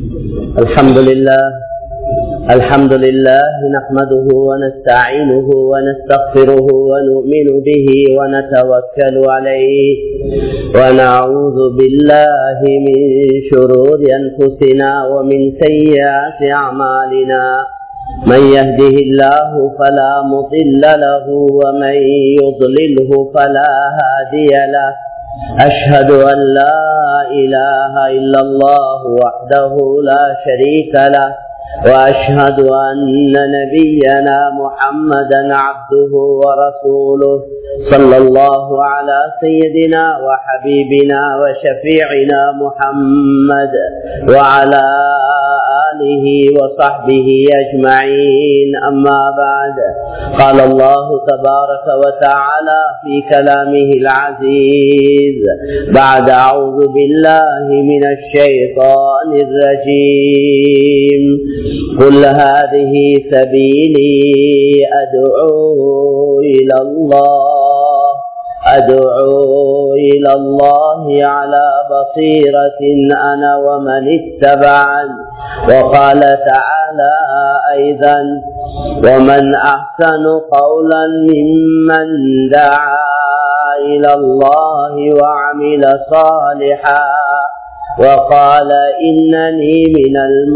الحمد لله الحمد لله نحمده ونستعينه ونستغفره ونؤمن به ونتوكل عليه ونعوذ بالله من شرور أنفسنا ومن سيئات أعمالنا من يهده الله فلا مضل له ومن يضلله فلا هادي له أشهد أن لا إله إلا الله وحده لا شريك له وأشهد أن نبينا محمدا عبده ورسوله صلى الله على سيدنا وحبيبنا وشفيعنا محمد وعلى آله وصحبه أجمعين أما بعد قال الله تبارك وتعالى في كلامه العزيز بعد أعوذ بالله من الشيطان الرجيم قل هذه سبيلي أدعو إلى الله أدعو إلى الله على بصيرة أنا ومن اتبعني وقال تعالى أيضا ومن أحسن قولا ممن دعا إلى الله وعمل صالحا وقال إنني من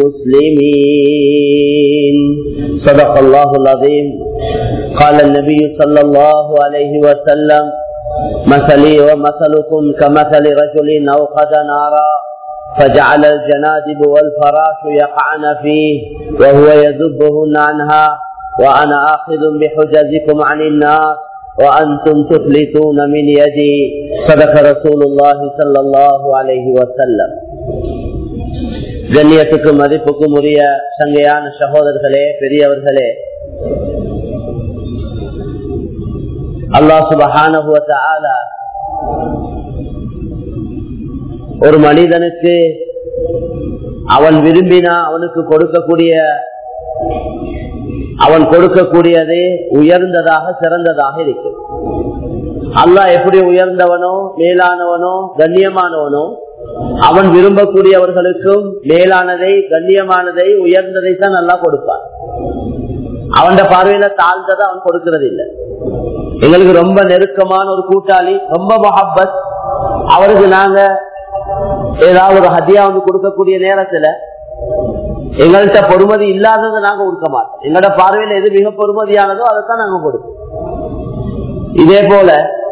المسلمين صدق الله العظيم قال النبي صلى الله عليه وسلم مثلي ومثلكم كمثل رجل أوقد نارا فجعل الجنادب والفراش يقعن فيه وهو يذبهن عنها وأنا آخذ بحجزكم عن النار وأنتم تفلتون من يدي صدق رسول الله صلى الله عليه وسلم கண்ணியத்துக்கும் மதிப்புக்கும் உரிய சங்கையான சகோதரர்களே பெரியவர்களே அல்லா சுபஹான ஒரு மனிதனுக்கு அவன் விரும்பினா அவனுக்கு கொடுக்கக்கூடிய அவன் கொடுக்கக்கூடியது உயர்ந்ததாக சிறந்ததாக இருக்கு அல்லாஹ் எப்படி உயர்ந்தவனோ மேலானவனோ கண்ணியமானவனோ அவன் விரும்பக்கூடியவர்களுக்கும் மேலானதை கண்ணியமானதை உயர்ந்ததை தான் நல்லா கொடுப்பான் அவன் பார்வையில தாழ்ந்ததை அவன் கொடுக்கறது இல்லை எங்களுக்கு ரொம்ப நெருக்கமான ஒரு கூட்டாளி ரொம்ப மொஹப்பத் அவருக்கு நாங்க ஏதாவது ஒரு ஹதியா வந்து கொடுக்கக்கூடிய நேரத்துல எங்கள்கிட்ட பொறுமதி இல்லாததை நாங்க கொடுக்க மாட்டோம் எங்களோட பார்வையில எது மிக பொறுமதியானதோ அதைத்தான் நாங்க கொடுப்போம் இதே போல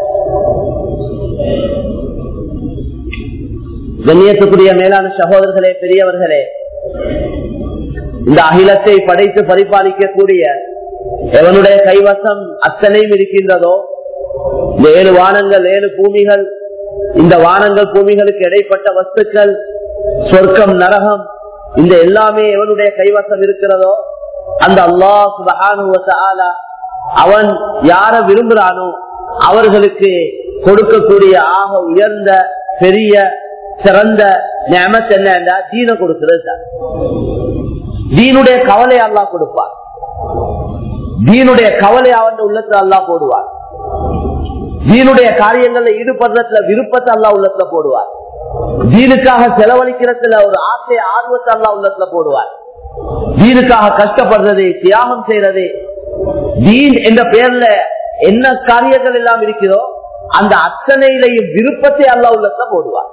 கண்ணியத்துக்குரிய மேலான சகோதரர்களே பெரியவர்களே இந்த அகிலத்தை படைத்து பரிபாலிக்கக்கூடிய எவனுடைய கைவசம் அத்தனையும் இருக்கின்றதோ இந்த ஏழு வானங்கள் ஏழு பூமிகள் இந்த வானங்கள் பூமிகளுக்கு இடைப்பட்ட வஸ்துக்கள் சொர்க்கம் நரகம் இந்த எல்லாமே எவனுடைய கைவசம் இருக்கிறதோ அந்த அல்லாஹ் அவன் யார விரும்புகிறானோ அவர்களுக்கு கொடுக்கக்கூடிய ஆக உயர்ந்த பெரிய சிறந்த நியமத் என்ன தீன கொடுக்கிறது தான் தீனுடைய கவலை அல்லா கொடுப்பார் தீனுடைய கவலை அவன் உள்ளத்துல அல்லா போடுவார் தீனுடைய காரியங்கள்ல ஈடுபடுறதுல விருப்பத்தை அல்லா உள்ளத்துல போடுவார் தீனுக்காக செலவழிக்கிறதுல ஒரு ஆசை ஆர்வத்தை அல்லா உள்ளத்துல போடுவார் தீனுக்காக கஷ்டப்படுறது தியாகம் செய்யறது தீன் என்ற பெயர்ல என்ன காரியங்கள் எல்லாம் இருக்கிறதோ அந்த அத்தனையிலையும் விருப்பத்தை அல்லா உள்ளத்துல போடுவார்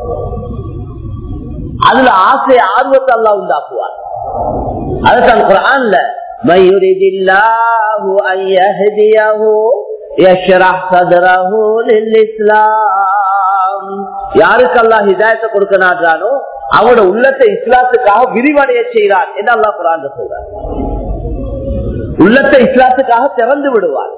அதுல ஆசை ஆர்வத்தை அல்லா உண்டாக்குவார் அதுதான் குரான்ல من يريد الله أن يهديه يشرح صدره للإسلام யாருக்கு அல்லாஹ் ஹிதாயத்தை கொடுக்க நாடுறானோ அவனோட உள்ளத்தை இஸ்லாத்துக்காக விரிவடைய செய்கிறான் என்று அல்லாஹ் குரான் சொல்றார் உள்ளத்தை இஸ்லாத்துக்காக திறந்து விடுவார்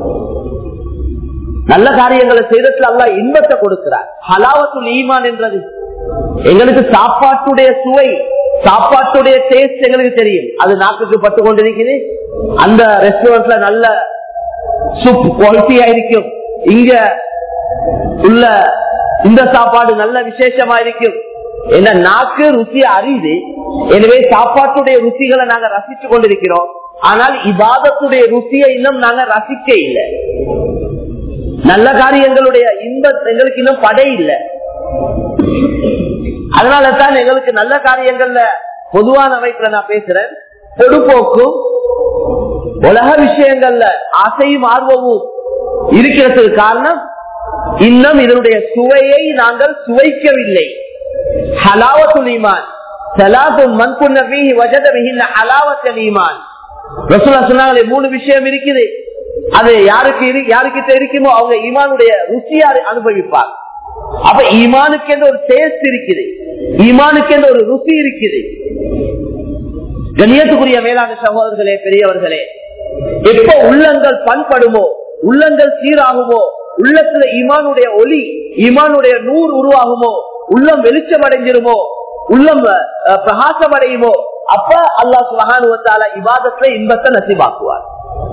நல்ல காரியங்களை செய்யறதுல அல்லா இன்பத்தை கொடுக்கிறார் ஹலாவத்துல் ஈமான் என்றது எங்களுக்கு சாப்பாட்டுடைய சுவை சாப்பாட்டுடைய டேஸ்ட் எங்களுக்கு தெரியும் அது நாக்குக்கு பட்டு கொண்டிருக்குது அந்த ரெஸ்டாரண்ட்ல நல்ல சூப் குவாலிட்டியா இருக்கும் இங்க உள்ள இந்த சாப்பாடு நல்ல விசேஷமா இருக்கும் என்ன நாக்கு ருசி அறியுது எனவே சாப்பாட்டுடைய ருசிகளை நாங்க ரசிச்சு கொண்டிருக்கிறோம் ஆனால் இபாதத்துடைய ருசியை இன்னும் நாங்க ரசிக்க இல்லை நல்ல காரியங்களுடைய இன்ப எங்களுக்கு இன்னும் படை இல்லை அதனால தான் எங்களுக்கு நல்ல காரியங்கள்ல பொதுவான அமைப்புல நான் பேசுறேன் பொதுப்போக்கும் உலக விஷயங்கள்ல ஆசையும் ஆர்வமும் இருக்கிறதுக்கு காரணம் இன்னும் இதனுடைய சுவையை நாங்கள் சுவைக்கவில்லை ஹலாவத்துல் ஈமான் சலாத்தும் மண்புண்ண பீஹி வஜத பிஹின்ன ஹலாவத்தல் ஈமான் ரசூலா சொன்னாங்களே மூணு விஷயம் இருக்குது அது யாருக்கு இரு- யாருக்கிட்ட இருக்குமோ அவங்க ஈமானுடைய ருசியா அனுபவிப்பார் அப்ப ஈமானுக்கு என்ற ஒரு டேஸ்ட் இருக்குது ஈமானுக்கு என்ற ஒரு ருசி இருக்குது கண்ணியத்துக்குரிய மேலான சகோதரர்களே பெரியவர்களே எப்ப உள்ளங்கள் பண்படுமோ உள்ளங்கள் சீராகுமோ உள்ளத்துல ஈமானுடைய ஒளி ஈமானுடைய நூறு உருவாகுமோ உள்ளம் வெளிச்சம் அடைஞ்சிருமோ உள்ளம் அஹ், பிரகாசம் அடையுமோ அப்ப அல்லாஹ் சுபஹானுவத்தால இவாதத்துல இன்பத்தை நசிவாக்குவார்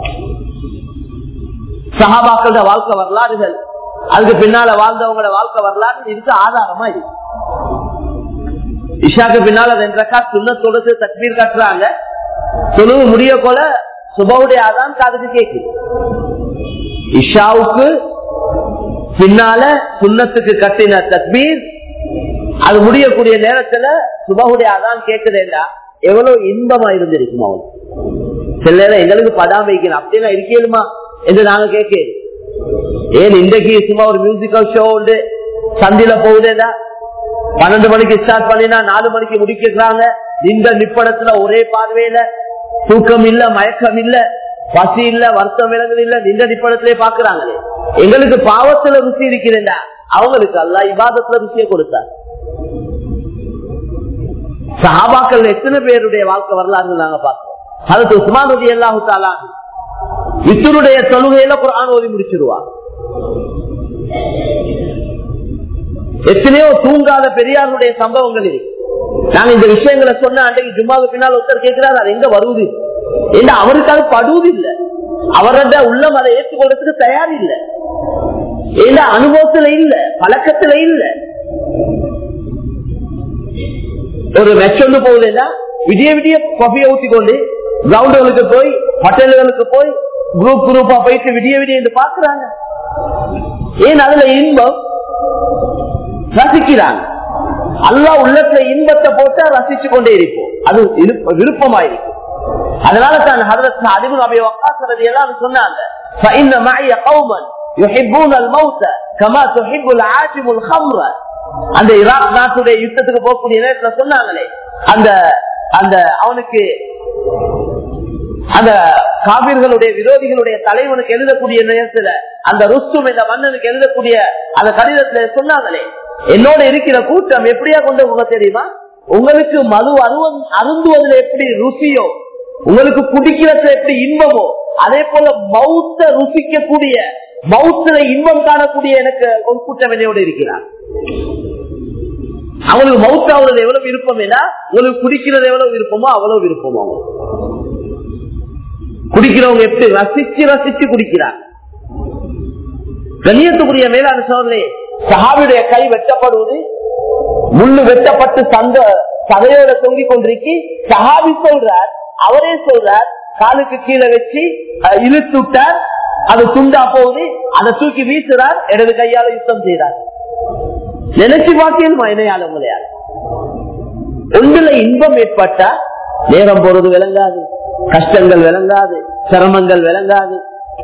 சஹாபாக்களோட வாழ்க்கை வரலாறுகள் அதுக்கு பின்னால வாழ்ந்தவங்களோட வாழ்க்கை வரலாறு இதுக்கு ஆதாரமா இருக்கு இஷாக்கு பின்னால ரெண்டு ரக்கா சுண்ண தொழுது தக்பீர் கட்டுறாங்க தொழுவு முடிய போல சுபவுடைய ஆதான் காதுக்கு கேக்குது இஷாவுக்கு பின்னால சுண்ணத்துக்கு கட்டின தக்பீர் அது முடியக்கூடிய நேரத்துல சுபகுடைய அதான் கேக்குதேண்டா எவ்வளவு இன்பமா இருந்திருக்கும் அவன் சில நேரம் எங்களுக்கு படாம வைக்கணும் அப்படின்னா இருக்கேனுமா என்று நாங்க கேட்கேன் ஏன் இன்றைக்கு சும்மா ஒரு மியூசிக்கல் ஷோ உண்டு சந்தில போகுதேடா பன்னெண்டு மணிக்கு ஸ்டார்ட் பண்ணினா நாலு மணிக்கு முடிக்கிறாங்க இந்த நிப்படத்துல ஒரே பார்வையில தூக்கம் இல்ல மயக்கம் இல்ல பசி இல்ல வருத்தம் விலங்குகள் இல்ல நின்ற நிப்படத்திலே பாக்குறாங்களே எங்களுக்கு பாவத்துல ருசி இருக்கிறேன்டா அவங்களுக்கு அல்ல இவாதத்துல ருசியை கொடுத்தார் சஹாபாக்கள் எத்தனை பேருடைய வாழ்க்கை வரலாறு நாங்க பார்க்கிறோம் அதுக்கு உஸ்மான் ரதி அல்லாஹு தாலா வித்தருடைய தொழுகையில குரான் ஓதி முடிச்சிருவார் எத்தனையோ தூங்காத பெரியாருடைய சம்பவங்கள் இருக்கு நாங்க இந்த விஷயங்களை சொன்ன அன்றைக்கு ஜும்மாவுக்கு பின்னால் ஒருத்தர் கேட்கிறார் அது எங்க வருவது ஏன்னா அவருக்கு அது படுவது இல்லை அவரோட உள்ளம் அதை ஏற்றுக்கொள்றதுக்கு தயார் இல்லை ஏன்னா அனுபவத்துல இல்ல பழக்கத்துல இல்ல ஒரு மெச் ஒன்று போகுதுன்னா விடிய விடிய கொஃபியை ஊத்தி கொண்டு கிரவுண்டுகளுக்கு போய் ஹோட்டல்களுக்கு போய் குரூப் குரூப்பா போயிட்டு விடிய விடிய என்று பாக்குறாங்க ஏன் அதுல இன்பம் ரசிக்கிறாங்க அல்லா உள்ளத்துல இன்பத்தை போட்டு ரசிச்சு கொண்டே இருப்போம் அது விருப்ப- விருப்பமாயிருக்கும் அதனால தான் ஹதரத் அதிபு நபி வக்காசரதி எல்லாம் சொன்னாங்க فإن معي قوما يحبون الموت كما تحب العاجم الخمر அந்த ஈராக் நாட்டுடைய யுத்தத்துக்கு போகக்கூடிய நேரத்துல சொன்னாங்களே அந்த அந்த அவனுக்கு அந்த காவிர்களுடைய விரோதிகளுடைய தலைவனுக்கு எழுதக்கூடிய நேரத்துல அந்த ருஸ்தும் இந்த மன்னனுக்கு எழுதக்கூடிய அந்த கடிதத்துல சொன்னாங்களே என்னோட இருக்கிற கூட்டம் எப்படியா கொண்டு போக தெரியுமா உங்களுக்கு மது அருவம் அருந்துவதில் எப்படி ருசியோ உங்களுக்கு குடிக்கிறதுல எப்படி இன்பமோ அதே போல மௌத்த ருசிக்கக்கூடிய மௌத்துல இன்பம் காணக்கூடிய எனக்கு ஒரு கூட்டம் என்னையோட இருக்கிறார் அவங்களுக்கு மவுத்தாவது எவ்வளவு விருப்பம் ஏன்னா உங்களுக்கு குடிக்கிறது எவ்வளவு விருப்பமோ அவ்வளவு விருப்பமோ அவங்களுக்கு குடிக்கிறவங்க எப்படி ரசிச்சு ரசிச்சு குடிக்கிறாங்க கண்ணியத்துக்குரிய மேலான சோதனை சஹாபியுடைய கை வெட்டப்படுவது முள்ளு வெட்டப்பட்டு சந்த சதையோட தொங்கிக் கொண்டிருக்கு சஹாபி சொல்றார் அவரே சொல்றார் காலுக்கு கீழே வச்சு அஹ், இழுத்து விட்டார் அது துண்டா போகுது அதை தூக்கி வீசுறார் இடது கையால யுத்தம் செய்றார் நினைச்சு பார்க்கணுமா இணையால உங்களையால ஒன்றுல இன்பம் ஏற்பட்டா நேரம் போறது விளங்காது கஷ்டங்கள் விளங்காது சிரமங்கள் விளங்காது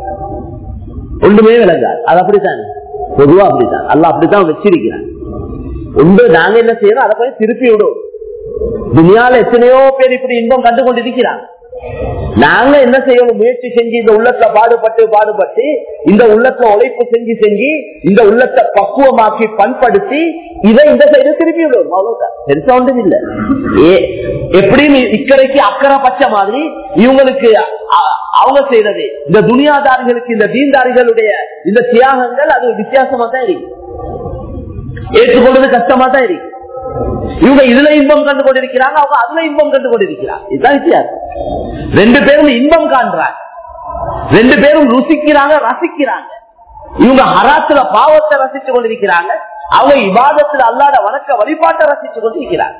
ஒன்றுமே விளங்காது அது அப்படித்தான் பொதுவா அப்படித்தான் அல்ல அப்படித்தான் வச்சிருக்கிறான் ஒன்று நாங்க என்ன செய்யறோம் அதை போய் திருப்பி விடும் துணியால எத்தனையோ பேர் இப்படி இன்பம் கண்டு கொண்டிருக்கிறாங்க நாங்க என்ன செய்யணும் முயற்சி செஞ்சு இந்த உள்ளத்தை பாடுபட்டு பாடுபட்டு இந்த உள்ளத்தை உழைப்பு செஞ்சு செஞ்சு இந்த உள்ளத்தை பக்குவமாக்கி பண்படுத்தி இதை இந்த சைடு திருப்பி விடும் அவ்வளவுதான் பெருசா ஒன்றும் இல்ல ஏ எப்படின்னு இக்கரைக்கு அக்கறை பச்சை மாதிரி இவங்களுக்கு அ- அவங்க செய்யறது இந்த துணியாதாரிகளுக்கு இந்த தீன்தாரிகளுடைய இந்த தியாகங்கள் அது வித்தியாசமா தான் இருக்கு ஏற்றுக்கொள்வது கஷ்டமா தான் இருக்கு இவங்க இதுல இன்பம் கண்டு கொண்டிருக்கிறாங்க அவங்க அதுல இன்பம் கண்டு கொண்டிருக்கிறாங்க இதுதான் வித்தியாசம் ரெண்டு பேரும் இன்பம் காண்றாங்க ரெண்டு பேரும் ருசிக்கிறாங்க ரசிக்கிறாங்க இவங்க ஹராத்துல பாவத்தை ரசிச்சு கொண்டிருக்கிறாங்க அவங்க இபாதத்துல அல்லாத வணக்க வழிபாட்டை ரசிச்சு கொண்டிருக்கிறாங்க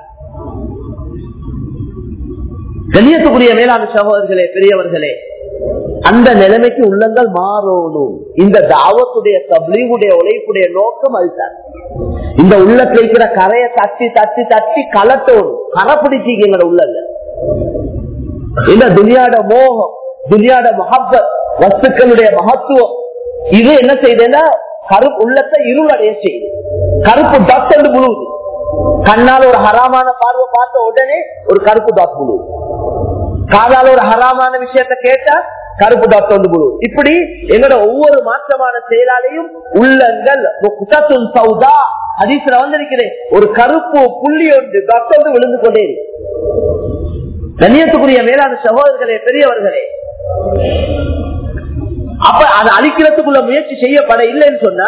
கண்ணியத்துக்குரிய மேலான சகோதரர்களே பெரியவர்களே அந்த நிலைமைக்கு உள்ளங்கள் மாறணும் இந்த தாவத்துடைய தப்லீவுடைய உழைப்புடைய நோக்கம் அதுதான் இந்த உள்ளத்துல இருக்கிற கரையை தட்டி தட்டி தட்டி கலட்டோடும் கரை பிடிச்சிங்க எங்களோட உள்ளல இந்த துனியாட மோகம் துனியாட மகப்பத் வஸ்துக்களுடைய மகத்துவம் இது என்ன செய்யுதுன்னா கருப்பு உள்ளத்தை இருளடைய செய்யுது கருப்பு டாக்டர் முழுவுது கண்ணால் ஒரு ஹராமான பார்வை பார்த்த உடனே ஒரு கருப்பு டாக்டர் முழுவுது காதால ஒரு ஹராமான விஷயத்த கேட்டா கருப்பு டாக்டர் வந்து முழு இப்படி எங்களோட ஒவ்வொரு மாற்றமான செயலாலையும் உள்ளங்கள் குட்டத்துன் சௌதா ஹதீஸ்ல வந்திருக்கிறேன் ஒரு கருப்பு புள்ளி ஒன்று டாக்டர் வந்து விழுந்து கொண்டே இருக்கு கண்ணியத்துக்குரிய மேலான சகோதரர்களே பெரியவர்களே அப்ப அதை அழிக்கிறதுக்குள்ள முயற்சி செய்யப்பட இல்லைன்னு சொன்னா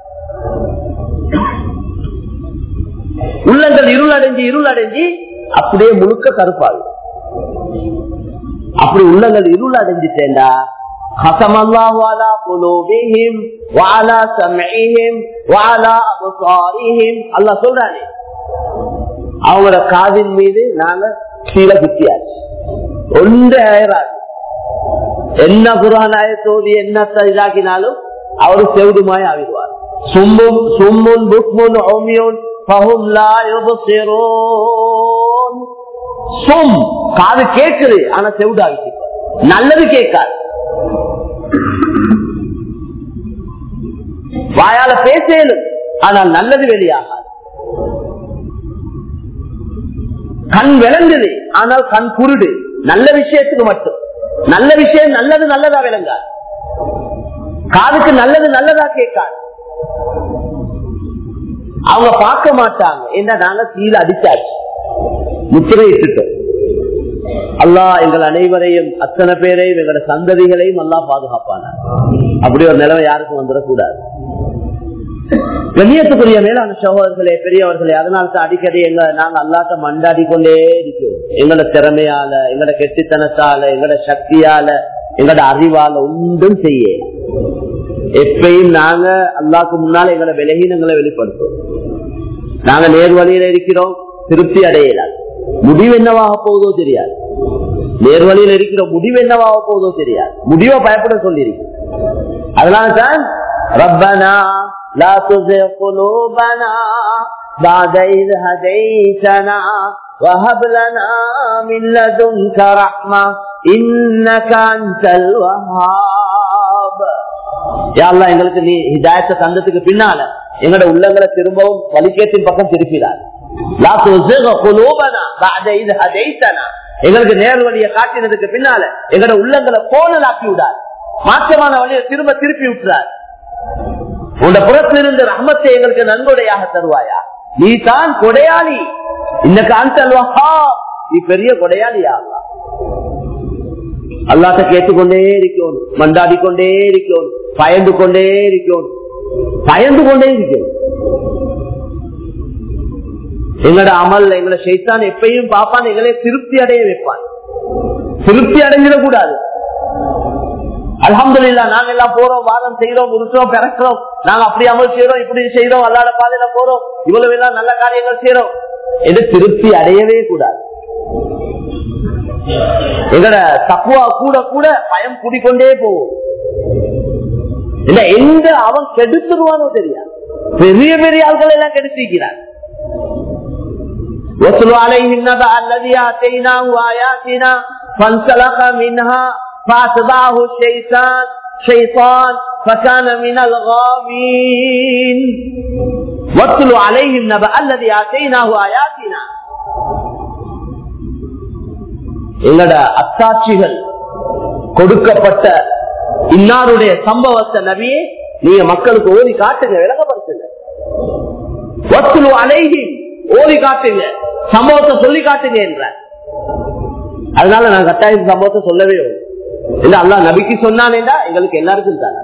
உள்ளங்கள் இருள் அடைஞ்சு இருள் அடைஞ்சு அப்படியே முழுக்க கருப்பாகும் அப்படி உள்ளங்கள் இருள் அடைஞ்சிட்டேண்டா ختم الله على قلوبهم وعلى سمعهم وعلى أبصارهم الله சொல்றானே அவங்களோட காதின் மீது நாங்க கீழே குத்தியாச்சு ஒன்று ஆயிராது என்ன குரான் ஆயத்தோடு என்ன இதாக்கினாலும் அவரு செவிடுமாய் ஆகிடுவார் சும்மும் சும்முன் புக்முன் ஓமியோன் பஹும் லா யுபசிரோன் சும் காது கேட்குது ஆனா செவிடாகிட்டு நல்லது கேட்காது வாயால பேசலும் ஆனால் நல்லது வெளியாகாது கண் விளங்குது ஆனால் கண் குருடு நல்ல விஷயத்துக்கு மட்டும் நல்ல விஷயம் நல்லது நல்லதா விளங்காது காதுக்கு நல்லது நல்லதா கேட்காது அவங்க பார்க்க மாட்டாங்க என்ன நாங்க கீழே அடிச்சாச்சு முத்திரை இட்டுட்டோம் அல்லா எங்கள் அனைவரையும் அத்தனை பேரையும் எங்களோட சந்ததிகளையும் அல்லா பாதுகாப்பான அப்படி ஒரு நிலைமை யாருக்கும் வந்துடக்கூடாது கண்ணியத்துக்குரிய மேலான சகோதரர்களே பெரியவர்களே அதனால தான் அடிக்கடி எங்க நாங்க அல்லாட்ட மண்டாடி கொண்டே இருக்கோம் எங்களோட திறமையால எங்களோட கெட்டித்தனத்தால எங்களோட சக்தியால எங்களோட அறிவால ஒன்றும் செய்ய எப்பயும் நாங்க அல்லாக்கு முன்னால எங்களோட விலகீனங்களை வெளிப்படுத்தும் நாங்க நேர் வழியில இருக்கிறோம் திருப்தி அடையலாம் முடிவு என்னவாக போகுதோ தெரியாது நேர் வழியில் இருக்கிற முடிவு என்னவாக போகுதோ தெரியாது முடிவை பயப்பட சொல்லியிருக்கு அதனால்தான் ரப்பனா لا تزغ قلوبنا بعد إذ هديتنا وهب لنا من لدنك رحمة إنك أنت الوهاب يا الله எங்களுக்கு நீ ஹிதாயத்தை தந்ததுக்கு பின்னால எங்களோட உள்ளங்களை திரும்பவும் வலிக்கேற்றின் பக்கம் திருப்பிடாது எங்களுக்கு நேர் வழியை காட்டினதுக்கு பின்னால எங்களோட உள்ளங்களை போனலாக்கி விடாது மாற்றமான வழியை திரும்ப திருப்பி விட்டுறார் உண்ட புறத்திலிருந்து ரஹமத்தை எங்களுக்கு நன்கொடையாக தருவாயா நீ தான் கொடையாளி இன்னைக்கு அந்த நீ பெரிய கொடையாளியா அல்லாத்த கேட்டுக்கொண்டே இருக்கோம் மண்டாடி கொண்டே இருக்கோம் பயந்து கொண்டே இருக்கோம் பயந்து கொண்டே இருக்கோம் எங்களோட அமல் எங்களோட சைத்தான் எப்பயும் பாப்பான் எங்களை திருப்தி அடைய வைப்பான் திருப்தி அடைஞ்சிடக்கூடாது அலமதுல்லா நாங்க எல்லாம் போறோம் வாதம் செய்யறோம் உருட்டுறோம் பிறக்கிறோம் நாங்க அப்படி அமல் செய்யறோம் இப்படி செய்யறோம் அல்லாட பாதையில போறோம் இவ்வளவு எல்லாம் நல்ல காரியங்கள் செய்யறோம் இது திருப்தி அடையவே கூடாது எங்கட தப்புவா கூட கூட பயம் கூடிக்கொண்டே போகும் இல்ல எங்க அவன் கெடுத்துருவானோ தெரியாது பெரிய பெரிய ஆள்கள் எல்லாம் கெடுத்திருக்கிறான் واتل عليهم نبأ الذي آتيناه آياتنا فانسلخ منها فأتبعه الشيطان شيطان فكان من الغابين واتل عليهم نبأ الذي آتيناه آياتنا எங்கட அத்தாட்சிகள் கொடுக்கப்பட்ட இன்னாருடைய சம்பவத்தை நபியே நீங்க மக்களுக்கு ஓதி காட்டுங்க விளங்கப்படுத்துங்க வத்துலு அலைகி ஓதி காட்டுங்க சம்பவத்தை சொல்லி காட்டுங்க என்ற அதனால நான் கட்டாயம் சம்பவத்தை சொல்லவே இல்ல அல்லா நபிக்கு சொன்னானேடா எங்களுக்கு எல்லாருக்கும் தானே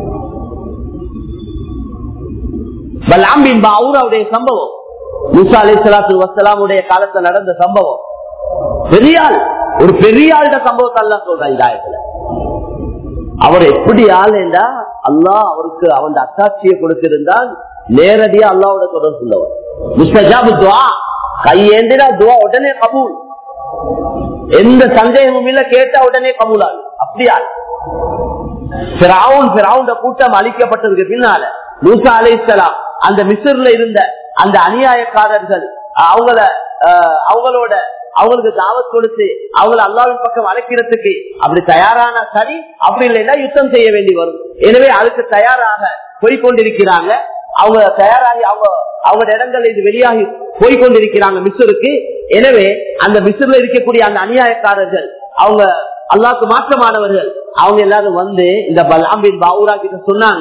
பலாம்பின் பாவுராவுடைய சம்பவம் முசா அலி சலாத்து வசலாமுடைய காலத்துல நடந்த சம்பவம் பெரியாள் ஒரு பெரிய ஆள்கிட்ட சம்பவத்தை எல்லாம் சொல்றான் இந்த ஆயத்துல அவர் எப்படி ஆள் என்றா அல்லாஹ் அவருக்கு அவன் அத்தாட்சியை கொடுத்திருந்தால் நேரடியா அல்லாவோட தொடர்பு உள்ளவர் முஸ்தஜாபு துவா கையேந்திரா துவா உடனே கபூல் எந்த சந்தேகமும் இல்ல கேட்டா உடனே கபூல் ஆகும் அப்படியா கூட்டம் அழிக்கப்பட்டதுக்கு பின்னால மூசா அலிசலாம் அந்த மிஸ்ர்ல இருந்த அந்த அநியாயக்காரர்கள் அவங்கள அவங்களோட அவங்களுக்கு தாவத் கொடுத்து அவங்களை அல்லாவின் பக்கம் அழைக்கிறதுக்கு அப்படி தயாரான சரி அப்படி இல்லைன்னா யுத்தம் செய்ய வேண்டி வரும் எனவே அதுக்கு தயாராக போய்கொண்டிருக்கிறாங்க அவங்க தயாராகி அவங்க அவங்க இடங்கள் இது வெளியாகி போய்கொண்டிருக்கிறாங்க மிஸ்ருக்கு எனவே அந்த மிஸ்ர்ல இருக்கக்கூடிய அந்த அநியாயக்காரர்கள் அவங்க அல்லாக்கு மாற்றமானவர்கள் அவங்க எல்லாரும் வந்து இந்த பலாம்பின் பாவுரா கிட்ட சொன்னாங்க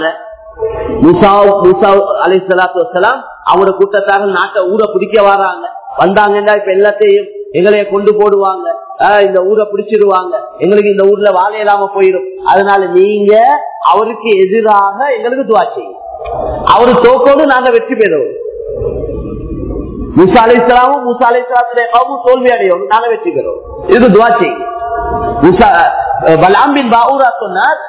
அலி சலாத்து வசலாம் அவங்களோட கூட்டத்தாக நாட்டை ஊரை பிடிக்க வராங்க வந்தாங்கன்னா இப்ப எல்லாத்தையும் எங்களைய கொண்டு போடுவாங்க இந்த ஊரை பிடிச்சிடுவாங்க எங்களுக்கு இந்த ஊர்ல வாழ இல்லாம போயிடும் அதனால நீங்க அவருக்கு எதிராக எங்களுக்கு துவா செய்யுங்க அவரு தோக்கோடு நாங்க வெற்றி பெறுவோம் முசா அலி இஸ்லாமும் முசா அலி இஸ்லாத்துடைய தோல்வி அடையும் நாங்க வெற்றி பெறுவோம் இதுக்கு துவா செய்யுங்க பலாம்பின் பாவுரா சொன்னார்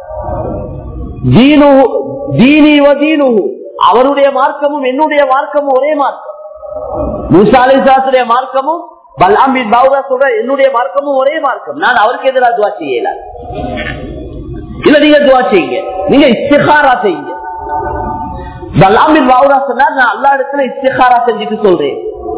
அவருடைய மார்க்கமும் என்னுடைய மார்க்கமும் ஒரே மார்க்கம் முசாலிசாசுடைய மார்க்கமும் பலாம்பின் பாவுரா சொல்ற என்னுடைய மார்க்கமும் ஒரே மார்க்கம் நான் அவருக்கு எதிராக துவா செய்யல இல்ல நீங்க துவா செய்யுங்க நீங்க இஸ்திகாரா செய்யுங்க பலாம்பின் பாவுரா சொன்னார் நான் அல்லா இடத்துல இஸ்திகாரா செஞ்சுட்டு சொல்றேன்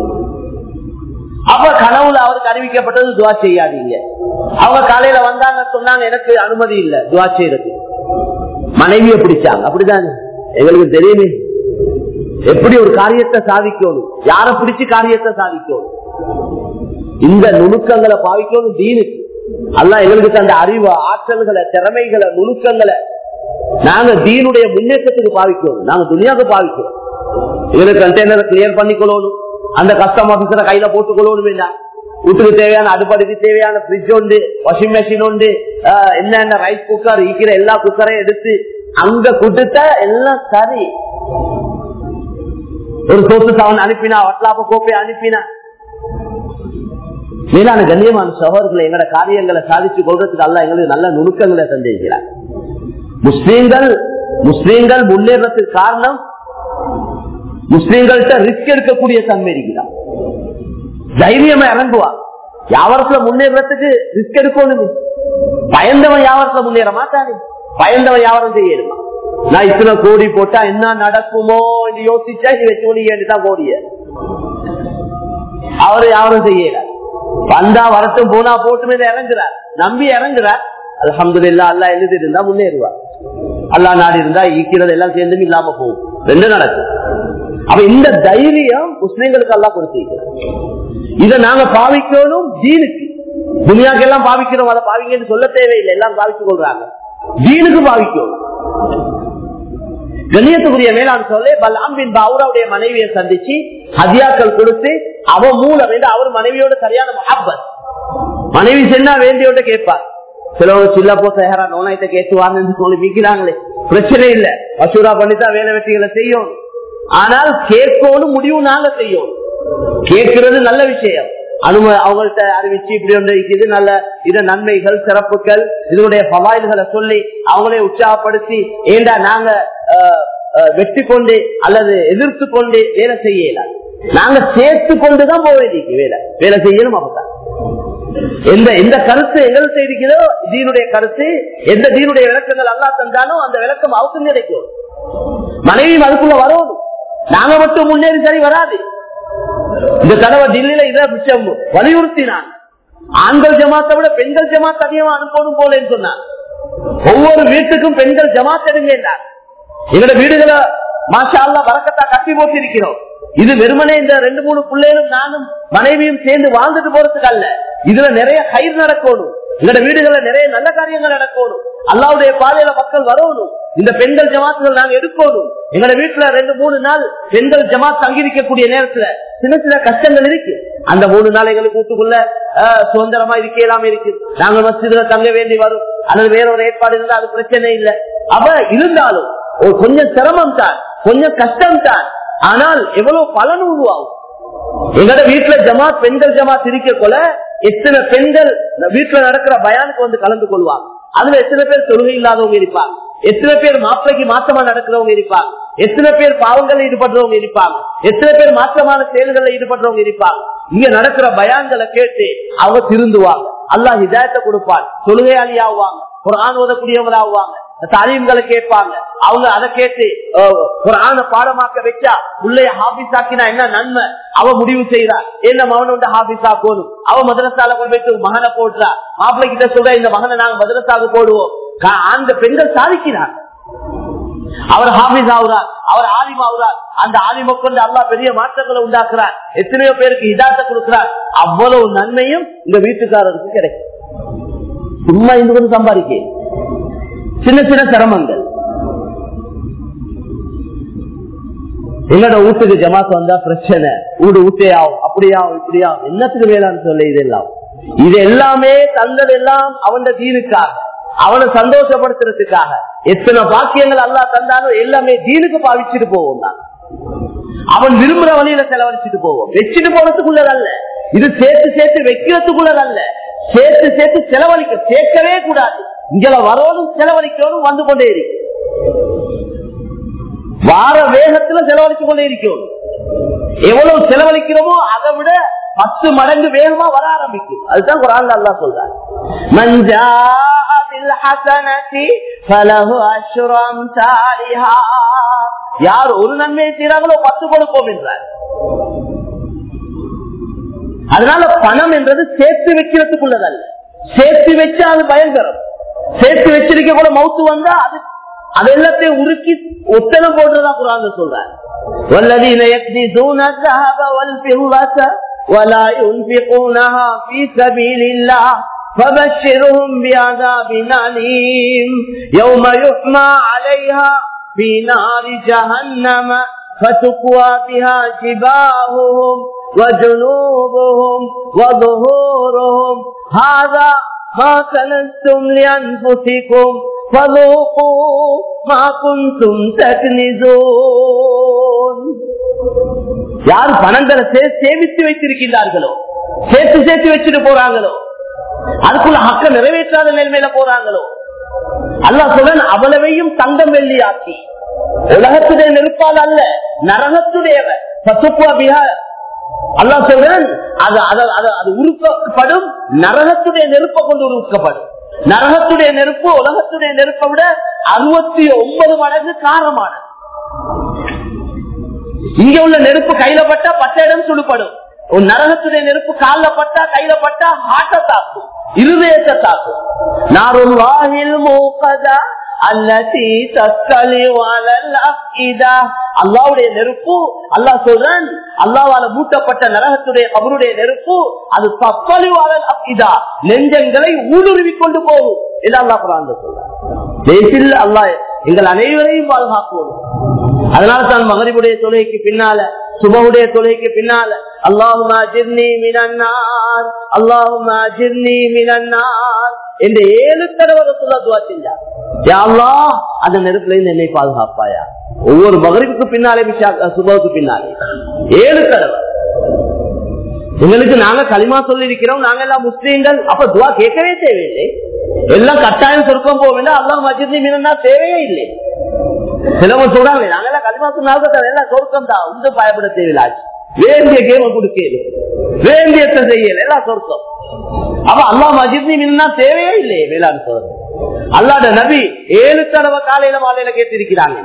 அப்ப கனவுல அவருக்கு அறிவிக்கப்பட்டது துவா செய்யாதீங்க அவங்க காலையில வந்தாங்க சொன்னாங்க எனக்கு அனுமதி இல்ல துவா செய்யறது மனைவியை பிடிச்சாங்க அப்படிதானே எங்களுக்கு தெரியுமே எப்படி ஒரு காரியத்தை சாதிக்கணும் யார பிடிச்சு காரியத்தை சாதிக்கணும் இந்த நுணுக்கங்களை பாவிக்கணும் தீனுக்கு அல்ல எங்களுக்கு அந்த அறிவு ஆற்றல்களை திறமைகளை நுணுக்கங்களை நாங்க தீனுடைய முன்னேற்றத்துக்கு பாவிக்கணும் நாங்க துணியாவுக்கு பாவிக்கணும் எங்களுக்கு கண்டெய்னரை கிளியர் பண்ணிக்கொள்ளணும் அந்த கஸ்டம் ஆபீசரை கையில போட்டுக்கொள்ளணும் வேண்டாம் வீட்டுக்கு தேவையான அடுப்படிக்கு தேவையான பிரிட்ஜ் உண்டு வாஷிங் மெஷின் உண்டு என்னென்ன ரைஸ் குக்கர் ஈக்கிற எல்லா குக்கரையும் எடுத்து அங்க கொடுத்த எல்லாம் சரி ஒரு சோத்து சாவன் அனுப்பினா வட்லாப்ப கோப்பை அனுப்பினா மேலான கண்ணியமான சகோதரர்களை எங்களோட காரியங்களை சாதிச்சு கொள்றதுக்கு அல்ல எங்களுக்கு நல்ல நுணுக்கங்களை தந்திருக்கிறார் முஸ்லீம்கள் முஸ்லீம்கள் முன்னேறதுக்கு காரணம் முஸ்லீம்கள்ட்ட ரிஸ்க் எடுக்கக்கூடிய தன்மை இருக்குதான் தைரியமா இறங்குவான் வியாபாரத்துல முன்னேறதுக்கு ரிஸ்க் எடுக்கணும் பயந்தவன் வியாபாரத்துல முன்னேற மாட்டானே பயந்தவன் வியாபாரம் செய்யணுமா நான் இத்தனை கோடி போட்டா என்ன நடக்குமோ என்று யோசிச்சா நீ வச்சு முடிதான் கோடிய அவரு வியாபாரம் செய்யல வந்தா வரட்டும் போனா போட்டுமே இறங்குறார் நம்பி இறங்குறார் அலமது இல்லா அல்லா எழுதி இருந்தா முன்னேறுவார் அல்லா நாடு இருந்தா ஈக்கிறது எல்லாம் சேர்ந்து இல்லாம போகும் ரெண்டு நடக்கும் அப்ப இந்த தைரியம் முஸ்லீம்களுக்கு எல்லாம் கொடுத்திருக்கிறார் இதை நாங்க பாவிக்கணும் தீனுக்கு துனியாக்கு எல்லாம் பாவிக்கிறோம் அதை பாவிங்கன்னு சொல்ல தேவையில்லை எல்லாம் பாவிச்சு கொள்றாங்க தீனுக்கு பாவிக்கணும் கண்ணியத்துக்குரிய மேலாண் சொல்ல பல்லாம்பின் பாவுராவுடைய மனைவியை சந்திச்சு ஹதியாக்கள் கொடுத்து அவ மூலம் என்று அவர் மனைவியோட சரியான மஹப்பத் மனைவி சென்னா வேண்டியோட கேட்பார் சிலவங்க சில்ல போ சேகரா நோனாயிட்ட கேட்டுவான்னு சொல்லி மிக்கிறாங்களே பிரச்சனை இல்ல மசூரா பண்ணித்தான் வேலை வெட்டிகளை செய்யும் ஆனால் கேட்கணும் முடிவு நாங்க செய்யும் கேட்கிறது நல்ல விஷயம் அனும அவங்கள்ட்ட அறிவிச்சு இப்படி ஒன்று இருக்குது நல்ல இத நன்மைகள் சிறப்புகள் இதனுடைய பவாயில்களை சொல்லி அவங்களே உற்சாகப்படுத்தி ஏண்டா நாங்க வெற்றி கொண்டு அல்லது எதிர்த்து கொண்டு வேலை செய்யலாம் நாங்க சேர்த்து கொண்டுதான் போக வேண்டிய வேலை வேலை செய்யணும் அப்பதான் எந்த எந்த கருத்து எங்களுக்கு இருக்கிறதோ தீனுடைய கருத்து எந்த தீனுடைய விளக்கங்கள் அல்லா தந்தாலும் அந்த விளக்கம் அவருக்கு கிடைக்கும் மனைவியும் அதுக்குள்ள வரணும் நாங்க மட்டும் முன்னேறி சரி வராது இந்த தடவை டெல்லியில இதை விஷயம் வலியுறுத்தினான் ஆண்கள் ஜமாத்தை விட பெண்கள் ஜமாத் அதிகமா அனுப்பணும் போலன்னு சொன்னான் ஒவ்வொரு வீட்டுக்கும் பெண்கள் ஜமாத் எடுங்க எங்களோட வீடுகளை மாஷா அல்லா வரக்கத்தா கட்டி போட்டு இருக்கிறோம் இது வெறுமனே இந்த ரெண்டு மூணு பிள்ளைகளும் நானும் மனைவியும் சேர்ந்து வாழ்ந்துட்டு போறதுக்கு அல்ல இதுல நிறைய கயிறு நடக்கணும் எங்களோட வீடுகள்ல நிறைய நல்ல காரியங்கள் நடக்கணும் அல்லாவுடைய பாதையில மக்கள் வரணும் இந்த பெண்கள் ஜமாத்துகள் நாங்க எடுக்கணும் எங்களோட வீட்டுல ரெண்டு மூணு நாள் பெண்கள் ஜமாத் தங்கியிருக்கக்கூடிய நேரத்துல சின்ன சின்ன கஷ்டங்கள் இருக்கு அந்த மூணு நாள் எங்களுக்கு வீட்டுக்குள்ள சுதந்திரமா இருக்கலாம் இருக்கு நாங்க மசிதில தங்க வேண்டி வரும் அல்லது வேற ஒரு ஏற்பாடு இருந்தா அது பிரச்சனை இல்லை அவ இருந்தாலும் ஒரு கொஞ்சம் சிரமம் தான் கொஞ்சம் கஷ்டம் தான் ஆனால் எவ்வளவு பலன் உருவாகும் எங்கட வீட்டுல ஜமாத் பெண்கள் ஜமாத் இருக்க கொல எத்தனை பெண்கள் வீட்டுல நடக்கிற பயானுக்கு வந்து கலந்து கொள்வாங்க அதுல எத்தனை பேர் தொழுகை இல்லாதவங்க இருப்பாங்க எத்தனை பேர் மாப்பிளைக்கு மாற்றமா நடக்கிறவங்க இருப்பாங்க எத்தனை பேர் பாவங்கள்ல ஈடுபடுறவங்க இருப்பாங்க எத்தனை பேர் மாற்றமான செயல்கள்ல ஈடுபடுறவங்க இருப்பாங்க இங்க நடக்கிற பயான்களை கேட்டு அவங்க திருந்துவாங்க அல்லாஹ் ஹிதாயத்தை கொடுப்பான் தொழுகையாளி ஆகுவாங்க குரான் ஓதக்கூடியவங்களா ஆகுவாங்க தாலீம்களை கேட்பாங்க அவங்க அதை கேட்டு குரான பாடமாக்க வச்சா உள்ளே ஹாபிஸ் ஆக்கினா என்ன நன்மை அவ முடிவு செய்யறா என்ன மகன் வந்து ஹாபிஸ் ஆக்கணும் அவ மதரசால கொண்டு போயிட்டு மகனை போடுறா மாப்பிள்ளை கிட்ட சொல்ற இந்த மகனை நாங்க மதரசாவுக்கு போடுவோம் அந்த பெண்கள் சாதிக்கிறாங்க அவர் ஹாபிஸ் ஆகுறார் அவர் ஆலிம் ஆகுறார் அந்த ஆலிமை கொண்டு அல்லா பெரிய மாற்றங்களை உண்டாக்குறார் எத்தனையோ பேருக்கு இதாத்த கொடுக்கிறார் அவ்வளவு நன்மையும் இந்த வீட்டுக்காரருக்கு கிடைக்கும் சும்மா இருந்து கொண்டு சம்பாதிக்க சின்ன சின்ன சிரமங்கள் எங்களோட வீட்டுக்கு ஜமாத் வந்தா பிரச்சனை வீடு ஊட்டையாகும் அப்படியாகும் இப்படியாகும் என்னத்துக்கு வேளாண் சொல்ல இதெல்லாம் இது எல்லாமே தந்தது எல்லாம் அவன் தீனுக்காக அவனை சந்தோஷப்படுத்துறதுக்காக எத்தனை பாக்கியங்கள் அல்லா தந்தாலும் எல்லாமே தீனுக்கு பாவிச்சுட்டு போவோம் தான் அவன் விரும்புற வழியில செலவழிச்சுட்டு போவோம் வச்சுட்டு போறதுக்குள்ளதல்ல இது சேர்த்து சேர்த்து வைக்கிறதுக்குள்ளதல்ல சேர்த்து சேர்த்து செலவழிக்க சேர்க்கவே கூடாது இங்க வரோடும் செலவழிக்கணும் வந்து கொண்டே இருக்கு வார வேகத்துல செலவழிச்சு கொண்டே இருக்கணும் எவ்வளவு செலவழிக்கிறோமோ அதை விட பத்து மடங்கு வேகமா வர ஆரம்பிக்கும் அதுதான் ஒரு ஆள் நல்லா சொல்றாரு மஞ்சா யார் ஒரு நன்மையை செய்யறாங்களோ பத்து கொடுப்போம் என்றார் அதனால பணம் என்றது சேர்த்து வைக்கிறதுக்குள்ளதல்ல சேர்த்து வச்சா அது பயங்கரம் சேர்த்து வச்சிருக்க கூட மவுத்து வந்தா அது அது எல்லாத்தையும் உருக்கி ஒத்தனை போடுறதா குரான் சொல்றாரு والذين يكنزون الذهب والفضة ولا ينفقونها في سبيل الله فبشرهم بعذاب أليم يوم يحمى عليها في نار جهنم فتكوى بها جباههم وجنوبهم وظهورهم هذا ما كنتم لأنفسكم فذوقوا ما كنتم تكنزون யார் பணங்களை சேமித்து வைத்திருக்கின்றார்களோ சேர்த்து சேர்த்து வச்சுட்டு போறாங்களோ அதுக்குள்ள ஹக்க நிறைவேற்றாத நிலைமையில போறாங்களோ அல்லா சொல்றேன் அவ்வளவையும் தங்கம் வெள்ளியாக்கி உலகத்துடைய நெருப்பால் அல்ல நரகத்துடைய அல்லா சொல்றேன் அது அது உருக்கப்படும் நரகத்துடைய நெருப்பை கொண்டு உருக்கப்படும் நரகத்துடைய நெருப்பு உலகத்துடைய நெருப்பை விட அறுபத்தி ஒன்பது மடங்கு காரமானது இங்க உள்ள நெருப்பு கையில பட்டா பட்ட இடம் சுடுபடும் ஒரு நரகத்துடைய நெருப்பு கால பட்டா கையில பட்டா ஹார்ட்ட தாக்கும் இருதயத்தை தாக்கும் நாரும் வாயில் மூக்கதா அல்லாவுடைய நெருப்பு அல்லா சொல்றேன் அல்லாவால மூட்டப்பட்ட நரகத்துடைய அவருடைய நெருப்பு அது தப்பலிவாளன் அக்கிதா நெஞ்சங்களை ஊடுருவி கொண்டு போகும் இது அல்லா குரான் சொல்றேன் அல்லா எங்கள் அனைவரையும் பாதுகாக்குவோம் அதனால தான் மகரிபுடைய தொலைக்கு பின்னால சுபவுடைய தொலைக்கு பின்னால அல்லாஹுமா ஜிர்னி மினன்னார் அல்லாஹுமா ஜிர்னி மினன்னார் என்று ஏழு தடவை சொல்ல துவா செஞ்சார் அந்த நெருப்புல இருந்து என்னை பாதுகாப்பாயா ஒவ்வொரு மகரிப்புக்கு பின்னாலே சுபவுக்கு பின்னாலே ஏழு தடவை எங்களுக்கு நாங்க களிமா சொல்லி இருக்கிறோம் நாங்க எல்லாம் முஸ்லீம்கள் அப்ப துவா கேட்கவே தேவையில்லை எல்லாம் கட்டாயம் சொர்க்கம் போக வேண்டாம் அல்லா மஜித் மீனா தேவையே இல்லை சிலவங்க சொல்றாங்க நாங்கெல்லாம் களிமா சொன்னாலும் எல்லாம் சொர்க்கம் தான் உங்க பயப்பட தேவையில்லாச்சு வேண்டிய கேம கொடுக்கல வேண்டியத்தை செய்யல எல்லாம் சொர்க்கம் அப்ப அல்லா மஜித் மீனா தேவையே இல்லையே வேளாண் சொல்றது அல்லாட நபி ஏழு தடவை காலையில மாலையில கேட்டிருக்கிறாங்க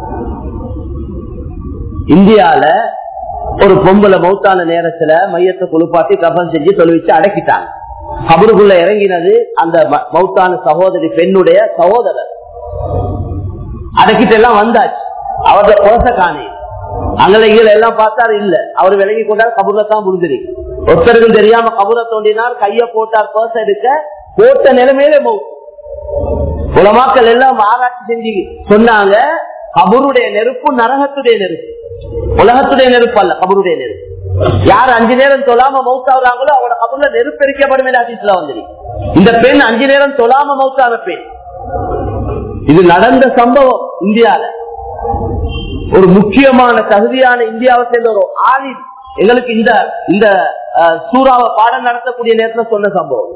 இந்தியால ஒரு பொம்பளை மௌத்தான நேரத்துல மையத்தை குளிப்பாட்டி கபம் செஞ்சு தொழுவிச்சு அடக்கிட்டாங்க கபருக்குள்ள இறங்கினது அந்த மௌத்தான சகோதரி பெண்ணுடைய சகோதரர் அடக்கிட்டு எல்லாம் வந்தாச்சு அவருடைய குலச காணி அங்கல எல்லாம் பார்த்தாரு இல்ல அவர் விலகி கொண்டார் கபூர்ல தான் முடிஞ்சிருக்கு ஒருத்தருக்கும் தெரியாம கபூரை தோண்டினார் கைய போட்டார் பர்ஸ் எடுக்க போட்ட நிலைமையில மௌத்து உலமாக்கள் எல்லாம் ஆராய்ச்சி செஞ்சு சொன்னாங்க கபருடைய நெருப்பு நரகத்துடைய நெருப்பு உலகத்துடைய நெருப்பு அல்ல கபருடைய நெருப்பு யார் அஞ்சு நேரம் தொழாம மௌத்தாவுறாங்களோ அவரோட கபர்ல நெருப்பெரிக்கப்படும் அதிசல வந்துருக்கு இந்த பெண் அஞ்சு நேரம் தொழாம மௌத்தான பெண் இது நடந்த சம்பவம் இந்தியால ஒரு முக்கியமான தகுதியான இந்தியாவை சேர்ந்த ஒரு ஆலிம் எங்களுக்கு இந்த இந்த சூறாவை பாடம் நடத்தக்கூடிய நேரத்தில் சொன்ன சம்பவம்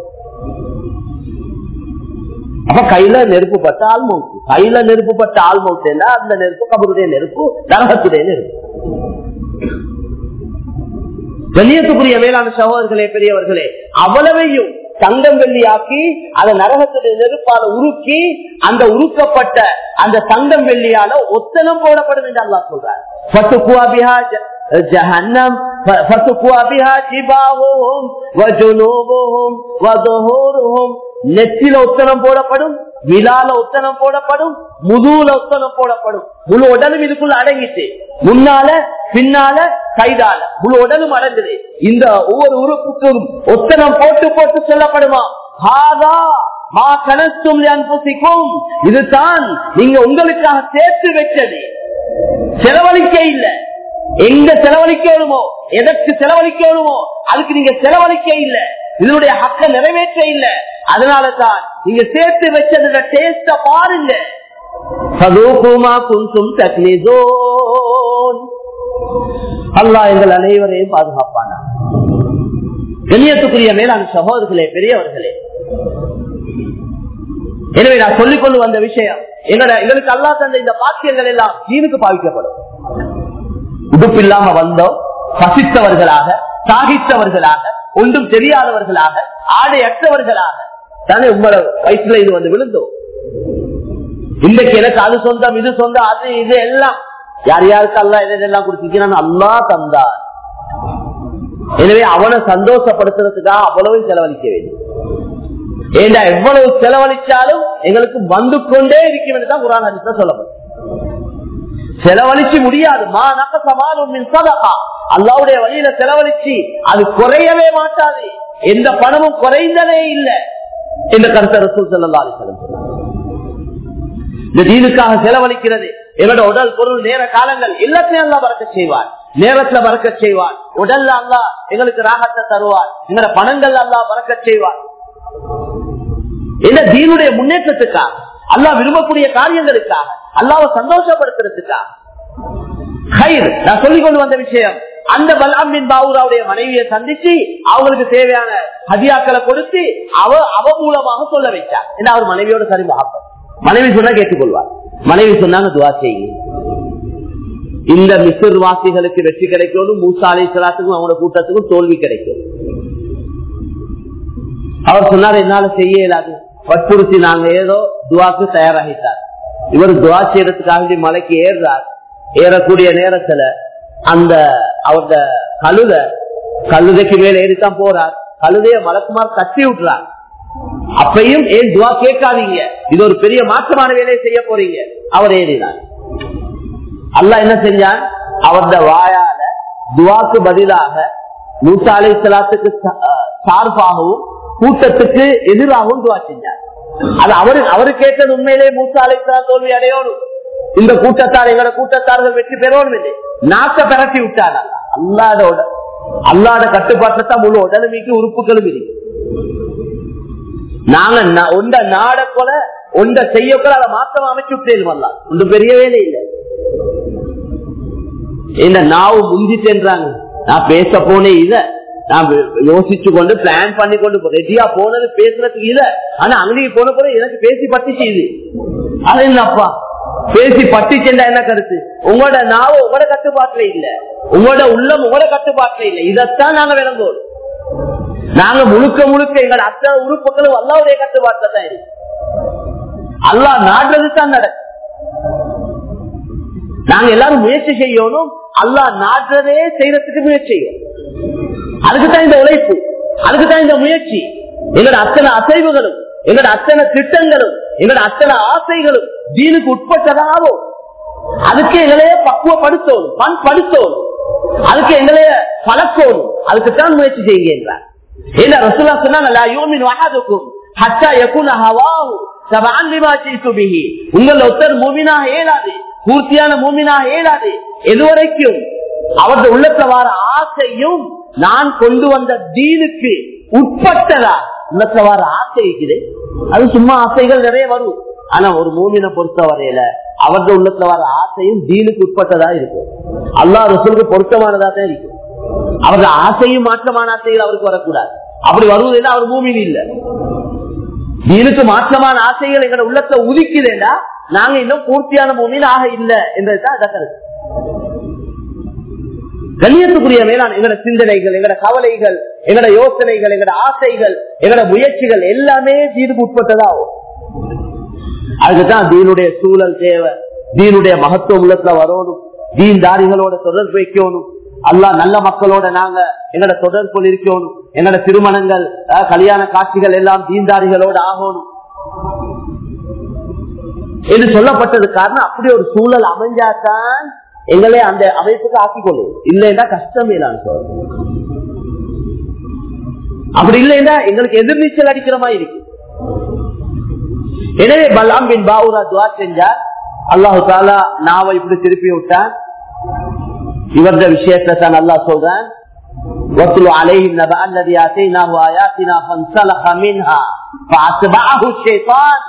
அப்ப கையில நெருப்பு பட்ட ஆள்மௌத்து கையில நெருப்பு பட்ட ஆள்மௌத்து அந்த நெருப்பு கபருடைய நெருப்பு நரகத்துடைய நெருப்பு கண்ணியத்துக்குரிய மேலான சகோதரர்களே பெரியவர்களே அவ்வளவையும் தங்கம் வெள்ளியாக்கி அதை நரகத்துடைய நெருப்பால உருக்கி அந்த உருக்கப்பட்ட அந்த தங்கம் வெள்ளியால ஒத்தனம் போடப்படும் என்று அல்லா சொல்றார் فتقوى بها جهنم فتقوى بها جباههم وجنوبهم وظهورهم நெத்தில உத்தரம் போடப்படும் விழால உத்தரம் போடப்படும் முதுகுல உத்தரம் போடப்படும் முழு உடலும் இதுக்குள்ள அடங்கிட்டு முன்னால பின்னால கைதால முழு உடலும் அடங்குது இந்த ஒவ்வொரு உறுப்புக்கும் ஒத்தனம் போட்டு போட்டு சொல்லப்படுமா ஹாதா மா கனஸ்தும் அன்புசிக்கும் இதுதான் நீங்க உங்களுக்காக சேர்த்து வச்சது செலவழிக்க இல்ல எங்க செலவழிக்கணுமோ எதற்கு செலவழிக்கணுமோ அதுக்கு நீங்க செலவழிக்க இல்ல இதனுடைய ஹக்க நிறைவேற்ற இல்ல அதனால தான் நீங்க சேர்த்து வச்சதுல டேஸ்ட பாருங்க சதூகுமா குந்தும் தக்னிசோன் அல்லாஹ் எங்கள் அனைவரையும் பாதுகாப்பானா கண்ணியத்துக்குரிய மேலான சகோதரர்களே பெரியவர்களே எனவே நான் சொல்லிக் கொண்டு வந்த விஷயம் எங்களோட எங்களுக்கு அல்லா தந்த இந்த பாக்கியங்கள் எல்லாம் தீனுக்கு பாவிக்கப்படும் உடுப்பு இல்லாம வந்தோம் பசித்தவர்களாக சாகித்தவர்களாக ஒன்றும் தெரியாதவர்களாக ஆடை அற்றவர்களாக தானே உங்களோட வயசுல இது வந்து விழுந்தோம் இன்றைக்கு எனக்கு அது சொந்தம் இது சொந்தம் அது இது எல்லாம் யார் யாருக்கு அல்லா எதெல்லாம் கொடுத்திருக்கிறான் அல்லா தந்தார் எனவே அவனை சந்தோஷப்படுத்துறதுக்காக அவ்வளவு செலவழிக்க வேண்டும் ஏண்டா எவ்வளவு செலவழிச்சாலும் எங்களுக்கு வந்து கொண்டே இருக்கும் என்று தான் குரான் ஹரிசா சொல்லப்படும் செலவழிச்சு முடியாது மா நக்கசமானும் சதகா அல்லாவுடைய வழியில செலவழிச்சு அது குறையவே மாட்டாது எந்த பணமும் குறைந்ததே இல்லை என்ற கருத்தை ரசூல் செல்லல்லாது இந்த தீனுக்காக செலவழிக்கிறது எங்களோட உடல் பொருள் நேர காலங்கள் எல்லாத்தையும் அல்லா பறக்க செய்வார் நேரத்துல பறக்க செய்வார் உடல்ல அல்லா எங்களுக்கு ராகத்தை தருவார் எங்களோட பணங்கள் அல்லா பறக்க செய்வார் என்ன தீனுடைய முன்னேற்றத்துக்காக அல்லா விரும்பக்கூடிய காரியங்களுக்காக அல்லாவை சந்தோஷப்படுத்துறதுக்காக நான் சொல்லிக் கொண்டு வந்த விஷயம் அந்த பலாமின் பாவுராவுடைய மனைவியை சந்திச்சு அவங்களுக்கு தேவையான ஹதியாக்களை கொடுத்து அவ அவ மூலமாக சொல்ல வைச்சார் ஏன்னா அவர் மனைவியோட சரி மகாப்பம் மனைவி சொன்னா கேட்டுக்கொள்வார் மனைவி சொன்னாங்க துவா செய்யுங்க இந்த மிஸ்ர் வாசிகளுக்கு வெற்றி கிடைக்கணும் மூசா அலை சலாத்துக்கும் அவங்களோட கூட்டத்துக்கும் தோல்வி கிடைக்கும் அவர் சொன்னார் என்னால செய்ய இயலாது வற்புறுத்தி நாங்க ஏதோ துவாக்கு தயாராகிட்டார் இவர் துவா செய்யறதுக்காக மலைக்கு ஏறுறார் ஏறக்கூடிய நேரத்துல அந்த அவரோட கழுத கழுதைக்கு மேல ஏறித்தான் போறார் கழுதைய மலக்குமார் கட்டி விட்டுறார் அப்பையும் ஏன் துவா கேட்காதீங்க இது ஒரு பெரிய மாற்றமான வேலையை செய்ய போறீங்க அவர் ஏறினார் அல்ல என்ன செஞ்சான் அவரது வாயால துவாக்கு பதிலாக மூசா அலை சலாத்துக்கு சார்பாகவும் கூட்டத்துக்கு எதிராகவும் துவா செஞ்சார் அது அவரு அவரு கேட்டது உண்மையிலே மூசா அலை தோல்வி அடையோடும் இந்த கூட்டத்தார் எங்களோட கூட்டத்தார்கள் வெற்றி பெறணும் இல்லை நாக்க பரட்டி விட்டார் அல்லாதோட அல்லாத கட்டுப்பாட்டில் தான் முழு உடலுமைக்கு உறுப்புகளும் இருக்கு நாங்க ஒண்ட நாட கொல ஒண்ட செய்ய கொல அதை மாத்தம் அமைச்சு விட்டேன் வரலாம் ஒன்றும் பெரிய வேலை இல்லை இந்த நாவு முந்தி சென்றாங்க நான் பேச போனேன் இத நான் யோசிச்சு கொண்டு பிளான் பண்ணி கொண்டு ரெடியா போனது பேசுறதுக்கு இத ஆனா அங்கேயும் போன போல எனக்கு பேசி பட்டுச்சு இது அது என்னப்பா பேசி பட்டுச்சுண்டா என்ன கருத்து உங்களோட நாவ உங்களோட கட்டுப்பாட்டுல இல்ல உங்களோட உள்ளம் உங்களோட கட்டுப்பாட்டுல இல்ல இதத்தான் நாங்க விளங்குவோம் நாங்க முழுக்க முழுக்க எங்களோட அத்தனை உறுப்புகளும் அல்லாவுடைய கட்டுப்பாட்டுல தான் இருக்கு அல்லா நாடுறது தான் நடக்கும் நாங்க எல்லாரும் முயற்சி செய்யணும் அல்லா நாடுறதே செய்யறதுக்கு முயற்சி செய்யும் அதுக்குத்தான் இந்த உழைப்பு அதுக்குத்தான் இந்த முயற்சி எங்களோட அத்தனை அசைவுகளும் எங்களோட அத்தனை திட்டங்களும் எங்களோட அத்தனை ஆசைகளும் தீனுக்கு உட்பட்டதாகும் அதுக்கு எங்களையே பக்குவப்படுத்தணும் பண்படுத்தணும் அதுக்கு எங்களைய பழக்கணும் அதுக்குத்தான் முயற்சி செய்யுங்க என்றார் என்ன ரசூலா சொன்னாங்க உங்கள் ஒருத்தர் மூமினாக இயலாது பூர்த்தியான மூமினாக இயலாது எதுவரைக்கும் அவரது உள்ளத்துல வர ஆசையும் நான் கொண்டு வந்த தீனுக்கு உட்பட்டதா உள்ளத்துல வர ஆசை இருக்குது அது சும்மா ஆசைகள் நிறைய வரும் ஆனா ஒரு மூமினை பொறுத்த வரையில அவரது உள்ளத்துல வர ஆசையும் தீனுக்கு உட்பட்டதா இருக்கும் அல்லா ரசூலுக்கு பொருத்தமானதா தான் இருக்கும் அவரது ஆசையும் மாற்றமான ஆசைகள் அவருக்கு வரக்கூடாது அப்படி வருவதில்லை அவர் பூமியில் இல்ல தீனுக்கு மாற்றமான ஆசைகள் எங்க உள்ளத்துல உதிக்குதுண்டா நாங்க இன்னும் பூர்த்தியான பூமியில் ஆக இல்ல என்றதுதான் கருத்து கண்ணியத்துக்குரிய மேலான எங்கட சிந்தனைகள் எங்கட கவலைகள் எங்கட யோசனைகள் எங்கட ஆசைகள் எங்கட முயற்சிகள் எல்லாமே தீனுக்கு உட்பட்டதாகும் அதுக்குதான் தீனுடைய சூழல் தேவை தீனுடைய மகத்துவம் உள்ளத்துல வரணும் தீன் தாரிகளோட தொடர்பு வைக்கணும் அல்லா நல்ல மக்களோட நாங்க எங்கட தொடர்பு இருக்கணும் எங்கட திருமணங்கள் அஹ், கல்யாண காட்சிகள் எல்லாம் தீன்தாரிகளோட ஆகணும் என்று சொல்லப்பட்டது காரணம் அப்படி ஒரு சூழல் அமைஞ்சாதான் எங்களை அந்த அமைப்புக்கு ஆக்கிக் கொள்ளும் இல்லைன்னா கஷ்டம் நான் சொல்றேன் அப்படி இல்லைன்னா எங்களுக்கு எதிர்நீச்சல் அடிக்கிற மாதிரி இருக்கு எனவே பலாம் பின் பாவுரா துவா செஞ்சார் அல்லாஹு தாலா நாவை இப்படி திருப்பி விட்டான் இவரது விஷயத்தை தான் அல்லாஹ் சொல்றான் وَاتْلُ عَلَيْهِمْ نَبَأَ الَّذِي آتَيْنَاهُ آيَاتِنَا فَانسَلَخَ مِنْهَا فَأَتْبَعَهُ الشَّيْطَانُ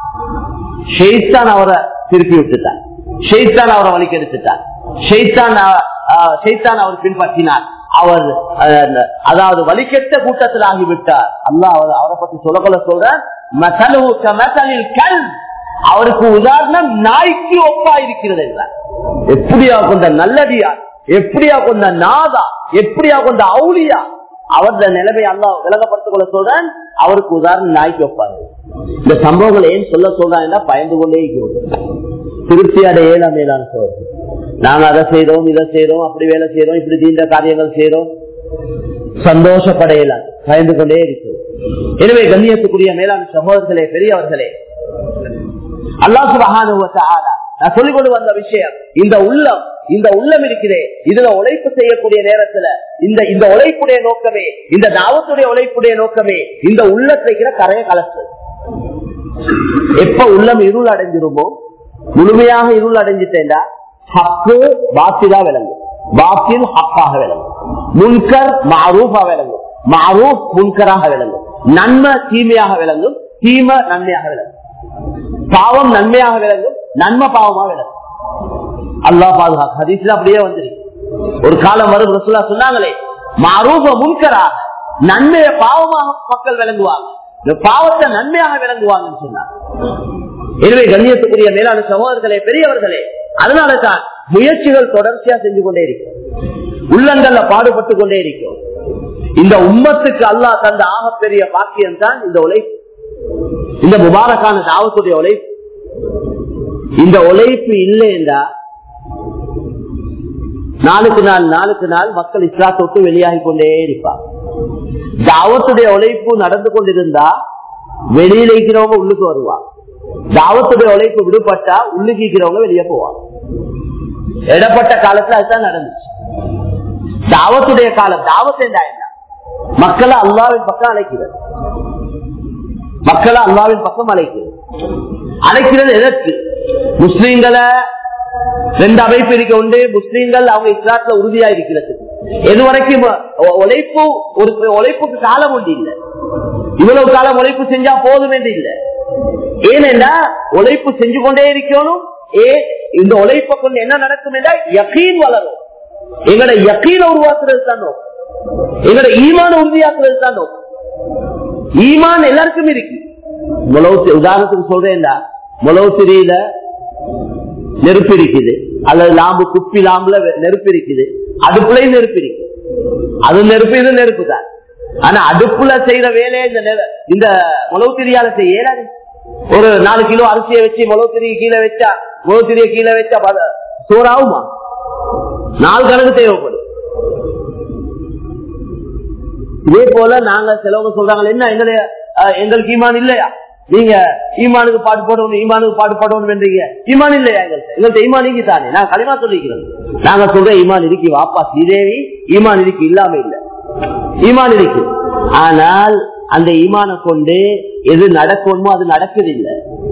ஷெய்தான் அவரை திருப்பி விட்டுட்டான் ஷெய்தான் அவரை வலிக்கு எடுத்துட்டான் ஷெய்தான் அ- அ- ஷெய்தான் அவர் பின்பற்றினார் அவர் அஹ், அதாவது வலிக்கெட்ட கூட்டத்தில் ஆகிவிட்டார் அல்லாஹ் அவர் அவரை பத்தி சொல்லக்கொள்ள சொல்ற மசலுஹு கமசலில் கல்ப். அவருக்கு உதாரணம் நாய்க்கு ஒப்பா இருக்கிறது என்றார் எப்படியா கொண்ட நல்லடியார் எப்படியா கொண்ட நாதா எப்படியா கொண்ட அவுளியா அவரது நிலைமை அல்லா விலகப்படுத்திக் கொள்ள சொல்றேன் அவருக்கு உதாரணம் நாய்க்கு ஒப்பாரு இந்த சம்பவங்களை ஏன் சொல்ல சொல்றாங்கன்னா பயந்து கொண்டே இருக்கிறோம் திருப்தி அடைய ஏழாம் மேலான சொல்றது நாங்க அதை செய்யறோம் இதை செய்யறோம் அப்படி வேலை செய்யறோம் இப்படி தீண்ட காரியங்கள் செய்யறோம் சந்தோஷப்படையலாம் பயந்து கொண்டே இருக்கிறோம் எனவே கண்ணியத்துக்குரிய மேலான சகோதரர்களே பெரியவர்களே அல்லாஹ் சுபஹானஹு வ தஆலா நான் சொல்லிக் கொண்டு வந்த விஷயம் இந்த உள்ளம் இந்த உள்ளம் இருக்கிறே இதுல உழைப்பு செய்யக்கூடிய நேரத்துல இந்த இந்த உழைப்புடைய நோக்கமே இந்த தாவத்துடைய உழைப்புடைய நோக்கமே இந்த உள்ளத்தை இருக்கிற கரையை கலசு எப்ப உள்ளம் இருள் அடைஞ்சிருமோ முழுமையாக இருள் அடைஞ்சிட்டேன்டா ஹக்கு பாத்திலா விளங்கும் பாத்தில் ஹக்காக விளங்கும் முன்கர் மாரூஃபா விளங்கும் மாரூப் முன்கராக விளங்கும் நன்மை தீமையாக விளங்கும் தீமை நன்மையாக விளங்கும் பாவம் நன்மையாக விளங்கும் நன்மை பாவமாக விளங்கும் அல்லாஹ் பாதுகாக்க ஹதீஸ்ல அப்படியே வந்துருக்கு ஒரு காலம் வரும் ரசூலா சொன்னாங்களே மாரூப முன்கராக நன்மையை பாவமாக மக்கள் விளங்குவாங்க இந்த பாவத்தை நன்மையாக விளங்குவாங்கன்னு சொன்னார் எனவே கண்ணியத்துக்குரிய மேலான சகோதரர்களே பெரியவர்களே அதனால தான் முயற்சிகள் தொடர்ச்சியா செஞ்சு கொண்டே இருக்கும் உள்ளங்கள்ல பாடுபட்டு கொண்டே இருக்கும் இந்த உம்மத்துக்கு அல்லாஹ் தந்த ஆகப்பெரிய பாக்கியம் தான் இந்த உழைப்பு இந்த முபாரக்கான தாவத்துடைய உழைப்பு இந்த உழைப்பு இல்லை என்றா நாளுக்கு நாள் நாளுக்கு நாள் மக்கள் இஸ்லாத்தை விட்டு வெளியாகி கொண்டே இருப்பாங்க தாவத்துடைய உழைப்பு நடந்து கொண்டிருந்தா வெளியில இருக்கிறவங்க உள்ளுக்கு வருவாங்க தாவத்துடைய உழைப்பு விடுபட்டா உள்ளுக்கு இருக்கிறவங்க வெளியே போவாங்க இடப்பட்ட காலத்துல அதுதான் நடந்துச்சு தாவத்துடைய காலம் தாவத்து என்ன மக்களை அல்லாவின் பக்கம் அழைக்கிறது மக்களை அல்லாவின் பக்கம் அழைக்கிறது அழைக்கிறது எதற்கு முஸ்லீம்களை ரெண்டு அமைப்பு இருக்க உண்டு முஸ்லீம்கள் அவங்க இஸ்லாத்துல உறுதியா இருக்கிறது எது வரைக்கும் உ- உழைப்பு ஒரு உழைப்புக்கு காலம் உண்டு இல்ல இவ்வளவு காலம் உழைப்பு செஞ்சா போதும் என்று இல்ல ஏனென்றா உழைப்பு செஞ்சு கொண்டே இருக்கணும் ஏ இந்த உழைப்பை கொண்டு என்ன நடக்கும் என்றால் யக்கீன் வளரும் எங்களோட யக்கீனை உருவாக்குறது தான் நோக்கம். எங்களோட ஈமான உறுதியாக்குறது தான் நோக்கம். ஈமான் எல்லாருக்கும் இருக்கு முளவு உதாரணத்துக்கு சொல்றேன்டா முளவு திரியில நெருப்பு இருக்குது அல்லது லாம்பு குப்பி லாம்புல வெ- நெருப்பு இருக்குது அடுப்புலயும் நெருப்பு இருக்கு அது நெருப்பு இது நெருப்பு தான் ஆனா அடுப்புல செய்யற வேலையை இந்த நெ- இந்த முளவு திரியால செய்ய இயலாது. ஒரு நாலு கிலோ அரிசியை வச்சு முளவு திரிய கீழே வச்சா முளவு திரிய கீழே வச்சா பத- சோறாகுமா நாலு கணக்கு தேவைப்படும் இதே போல நாங்க சிலவங்க சொல்றாங்க என்ன எங்களுடைய அஹ், எங்களுக்கு ஈமான் இல்லையா நீங்க ஈமானுக்கு பாட்டு போடணும் ஈமானுக்கு பாட்டு போடணும் என்றீங்க ஈமான் இல்லையா எங்களுக்கு எங்கள்கிட்ட ஈமான் இருக்கு தானே நான் களிமா சொல்லிக்கிறோம் நாங்க சொல்ற ஈமான் இருக்கு வாப்பா ஸ்ரீதேவி ஈமான் இருக்கு இல்லாம இல்ல ஈமான் இருக்கு ஆனால் அந்த ஈமானை கொண்டு எது நடக்கணுமோ அது நடக்குது இல்ல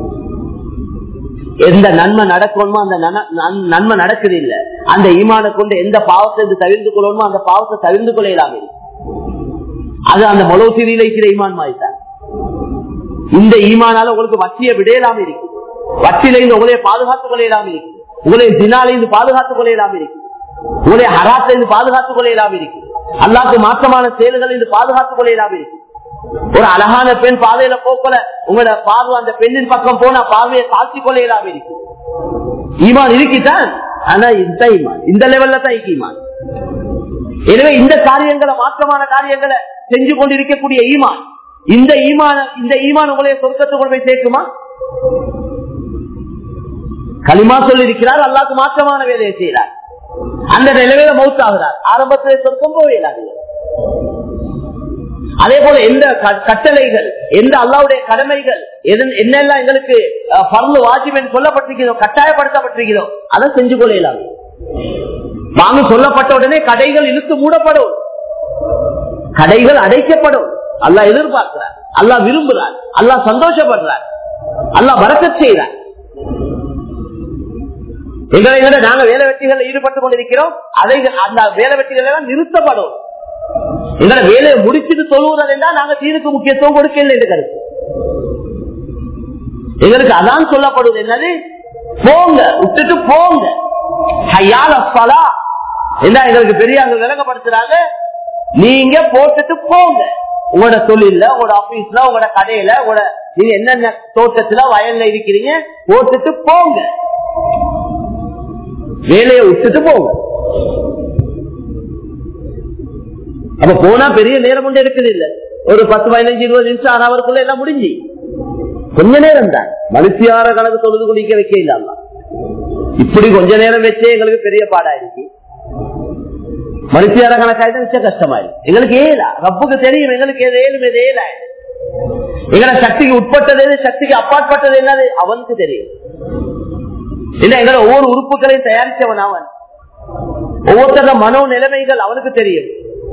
எந்த நன்மை நடக்கணுமோ அந்த நன- நன்- நன்மை நடக்குது இல்ல அந்த ஈமானை கொண்டு எந்த பாவத்தை இது தவிர்த்து கொள்ளணுமோ அந்த பாவத்தை தவிர்த்து கொள்ள இல்லாம இருக்கு அது அந்த மொழவு திரியில இருக்கிற ஈமான் மாதிரி தான் இந்த ஈமானால உங்களுக்கு வட்டியை விடையலாம இருக்கு வட்டியில இருந்து உங்களைய பாதுகாத்துக் கொள்ளையலாம இருக்கு உங்களை தினால இருந்து பாதுகாத்துக் கொள்ளையலாம இருக்கு உங்களை ஹராத்துல இருந்து பாதுகாத்துக் கொள்ளையலாம இருக்கு அல்லாக்கு மாற்றமான செயல்கள் இருந்து பாதுகாத்துக் கொள்ளையலாம இருக்கு ஒரு அழகான பெண் பாதையில போக்கல உங்களோட பார்வை அந்த பெண்ணின் பக்கம் போனா பார்வையை தாழ்த்தி கொள்ளையலாம இருக்கு ஈமான் இருக்குதான் ஆனா இந்த ஈமான் இந்த லெவல்ல தான் இருக்கு ஈமான் எனவே இந்த காரியங்களை மாற்றமான காரியங்களை செஞ்சு கொண்டிருக்கக்கூடிய ஈமான் இந்த ஈமான இந்த ஈமான் உங்களை சொர்க்கத்தை கொண்டு போய் சேர்க்குமா களிமா சொல்லி இருக்கிறார் அல்லாக்கு மாற்றமான வேலையை செய்கிறார் அந்த நிலைமையில மௌத்தாகிறார் ஆரம்பத்திலே சொர்க்கம் போவேலாது அதே போல எந்த க- கட்டளைகள் எந்த அல்லாவுடைய கடமைகள் எதன்- என்னெல்லாம் எங்களுக்கு அஹ், பர்லு வாஜிப் என்று சொல்லப்பட்டிருக்கிறதோ கட்டாயப்படுத்தப்பட்டிருக்கிறதோ அதை செஞ்சு கொள்ளலாம் வாங்க சொல்லப்பட்ட உடனே கடைகள் இழுத்து மூடப்படும் கடைகள் அடைக்கப்படும் அல்லாஹ் எதிர்பார்க்கிறார் அல்லாஹ் விரும்புகிறார் அல்லாஹ் சந்தோஷப்படுறார் அல்லாஹ் வரக்கச் செய்கிறார் எங்களை எங்களை நாங்க வேலை வெட்டிகள் ஈடுபட்டுக் கொண்டிருக்கிறோம் அதை அந்த வேலை வெட்டிகள் எல்லாம் நிறுத்தப்படும் எங்களை வேலையை முடிச்சுட்டு சொல்லுவது என்றால் நாங்க தீனுக்கு முக்கியத்துவம் கொடுக்கல என்று கருத்து எங்களுக்கு அதான் சொல்லப்படுவது என்னது போங்க விட்டுட்டு போங்க ஹையால் அஸ்ஸலா. என்ன எங்களுக்கு பெரியாங்க விளங்கப்படுத்துறாங்க நீங்க போட்டுட்டு போங்க உங்களோட தொழில்ல உங்களோட ஆபீஸ்ல உங்களோட கடையில உங்களோட நீங்க என்னென்ன தோட்டத்துல வயல்ல இருக்கிறீங்க போட்டுட்டு போங்க வேலையை விட்டுட்டு போங்க அப்ப போனா பெரிய நேரம் கொண்டு இருக்குது இல்ல ஒரு பத்து பதினஞ்சு இருபது நிமிஷம் ஆன அவருக்குள்ள எல்லாம் முடிஞ்சு கொஞ்ச நேரம் தான் மனுஷியார கணக்கு தொழுது குடிக்க வைக்க இல்லாம இப்படி கொஞ்ச நேரம் வச்சே எங்களுக்கு பெரிய பாடாயிருக்கு மனுஷியார கணக்காயிட்டு மிச்ச கஷ்டமாயிருக்கு எங்களுக்கு ஏலா ரப்புக்கு தெரியும் எங்களுக்கு எது ஏழும் எது ஏலா எங்களை சக்திக்கு உட்பட்டது எது சக்திக்கு அப்பாற்பட்டது என்னது அவனுக்கு தெரியும் இல்ல எங்களை ஒவ்வொரு உறுப்புகளையும் தயாரிச்சவன் அவன் ஒவ்வொருத்தர மனோ நிலைமைகள் அவனுக்கு தெரியும்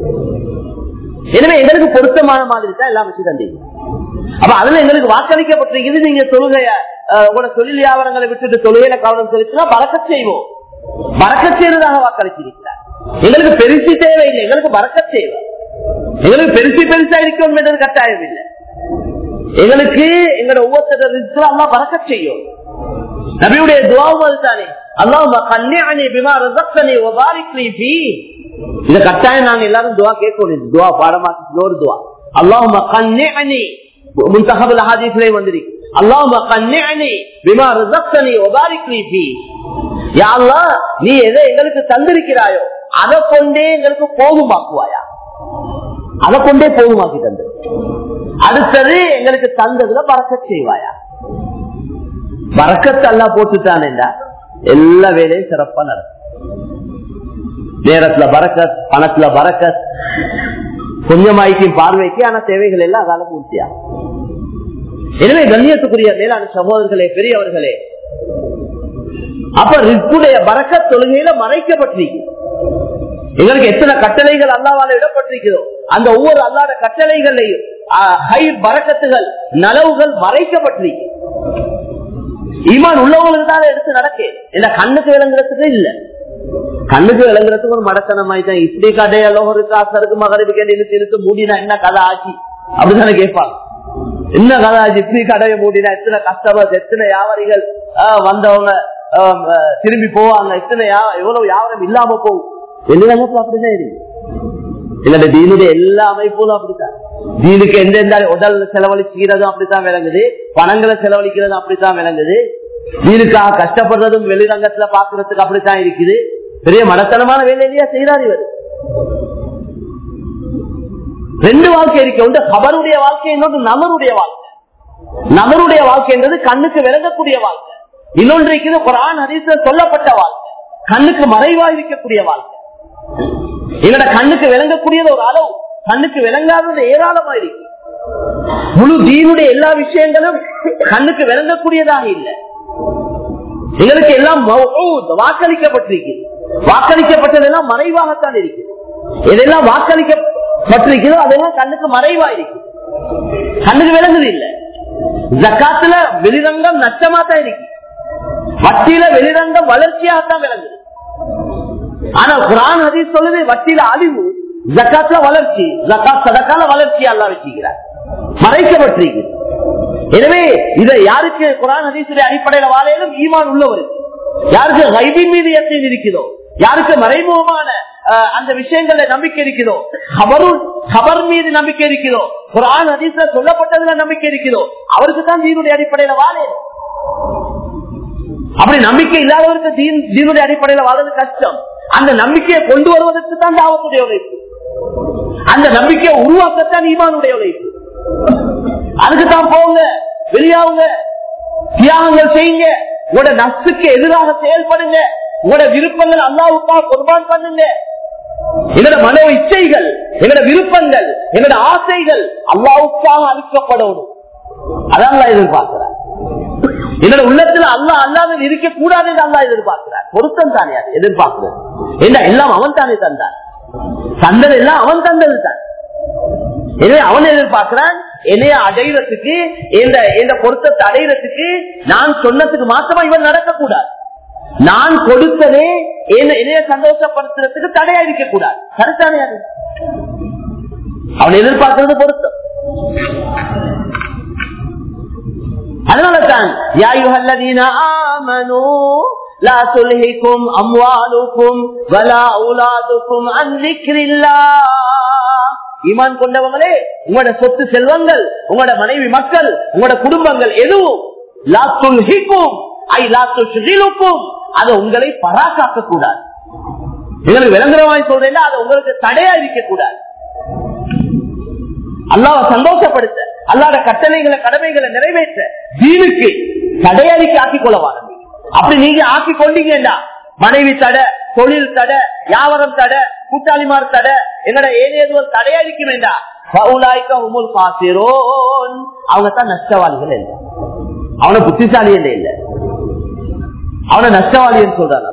எனவே எங்களுக்கு பொருத்தமான மாதிரி தான் எல்லாம் வச்சு தந்தீங்க அப்ப அதுல எங்களுக்கு வாக்களிக்கப்பட்டிருக்குது நீங்க தொழுகைய அஹ், உங்களோட தொழில் வியாபாரங்களை விட்டுட்டு தொழுகையில கவனம் செலுத்தினா பறக்க செய்வோம் பறக்க செய்வதாக வாக்களிச்சிருக்கிறார் எங்களுக்கு பெருசு தேவையில்லை எங்களுக்கு பறக்க தேவை எங்களுக்கு பெருசு பெருசா இருக்கணும் என்றது கட்டாயம் இல்லை எங்களுக்கு எங்களோட ஒவ்வொருத்தர் அம்மா பறக்க செய்யும் நபியுடைய துவாவும் அதுதானே அல்லாஹ் கல்யாணி பிமா ரசக்தனி வபாரிக்லி ஃபீ இத கட்டாயம் நாங்க எல்லாரும் துவா கேட்கணும் துவா பாடமாக்கி ஒரு துவா அல்லாஹ் கல்யாணி முன்தகபுல் ஹதீஸ்லே வந்திருக்கு அல்லாஹ் கல்யாணி பிமா ரசக்தனி வபாரிக்லி ஃபீ யா அல்லாஹ் நீ எதை எங்களுக்கு தந்திருக்கிறாயோ அதை கொண்டே எங்களுக்கு போதுமாக்குவாயா அதை கொண்டே போதுமாக்கி தந்து அடுத்தது எங்களுக்கு தந்ததுல பறக்க செய்வாயா பறக்கத்து அல்லா போட்டுட்டான் எல்லா வேலையும் சிறப்பா நடக்கும் நேரத்துல பறக்கத் பணத்துல பறக்கத் கொஞ்சமாய்க்கும் பார்வைக்கு ஆனா தேவைகள் எல்லாம் அதால பூர்த்தியா எனவே கண்ணியத்துக்குரிய மேலான சகோதரர்களே பெரியவர்களே அப்ப ரிஸ்குடைய பறக்க தொழுகையில மறைக்கப்பட்டிருக்கு எங்களுக்கு எத்தனை கட்டளைகள் அல்லாவால இடப்பட்டிருக்கிறதோ அந்த ஒவ்வொரு அல்லாத கட்டளைகளையும் ஹை பறக்கத்துகள் நலவுகள் மறைக்கப்பட்டிருக்கு ஈமான் உள்ளவங்களுக்கு தான் எடுத்து நடக்க இல்ல கண்ணுக்கு விளங்குறதுக்கு இல்ல கண்ணுக்கு விளங்குறதுக்கு ஒரு மடத்தனமாய் தான் இப்படி கடைய லோகருக்கு அசருக்கு மகரிப்புக்கு இழுத்து இழுத்து மூடினா என்ன கதை ஆச்சு அப்படித்தானே கேட்பாங்க என்ன கதை ஆச்சு இப்படி கடையை மூடினா எத்தனை கஸ்டமர்ஸ் எத்தனை வியாபாரிகள் ஆஹ், வந்தவங்க ஆஹ், ஆஹ், திரும்பி போவாங்க எத்தனை யா- எவ்வளவு வியாபாரம் இல்லாம போகும் வெளிரங்கத்துல அப்படிதான் இருக்கு இல்ல தீனுடைய எல்லா அமைப்பும் அப்படித்தான் தீனுக்கு எந்தெந்த உடல் செலவழிக்கிறதும் அப்படித்தான் விளங்குது பணங்களை செலவழிக்கிறதும் அப்படித்தான் விளங்குது தீனுக்காக கஷ்டப்படுறதும் வெளிரங்கத்துல பாக்குறதுக்கு அப்படித்தான் இருக்குது பெரிய மடத்தனமான வேலையிலேயே செய்யறாரு இவர் ரெண்டு வாழ்க்கை இருக்கு ஒன்று கபருடைய வாழ்க்கை இன்னொன்று நமருடைய வாழ்க்கை நமருடைய வாழ்க்கை என்றது கண்ணுக்கு விளங்கக்கூடிய வாழ்க்கை இன்னொன்று இருக்குது குரான் ஹதீஸ்ல சொல்லப்பட்ட வாழ்க்கை கண்ணுக்கு மறைவா இருக்கக்கூடிய வாழ்க்கை எங்கட கண்ணுக்கு விளங்கக்கூடியது ஒரு அளவு கண்ணுக்கு விளங்காதது ஏராளமா இருக்கு முழு தீனுடைய எல்லா விஷயங்களும் கண்ணுக்கு விளங்கக்கூடியதாக இல்லை எங்களுக்கு எல்லாம் மௌஊத், வாக்களிக்கப்பட்டிருக்கு வாக்களிக்கப்பட்டதெல்லாம் மறைவாகத்தான் இருக்கு எதெல்லாம் வாக்களிக்கப்பட்டிருக்கிறதோ அதெல்லாம் கண்ணுக்கு மறைவா இருக்கு கண்ணுக்கு விளங்குது இல்ல ஜக்காத்துல வெளிரங்கம் நஷ்டமா தான் இருக்கு வட்டியில வெளிரங்கம் வளர்ச்சியாகத்தான் விளங்குது ஆனா குரான் ஹதீஸ் சொல்லுது வட்டியில அழிவு ஜக்காத்துல வளர்ச்சி ஜக்காத் சதக்கால வளர்ச்சி அல்லா வச்சுக்கிறார் மறைக்கப்பட்டிருக்கு எனவே இதை யாருக்கு குரான் ஹதீசுடைய அடிப்படையில வாழையிலும் ஈமான் உள்ளவருக்கு யாருக்கு கைபின் மீது எத்தனை இருக்குதோ யாருக்கு மறைமுகமான அஹ், அந்த விஷயங்கள்ல நம்பிக்கை இருக்குதோ கபருள் கபர் மீது நம்பிக்கை இருக்குதோ குரான் ஹதீஸ்ல சொல்லப்பட்டதுல நம்பிக்கை இருக்குதோ அவருக்கு தான் தீனுடைய அடிப்படையில வாழையிலும் அப்படி நம்பிக்கை இல்லாதவருக்கு தீன் தீனுடைய அடிப்படையில வாழ்றது கஷ்டம் அந்த நம்பிக்கையை கொண்டு வருவதற்கு தான் தாவத்துடைய உழைப்பு அந்த நம்பிக்கையை உருவாக்கத்தான் ஈமானுடைய உழைப்பு அதுக்கு தான் போங்க வெளியாவுங்க தியாகங்கள் செய்யுங்க உங்களோட நசுக்கு எதிராக செயல்படுங்க உங்களோட விருப்பங்கள் அல்லாவுக்காக குர்பான் பண்ணுங்க எங்களோட மனோ இச்சைகள் எங்களோட விருப்பங்கள் எங்களோட ஆசைகள் அல்லாவுக்காக அளிக்கப்படணும் அதான் அல்லாஹ் எதிர்பார்க்கிறார் என்னோட உள்ளத்துல அல்லா அல்லாத இருக்க கூடாது என்று அல்லா எதிர்பார்க்கிறார் பொருத்தம் தானே அது எதிர்பார்க்கிறது என்ன எல்லாம் அவன் தானே தந்தான் தந்தது எல்லாம் அவன் தந்தது தான் எனவே அவன் எதிர்பார்க்கிறான் என்னைய அடையிறதுக்கு இந்த இந்த பொருத்தத்தை அடையிறதுக்கு நான் சொன்னதுக்கு மாத்திரமா இவன் நடக்கக்கூடாது நான் கொடுத்ததே என்ன- என்னைய சந்தோஷப்படுத்துறதுக்கு தடையா இருக்க கூடாது கருத்தானே அது அவன் எதிர்பார்க்கிறது பொருத்தம் அதனால தான் யா அய்யுஹல்லதீன ஆமனூ லா துல்ஹிக்கும் அம்வாலுக்கும் வலா அவுலாதுக்கும் அன் ذிக்ரில்லாஹ் ஈமான் கொண்டவங்களே உங்களோட சொத்து செல்வங்கள் உங்களோட மனைவி மக்கள் உங்களோட குடும்பங்கள் எதுவும் லா துல்ஹிக்கும் ஐ லா துஷ்கிலுக்கும் அது உங்களை பராக்காக்க கூடாது எங்களுக்கு விளங்குறவாய் சொல்றேன் அது உங்களுக்கு தடையா இருக்க கூடாது அல்லாவை சந்தோஷப்படுத்த அல்லாத கட்டளைகளை கடமைகளை நிறைவேற்ற தீனுக்கு தடையறிக்கை ஆக்கிக் கொள்ளவான அப்படி நீங்க ஆக்கி கொண்டீங்கன்னா மனைவி தடை தொழில் தடை வியாபாரம் தடை கூட்டாளிமார் தடை என்னோட ஏதேதும் தடையறிக்க வேண்டாம் பவுலாய்க்க உமுல் காசிரோன் அவங்க தான் நஷ்டவாளிகள் இல்லை அவனை புத்திசாலி இல்லை இல்லை அவனை நஷ்டவாளின்னு சொல்றாங்க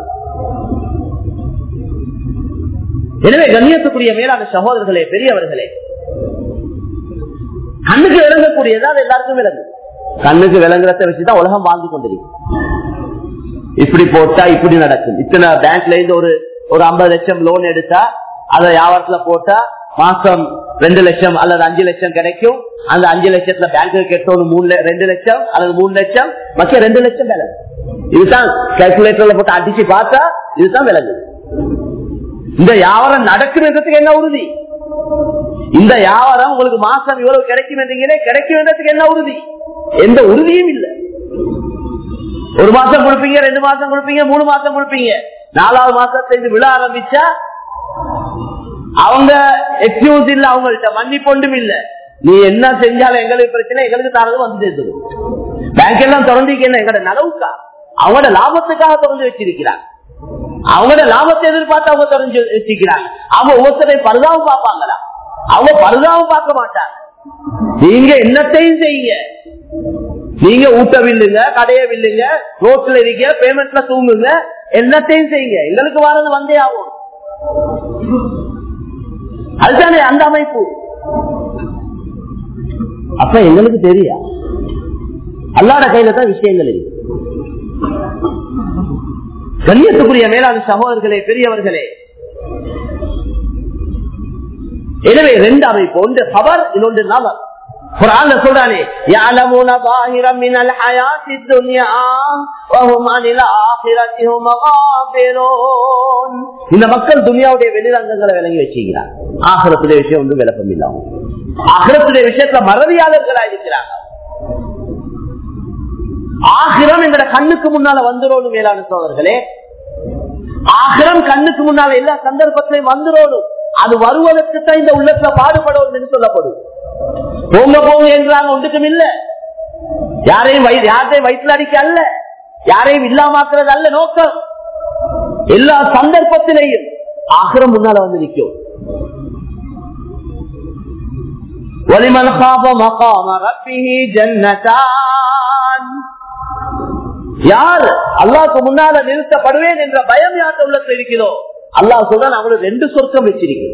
எனவே கண்ணியத்துக்குரிய மேலான சகோதரர்களே பெரியவர்களே கண்ணுக்கு விளங்கக்கூடியது அது எல்லாருக்கும் விளங்கு கண்ணுக்கு விளங்குறத வச்சுதான் உலகம் வாழ்ந்து கொண்டிருக்கு இப்படி போட்டா இப்படி நடக்கும் இத்தனை பேங்க்ல இருந்து ஒரு ஒரு ஐம்பது லட்சம் லோன் எடுத்தா அதை வியாபாரத்துல போட்டா மாசம் ரெண்டு லட்சம் அல்லது அஞ்சு லட்சம் கிடைக்கும் அந்த அஞ்சு லட்சத்துல பேங்க்கு கெட்டோம் மூணு ல- ரெண்டு லட்சம் அல்லது மூணு லட்சம் மற்ற ரெண்டு லட்சம் விலங்கு இதுதான் கால்குலேட்டர்ல போட்டு அடிச்சு பார்த்தா இதுதான் விலங்கு இந்த வியாபாரம் நடக்குன்றதுக்கு என்ன உறுதி இந்த வியாபாரம் உங்களுக்கு மாசம் இவ்வளவு கிடைக்கும் என்றீங்களே கிடைக்கும் என்ன உறுதி எந்த உறுதியும் இல்லை ஒரு மாசம் கொடுப்பீங்க ரெண்டு மாசம் கொடுப்பீங்க மூணு மாசம் கொடுப்பீங்க நாலாவது மாசத்துல இது விழ ஆரம்பிச்சா அவங்க எக்ஸ்கியூஸ் இல்ல அவங்கள்ட்ட மன்னிப்பொண்டும் இல்ல நீ என்ன செஞ்சாலும் எங்களுக்கு பிரச்சனை எங்களுக்கு தரது வந்து சேர்த்துடும் பேங்க் எல்லாம் திறந்தீங்க என்ன எங்களோட நலவுக்கா அவங்களோட லாபத்துக்காக திறந்து வச்சிருக்கிறாங்க அவங்களோட லாபத்தை எதிர்பார்த்து அவங்க திறந்து வச்சிருக்கிறாங்க அவங்க ஒவ்வொருத்தரையும் பருதாவும் பார்ப்பாங்களா அவங்க பருதாவும் பார்க்க மாட்டாங்க நீங்க என்னத்தையும் செய்யுங்க நீங்க ஊட்ட வில்லுங்க கடைய வில்லுங்க ரோட்ல இருக்க பேமெண்ட்ல தூங்குங்க எல்லாத்தையும் செய்யுங்க எங்களுக்கு வர்றது வந்தே ஆகும் அதுதானே அந்த அமைப்பு அப்ப எங்களுக்கு தெரியா அல்லாட கையில தான் விஷயங்கள் இருக்கு கண்ணியத்துக்குரிய மேலான சகோதரர்களே பெரியவர்களே எனவே ரெண்டு அமைப்பு ஒன்று கவர் இன்னொன்று நபர் குரான்ல சொல்றானே يعلمون ظاهرا من الحياة الدنيا وهم عن الآخرة هم غافلون இந்த மக்கள் துனியாவுடைய வெளிரங்கங்களை விளங்கி வச்சுக்கிறாங்க ஆகிரத்துடைய விஷயம் வந்து விளக்கம் இல்லாம ஆகிரத்துடைய விஷயத்துல மறதியாளர்களா இருக்கிறாங்க ஆகிரம் எங்கட கண்ணுக்கு முன்னால வந்துடும் மேலான சோதர்களே ஆகிரம் கண்ணுக்கு முன்னால எல்லா சந்தர்ப்பத்திலையும் வந்துடும் அது வருவதற்கு தான் இந்த உள்ளத்துல பாடுபடும் என்று சொல்லப்படும் போங்க போங்க என்றாங்க ஒன்றுக்கும் இல்ல யாரையும் வயி- யாரையும் வயிற்றுல அடிக்க அல்ல யாரையும் இல்லாமாக்குறது அல்ல நோக்கம் எல்லா சந்தர்ப்பத்திலையும் ஆகிரம் முன்னால வந்து நிற்கும் وَلِمَنْ خَافَ مَقَامَ رَبِّهِ جَنَّتَانِ யார் அல்லாஹ்க்கு முன்னால நிறுத்தப்படுவேன் என்ற பயம் யார்கிட்ட உள்ளத்துல இருக்கிறோ அல்லாஹ் சொல்றான் அவங்களுக்கு ரெண்டு சொர்க்கம் வச்சிருக்கிறோம்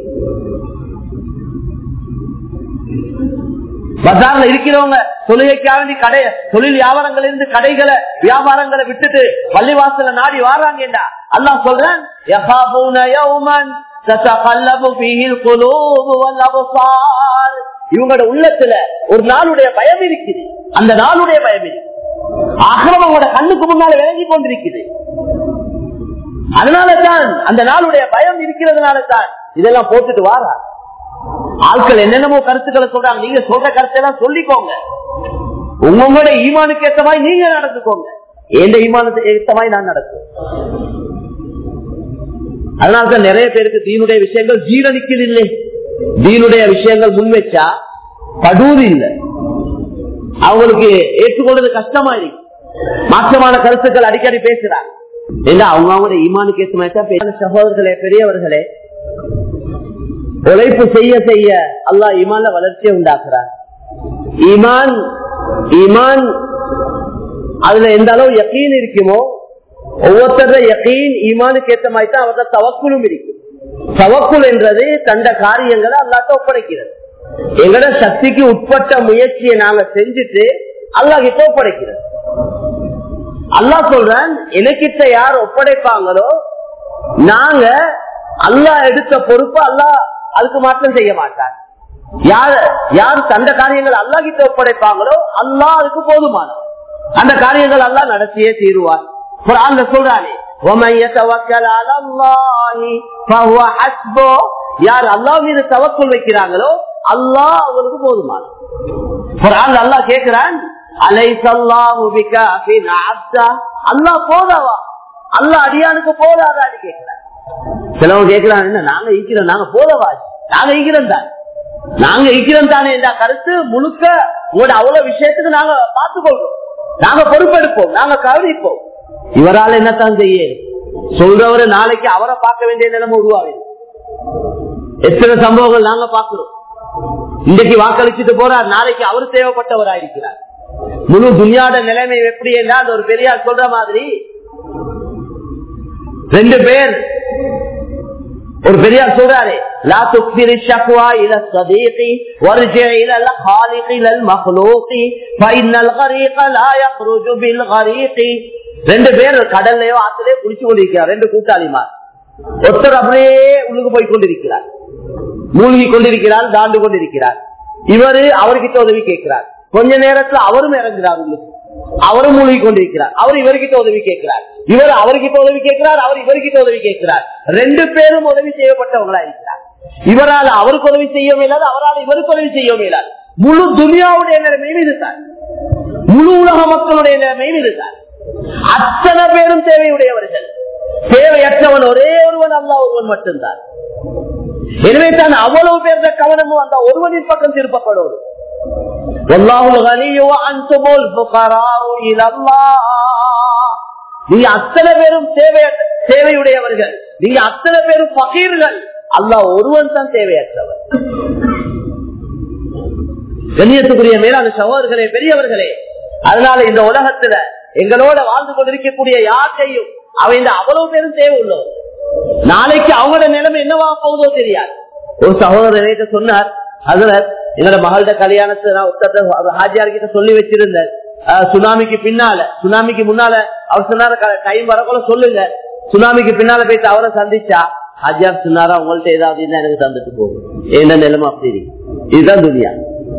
பஜார்ல இருக்கிறவங்க தொழுகைக்காக வேண்டி கடை தொழில் வியாபாரங்கள் இருந்து கடைகளை வியாபாரங்களை விட்டுட்டு பள்ளிவாசல நாடி வாராங்கடா அல்லாஹ் சொல்றேன் யஹாபூன யௌமன் ததகல்லபு ஃபீஹில் குலூபு வல் அப்சார் இவங்களோட உள்ளத்துல ஒரு நாளுடைய பயம் இருக்குது அந்த நாளுடைய பயம் இருக்கு ஆகிரம் அவங்களோட கண்ணுக்கு முன்னால விளங்கி கொண்டிருக்குது அதனால தான் அந்த நாளுடைய பயம் இருக்கிறதுனால தான் இதெல்லாம் போட்டுட்டு வாரா ஆட்கள் என்னென்னமோ கருத்துக்களை சொல்றாங்க நீங்க சொல்ற கருத்தெல்லாம் சொல்லிக்கோங்க உங்களோட ஈமானுக்கு ஏத்த மாதிரி நீங்க நடந்துக்கோங்க எந்த ஈமானுக்கு ஏத்த மாதிரி நான் நடக்கும் அதனால்தான் நிறைய பேருக்கு தீனுடைய விஷயங்கள் ஜீரணிக்குது இல்லை தீனுடைய விஷயங்கள் முன் வச்சா படுவது இல்லை அவங்களுக்கு ஏற்றுக்கொள்றது கஷ்டமா இருக்கு மாற்றமான கருத்துக்கள் அடிக்கடி பேசுறாங்க ஏன்னா அவங்க அவங்களுடைய ஈமானுக்கு ஏற்ற மாதிரி தான் பேசுறாங்க. சகோதரர்களே பெரியவர்களே உழைப்பு செய்ய செய்ய அல்லாஹ் ஈமான்ல வளர்ச்சியை உண்டாக்குறார் ஈமான் ஈமான் அதுல எந்த அளவு யக்கீன் இருக்குமோ ஒவ்வொருத்தர யக்கீன் ஈமானுக்கு ஏற்ற மாதிரி தான் அவர்த தவக்குலும் இருக்கு தவக்குல் என்றது தந்த காரியங்களை அல்லாட்ட ஒப்படைக்கிறது எங்கட சக்திக்கு உட்பட்ட முயற்சியை நாங்க செஞ்சுட்டு அல்லாஹ் கிட்ட ஒப்படைக்கிறது அல்லாஹ் சொல்றான் எனக்கிட்ட யார் ஒப்படைப்பாங்களோ நாங்க அல்லாஹ் எடுத்த பொறுப்பு அல்லாஹ் அதுக்கு மாற்றம் செய்ய மாட்டார் யார் யார் தந்த காரியங்கள் அல்லா கிட்ட ஒப்படைப்பாங்களோ அல்லாஹ் அதுக்கு போதுமானவர் அந்த காரியங்கள் எல்லாம் நடத்தியே தீருவார் குரான்ல சொல்றானே وَمَن يَتَوَكَّلْ عَلَى اللَّهِ فَهُوَ حَسْبُهُ யார் அல்லாஹ் மீது தவக்குள் வைக்கிறாங்களோ அல்லாஹ் அவங்களுக்கு போதுமானவர் குரான்ல அல்லாஹ் கேக்குறான் அலைசல்லாஹு பிகாஃபின் அப்தா அல்லாஹ் போதாவா அல்லாஹ் அடியானுக்கு போதாதான்னு கேக்குறான் சிலவங்க கேட்கிறாங்க என்ன நாங்க ஈக்கிறோம் நாங்க போதவா நாங்க ஈக்கிறோம் தான் நாங்க ஈக்கிறோம் தானே என்ற கருத்து முழுக்க உங்களோட அவ்வளவு விஷயத்துக்கு நாங்க பார்த்துக்கொள்றோம் நாங்க பொறுப்பெடுப்போம் நாங்க கவனிப்போம் இவரால் என்னத்தான் செய்ய சொல்றவரு நாளைக்கு அவரை பார்க்க வேண்டிய நிலைமை உருவாகுது எத்தனை சம்பவங்கள் நாங்க பாக்குறோம் இன்றைக்கு வாக்களிச்சுட்டு போறார் நாளைக்கு அவர் தேவைப்பட்டவராயிருக்கிறார் முழு துணியாட நிலைமை எப்படி என்றால் அந்த ஒரு பெரியார் சொல்ற மாதிரி ரெண்டு பேர் ஒரு பெரியார் சொல்றாரு லா துக்திரி ஷக்வா இல சதீகி வர்ஜி இல الخالق الى المخلوق فان الغريق لا يخرج بالغريق ரெண்டு பேர் கடல்லையோ ஆத்திலேயோ குளிச்சு கொண்டிருக்கிறார் ரெண்டு கூட்டாளிமார் ஒருத்தர் அப்படியே உள்ளுக்கு போய் கொண்டிருக்கிறார் மூழ்கி கொண்டிருக்கிறார் தாண்டு கொண்டிருக்கிறார் இவரு அவர்கிட்ட உதவி கேட்கிறார் கொஞ்ச நேரத்துல அவரும் இறங்குறார் உள்ளுக்கு அவரும் மூழ்கி கொண்டிருக்கிறார் அவர் இவர்கிட்ட உதவி கேட்கிறார் இவர் அவர்கிட்ட உதவி கேட்கிறார் அவர் இவர்கிட்ட உதவி கேட்கிறார் ரெண்டு பேரும் உதவி செய்யப்பட்டவங்களா இருக்கிறார் இவரால் அவருக்கு உதவி செய்ய மேலாது அவரால் இவருக்கு உதவி செய்ய மேலாது முழு துனியாவுடைய நிலைமையும் இதுதான் முழு உலக மக்களுடைய நிலைமையும் இதுதான் அத்தனை பேரும் தேவையுடையவர்கள் தேவையற்றவன் ஒரே ஒருவன் அல்ல ஒருவன் மட்டும்தான் எனவே தான் அவ்வளவு பேருந்த கவனமும் அந்த ஒருவனின் பக்கம் திருப்பப்படும் والله الغني وانتم الفقراء الى الله நீங்க அத்தனை பேரும் தேவையற்ற தேவையுடையவர்கள் நீங்க அத்தனை பேரும் பகீர்கள் அல்லாஹ் ஒருவன் தான் தேவையற்றவர் கண்ணியத்துக்குரிய மேலான சகோதரர்களே பெரியவர்களே அதனால இந்த உலகத்துல எங்களோட வாழ்ந்து கொண்டிருக்கக்கூடிய யாருக்கையும் அவன் இந்த அவ்வளவு பேரும் தேவை உள்ளவர் நாளைக்கு அவங்களோட நிலைமை என்னவா போகுதோ தெரியாது ஒரு சகோதரர் சொன்னார் அதுல என்னோட மகளோட கல்யாணத்தை நான் ஒருத்தர் ஹாஜியார் கிட்ட சொல்லி வச்சிருந்தேன் அஹ் சுனாமிக்கு பின்னால சுனாமிக்கு முன்னால அவர் சொன்னார டைம் வரக்குள்ள சொல்லுங்க சுனாமிக்கு பின்னால போயிட்டு அவரை சந்திச்சா ஹாஜியார் சொன்னாரா உங்கள்ட்ட ஏதாவது இருந்தா எனக்கு தந்துட்டு போகும் என்ன நிலைமை அப்படி இருக்கு இதுதான் துணியா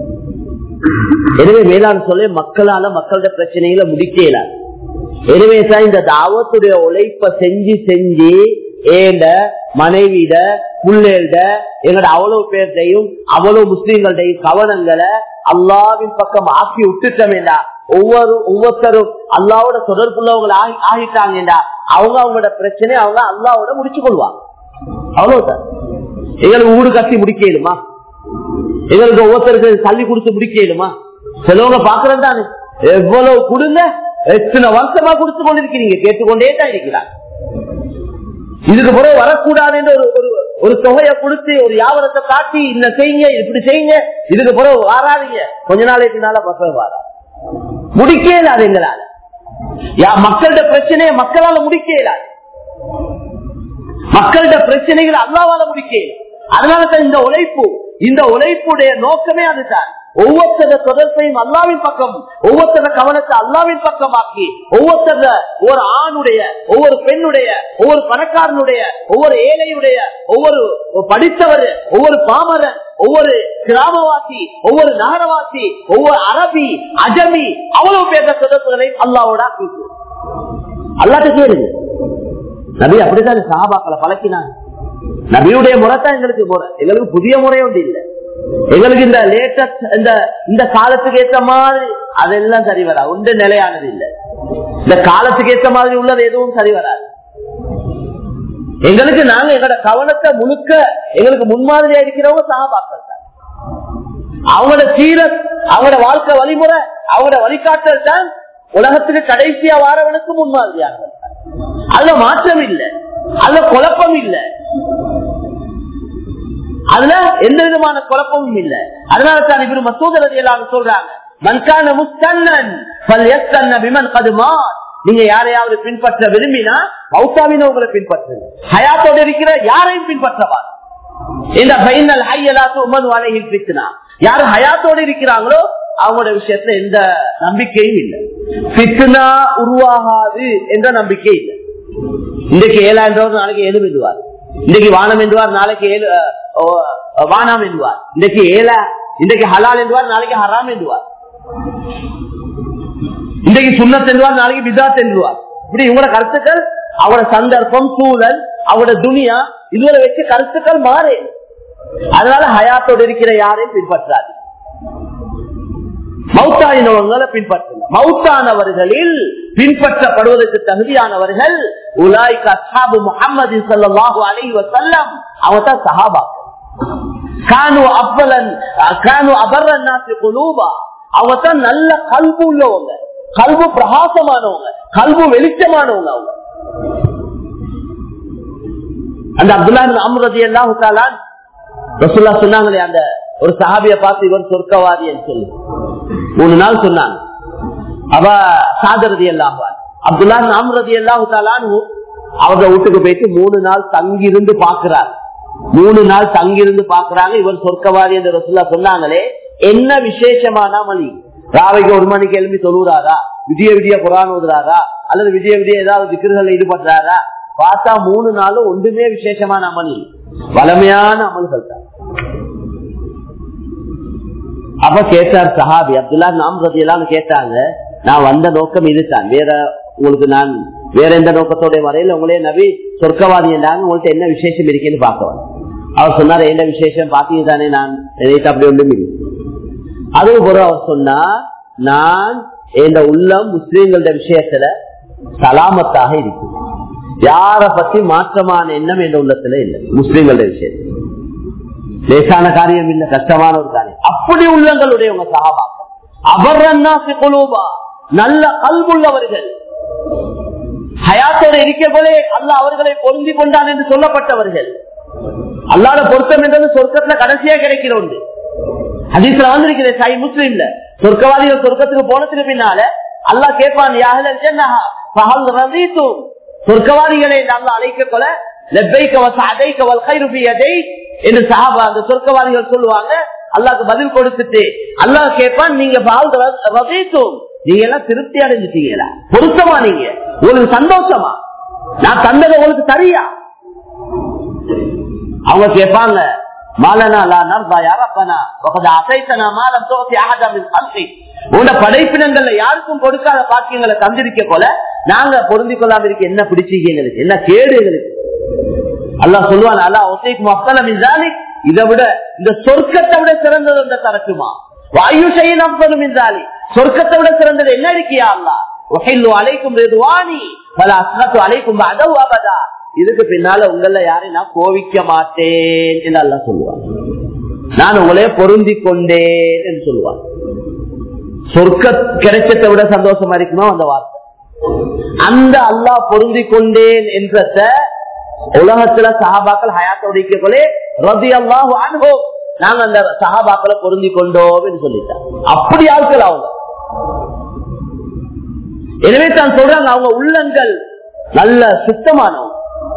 எனவே மேலாண் சொல்ல மக்களால மக்களோட பிரச்சனைகளை முடிக்க இயலாது எனவே தான் இந்த தாவத்துடைய உழைப்ப செஞ்சு செஞ்சு ஏண்ட மனைவிட புள்ளேட எங்கட அவ்வளவு பேர்டையும் அவ்வளவு முஸ்லீம்களுடையும் கவனங்களை அல்லாவின் பக்கம் ஆக்கி விட்டுட்டோமேண்டா ஒவ்வொரு ஒவ்வொருத்தரும் அல்லாவோட தொடர்புள்ளவங்க ஆகிட்டாங்கடா அவங்க அவங்களோட பிரச்சனை அவங்க அல்லாவோட முடிச்சு கொள்வாங்க அவ்வளவுதான் எங்களுக்கு ஊடு கட்டி முடிக்கலுமா எங்களுக்கு ஒவ்வொருத்தருக்கு தள்ளி கொடுத்து முடிக்கலுமா சிலவங்க பாக்குறது தானே எவ்வளவு கொடுங்க எத்தனை வருஷமா கொடுத்து கொண்டிருக்கிறீங்க கேட்டுக்கொண்டே தான் இருக்கிறார் இதுக்கு பிறகு வரக்கூடாது என்று ஒரு ஒரு- ஒரு தொகையை கொடுத்து ஒரு வியாபாரத்தை காட்டி இந்த செய்யுங்க இப்படி செய்யுங்க இதுக்கு பிறகு வாராதீங்க கொஞ்ச நாளைக்கு நாள பக்கம் வாரா முடிக்க இயலாது எங்களால யா மக்களோட பிரச்சனையை மக்களால முடிக்க இயலாது மக்களோட பிரச்சனைகளை அல்லாவால முடிக்க இயலும். அதனாலதான் இந்த உழைப்பு இந்த உழைப்புடைய நோக்கமே அதுதான் ஒவ்வொருத்தர தொடர்பையும் அல்லாவின் பக்கம் ஒவ்வொருத்தர கவனத்தை அல்லாவின் பக்கமாக்கி ஒவ்வொருத்தர ஒரு ஆணுடைய ஒவ்வொரு பெண்ணுடைய ஒவ்வொரு பணக்காரனுடைய ஒவ்வொரு ஏழையுடைய ஒவ்வொரு படித்தவர் ஒவ்வொரு பாமரன் ஒவ்வொரு கிராமவாசி ஒவ்வொரு நகரவாசி ஒவ்வொரு அரபி அஜமி அவ்வளவு பேர் தொடர்புகளை அல்லாவோட ஆக்கி அல்லாட்ட கேளுங்க நபி அப்படித்தான் சஹாபாக்களை பழக்கினாங்க நபியுடைய முறை தான் எங்களுக்கு முறை எங்களுக்கு புதிய முறை ஒன்று இல்லை எங்களுக்கு இந்த லேட்டஸ்ட் இந்த இந்த காலத்துக்கு ஏற்ற மாதிரி அதெல்லாம் சரி வரா உண்டு நிலையானது இல்லை இந்த காலத்துக்கு ஏற்ற மாதிரி உள்ளது எதுவும் சரி வராது எங்களுக்கு நாங்க எங்களோட கவனத்தை முழுக்க எங்களுக்கு முன்மாதிரியா இருக்கிறவங்க சகாபாக்கள் தான் அவங்களோட சீரத் அவங்களோட வாழ்க்கை வழிமுறை அவங்களோட வழிகாட்டல் தான் உலகத்துக்கு கடைசியா வாரவனுக்கு முன்மாதிரியாக அதுல மாற்றம் இல்லை அதுல குழப்பம் இல்லை அதுல எந்த விதமான குழப்பமும் இல்லை அதனால தான் இவரு மசூதரதி எல்லாம் சொல்றாங்க மன்கான முஸ்தன்னன் விமன் கதுமா நீங்க யாரையாவது பின்பற்ற விரும்பினா மௌத்தாவினவங்களை பின்பற்றுங்க ஹயாத்தோடு இருக்கிற யாரையும் பின்பற்றவா இந்த பைனல் ஹையலாத்து உமது வலையில் பித்துனா யாரு ஹயாத்தோடு இருக்கிறாங்களோ அவங்களோட விஷயத்துல எந்த நம்பிக்கையும் இல்லை பித்துனா உருவாகாது என்ற நம்பிக்கை இல்லை இன்றைக்கு ஏழாயிரம் ரூபாய் நாளைக்கு ஏழு என்றுவார் இன்றைக்கு வானம் என்றுவார் நாளைக்கு ஏழு வானம் என்றுவார் இன்றைக்கு ஏழ இன்றைக்கு ஹலால் என்றுவார் நாளைக்கு ஹராம் என்றுவார் இன்றைக்கு சுண்ணத் என்றுவார் நாளைக்கு பிதாத் என்றுவார் இப்படி இவங்களோட கருத்துக்கள் அவரோட சந்தர்ப்பம் சூழல் அவரோட துனியா இதுவரை வச்சு கருத்துக்கள் மாறே அதனால ஹயாத்தோடு இருக்கிற யாரையும் பின்பற்றாது மௌத்தாயினவங்களை பின்பற்றுங்க மௌத்தானவர்களில் பின்பற்றப்படுவதற்கு தகுதியானவர்கள் உலாய்க்கு அசாபு முகமது சல்லாஹூ அலி வசல்லம் அவங்க தான் சஹாபா கானு அப்பலன் கானு அபர்ரன் குலூபா அவங்க தான் நல்ல கல்பு உள்ளவங்க கல்பு பிரகாசமானவங்க கல்பு வெளிச்சமானவங்க அவங்க அந்த அப்துல்லா அம்ரதி எல்லாம் ரசுல்லா சொன்னாங்களே அந்த ஒரு சஹாபிய பார்த்து இவர் சொர்க்கவாதி சொல்லி மூணு நாள் சொன்னாங்க அவ சாதரதி எல்லாம் அப்துல்லா அம்ரதி எல்லாம் அவங்க வீட்டுக்கு போயிட்டு மூணு நாள் தங்கியிருந்து பாக்குறாரு மூணு நாள் தங்கியிருந்து பாக்குறாங்க இவர் சொர்க்கவாதி என்று ரசுல்லா சொன்னாங்களே என்ன விசேஷமான மணி ராவைக்கு ஒரு மணிக்கு எழுப்பி தொழுகிறாரா விடிய விடிய குரான் ஓதுறாரா அல்லது விடிய விடிய ஏதாவது விக்கிரகள் ஈடுபடுறாரா பார்த்தா மூணு நாளும் ஒன்றுமே விசேஷமான அமல் வளமையான அமல்கள் தான் அப்ப கேட்டார் சஹாபி அப்துல்லா நாம் எல்லாம் கேட்டாங்க நான் வந்த நோக்கம் இதுதான் வேற உங்களுக்கு நான் வேற எந்த நோக்கத்தோட வரையில உங்களே நபி சொர்க்கவாதி என்றாங்க உங்கள்ட்ட என்ன விசேஷம் இருக்குன்னு பார்க்க அவர் சொன்னார் என்ன விசேஷம் பாத்தீங்க தானே நான் நினைத்து அப்படி ஒன்றும் இல்லை அதுவும் போற அவர் சொன்னா நான் என் உள்ளம் முஸ்லீம்களோட விஷயத்துல சலாமத்தாக இருக்கும் யார பத்தி மாற்றமான எண்ணம் என்ற உள்ளத்துல இல்லை முஸ்லீம்களோட விஷயம் லேசான காரியம் இல்ல கஷ்டமான ஒரு காரியம் அப்படி உள்ளங்களுடைய சகாபாக்கள் அபர்ணாசி குழுவா நல்ல கல்வுள்ளவர்கள் ஹயாத்தோடு இருக்க போலே அல்ல அவர்களை பொருந்தி கொண்டான் என்று சொல்லப்பட்டவர்கள் அல்லாத பொருத்தம் என்றது சொர்க்கத்துல கடைசியா கிடைக்கிற ஒன்று ஹதீஸ்ல வந்திருக்கிற சாய் முஸ்லீம்ல சொர்க்கவாதிகள் சொர்க்கத்துக்கு போனதுக்கு பின்னால அல்லா கேட்பான் பகல் ரதீத்தும் சொர்க்கவாதிகளை நல்லா அழைக்க கொல என்று சாபா அந்த சொர்க்கவாதிகள் சொல்லுவாங்க அல்லாக்கு பதில் கொடுத்துட்டு அல்லாஹ் கேட்பான் நீங்க ரதீத்தும் நீங்க எல்லாம் திருப்தி அடைஞ்சிட்டீங்களா பொருத்தமா நீங்க உங்களுக்கு சந்தோஷமா நான் தந்ததை உங்களுக்கு சரியா அவங்க கேட்பாங்க படைப்பினங்கள்ல யாருக்கும் கொடுக்காத பாக்கியங்களை தந்திருக்க போல நாங்க பொருந்தி கொள்ளாம இருக்க என்ன பிடிச்சிங்க எங்களுக்கு என்ன கேடு எங்களுக்கு அல்லா சொல்லுவான் அல்லா ஒசைக்கு மக்கள் இதை விட இந்த சொர்க்கத்தை விட சிறந்தது அந்த தரக்குமா வாயு செய்ய நம்பரும் என்றாலே சொர்க்கத்தை விட சிறந்தது என்ன இருக்கியா அல்லா அழைக்கும் பல அஸ்னத்து அழைக்கும் அதவு அபதா இதுக்கு பின்னால உங்கள யாரையும் நான் கோவிக்க மாட்டேன் என்று அல்ல சொல்லுவான் நான் உங்களையே பொருந்தி கொண்டேன் என்று சொல்லுவான் சொர்க்க கிடைச்சதை விட சந்தோஷமா இருக்குமா அந்த வார்த்தை அந்த அல்லாஹ் பொருந்தி கொண்டேன் என்றத உலகத்துல சஹாபாக்கள் ஹயாத்தோட கொலே ரதி அல்லாஹ் அனுபவ நாங்க அந்த சஹாபாக்களை பொருந்தி கொண்டோம் என்று சொல்லிட்டான் அப்படி ஆட்கள் அவங்க எனவே தான் சொல்றாங்க அவங்க உள்ளங்கள் நல்ல சுத்தமானவங்க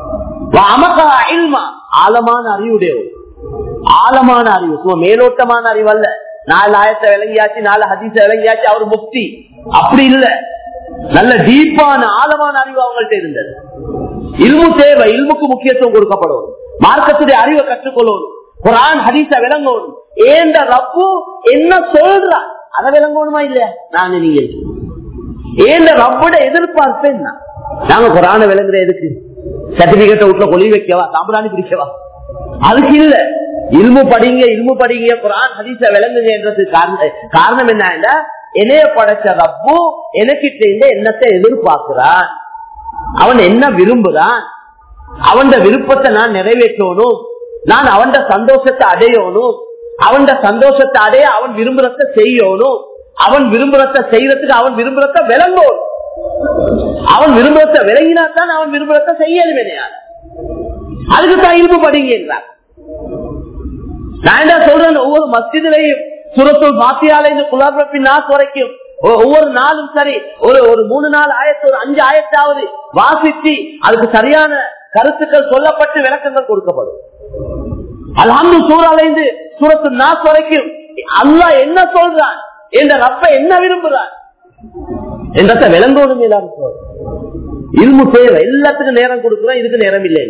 ஆழமான அறிவுடையவர் ஆழமான அறிவு சும்மா மேலோட்டமான அறிவு அல்ல நாலு ஆயத்தை விளங்கியாச்சு நாலு ஹதீச விளங்கியாச்சு அவர் முக்தி அப்படி இல்ல நல்ல டீப்பான ஆழமான அறிவு அவங்கள்ட்ட இருந்தது இல்மு தேவை இல்முக்கு முக்கியத்துவம் கொடுக்கப்படும் மார்க்கத்துடைய அறிவை கற்றுக்கொள்ளணும் குரான் ஹதீச விளங்கணும் ஏந்த ரப்பு என்ன சொல்றான் அதை விளங்கணுமா இல்ல நாங்க நீங்க ஏந்த ரப்போட எதிர்பார்ப்பு என்ன நாங்க குரான விளங்குற எதுக்கு சர்டிபிகேட் வீட்டுல கொலி வைக்கவா சாம்பிராணி பிடிக்கவா அதுக்கு இல்ல இல்மு படிங்க இல்மு படிங்க குரான் ஹதீச விளங்குங்க என்றது காரணம் என்ன என்னைய படைச்ச ரப்பு எனக்கிட்ட இருந்து என்னத்தை எதிர்பார்க்கிறான் அவன் என்ன விரும்புறான் அவன் விருப்பத்தை நான் நிறைவேற்றணும் நான் அவன் சந்தோஷத்தை அடையணும் அவன் சந்தோஷத்தை அடைய அவன் விரும்புறத செய்யணும் அவன் விரும்புறத செய்யறதுக்கு அவன் விரும்புறத விளங்கணும் அவன் விரும்புறத விளங்கினாத்தான் அவன் விரும்புறத செய்யணும் அதுக்கு தான் இருப்பு படிங்க என்றார் நான் என்ன சொல்றேன் ஒவ்வொரு மஸ்ஜிதிலையும் சுரத்துள் மாத்தியால இந்த குலாபின் நாஸ் வரைக்கும் ஒவ்வொரு நாளும் சரி ஒரு ஒரு மூணு நாள் ஆயத்து ஒரு அஞ்சு ஆயத்தாவது வாசிச்சு அதுக்கு சரியான கருத்துக்கள் சொல்லப்பட்டு விளக்கங்கள் கொடுக்கப்படும் அல்ஹம்து சூறாலேந்து சூரத்து நாஸ் வரைக்கும் அல்லாஹ் என்ன சொல்றான் என்ற ரப்ப என்ன விரும்புறான் என்றத விளங்கோடும் எல்லாரும் சொல்றோம் இரும்பு தேவை எல்லாத்துக்கும் நேரம் கொடுக்கிறோம் இதுக்கு நேரம் இல்லை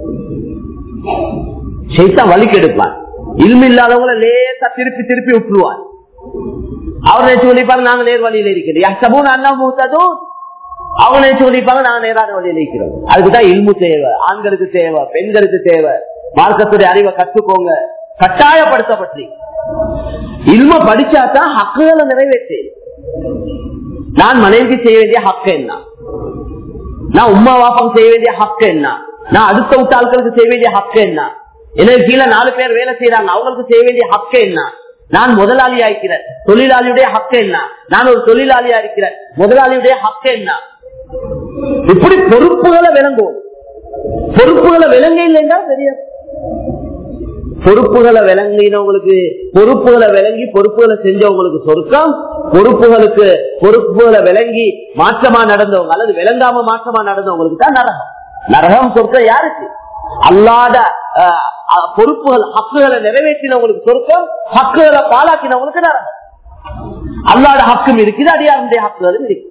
சைத்தான் வலிக்கு எடுப்பான் இல்மு இல்லாதவங்கள லேசா திருப்பி திருப்பி விட்டுருவான் அவர் நினைச்சு சொல்லிப்பாங்க நாங்க நேர் வழியில இருக்கிறோம் அண்ணா மூத்ததும் அவங்க நினைச்சு சொல்லிப்பாங்க நாங்க நேரான வழியில இருக்கிறோம் அதுக்குதான் இல்மு தேவை ஆண்களுக்கு தேவை பெண்களுக்கு தேவை மார்க்கத்துடைய அறிவை கற்றுக்கோங்க கட்டாயப்படுத்தப்பட்டு இல்ம படிச்சாதான் ஹக்குகளை நிறைவேற்று நான் மனைவி செய்ய வேண்டிய ஹக்கு என்ன நான் உமா வாப்பம் செய்ய வேண்டிய ஹக்கு என்ன நான் அடுத்த விட்ட ஆட்களுக்கு செய்ய வேண்டிய ஹக்கு என்ன எனக்கு கீழே நாலு பேர் வேலை செய்யறாங்க அவங்களுக்கு செய்ய வேண்டிய ஹக்கு என்ன நான் முதலாளியா இருக்கிறேன் தொழிலாளியுடைய ஹக்கு என்ன நான் ஒரு தொழிலாளியா இருக்கிறேன் முதலாளியுடைய ஹக்கு என்ன இப்படி பொறுப்புகளை விளங்குவோம் பொறுப்புகளை விளங்க இல்லைன்னா பெரிய பொறுப்புகளை விளங்கினவங்களுக்கு பொறுப்புகளை விளங்கி பொறுப்புகளை செஞ்சவங்களுக்கு சொருக்கம் பொறுப்புகளுக்கு பொறுப்புகளை விளங்கி மாற்றமா நடந்தவங்க அல்லது விளங்காம மாற்றமா நடந்தவங்களுக்கு தான் நரகம் நரகம் சொர்க்கம் யாருக்கு அல்லாத பொறுப்புகள் ஹக்குகளை நிறைவேற்றினவங்களுக்கு சொருக்கம் ஹக்குகளை பாலாக்கினவங்களுக்கு நரகம் அல்லாத ஹக்கும் இருக்குது அடியாருடைய ஹக்குகளும் இருக்கு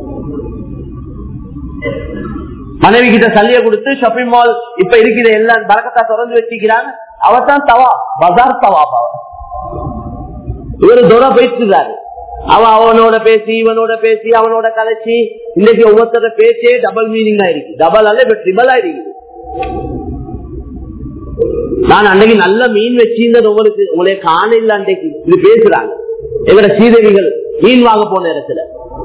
மனைவி கிட்ட சல்லிய கொடுத்து ஷாப்பிங் மால் இப்ப இருக்கிற எல்லாம் பறக்கத்தா திறந்து வச்சுக்கிறாங்க அவர் தான் தவா பஜார் தவா அவர் இவரு தூரம் போயிட்டு அவன் அவனோட பேசி இவனோட பேசி அவனோட கலைச்சி இன்னைக்கு ஒவ்வொருத்தர பேச்சே டபுள் மீனிங் ஆயிருக்கு டபுள் அல்ல இப்ப ட்ரிபிள் ஆயிருக்கு நான் அன்னைக்கு நல்ல மீன் வச்சிருந்தது உங்களுக்கு உங்களே காண இல்ல அன்றைக்கு இது பேசுறாங்க எங்கட சீதவிகள் மீன் வாங்க போன இடத்துல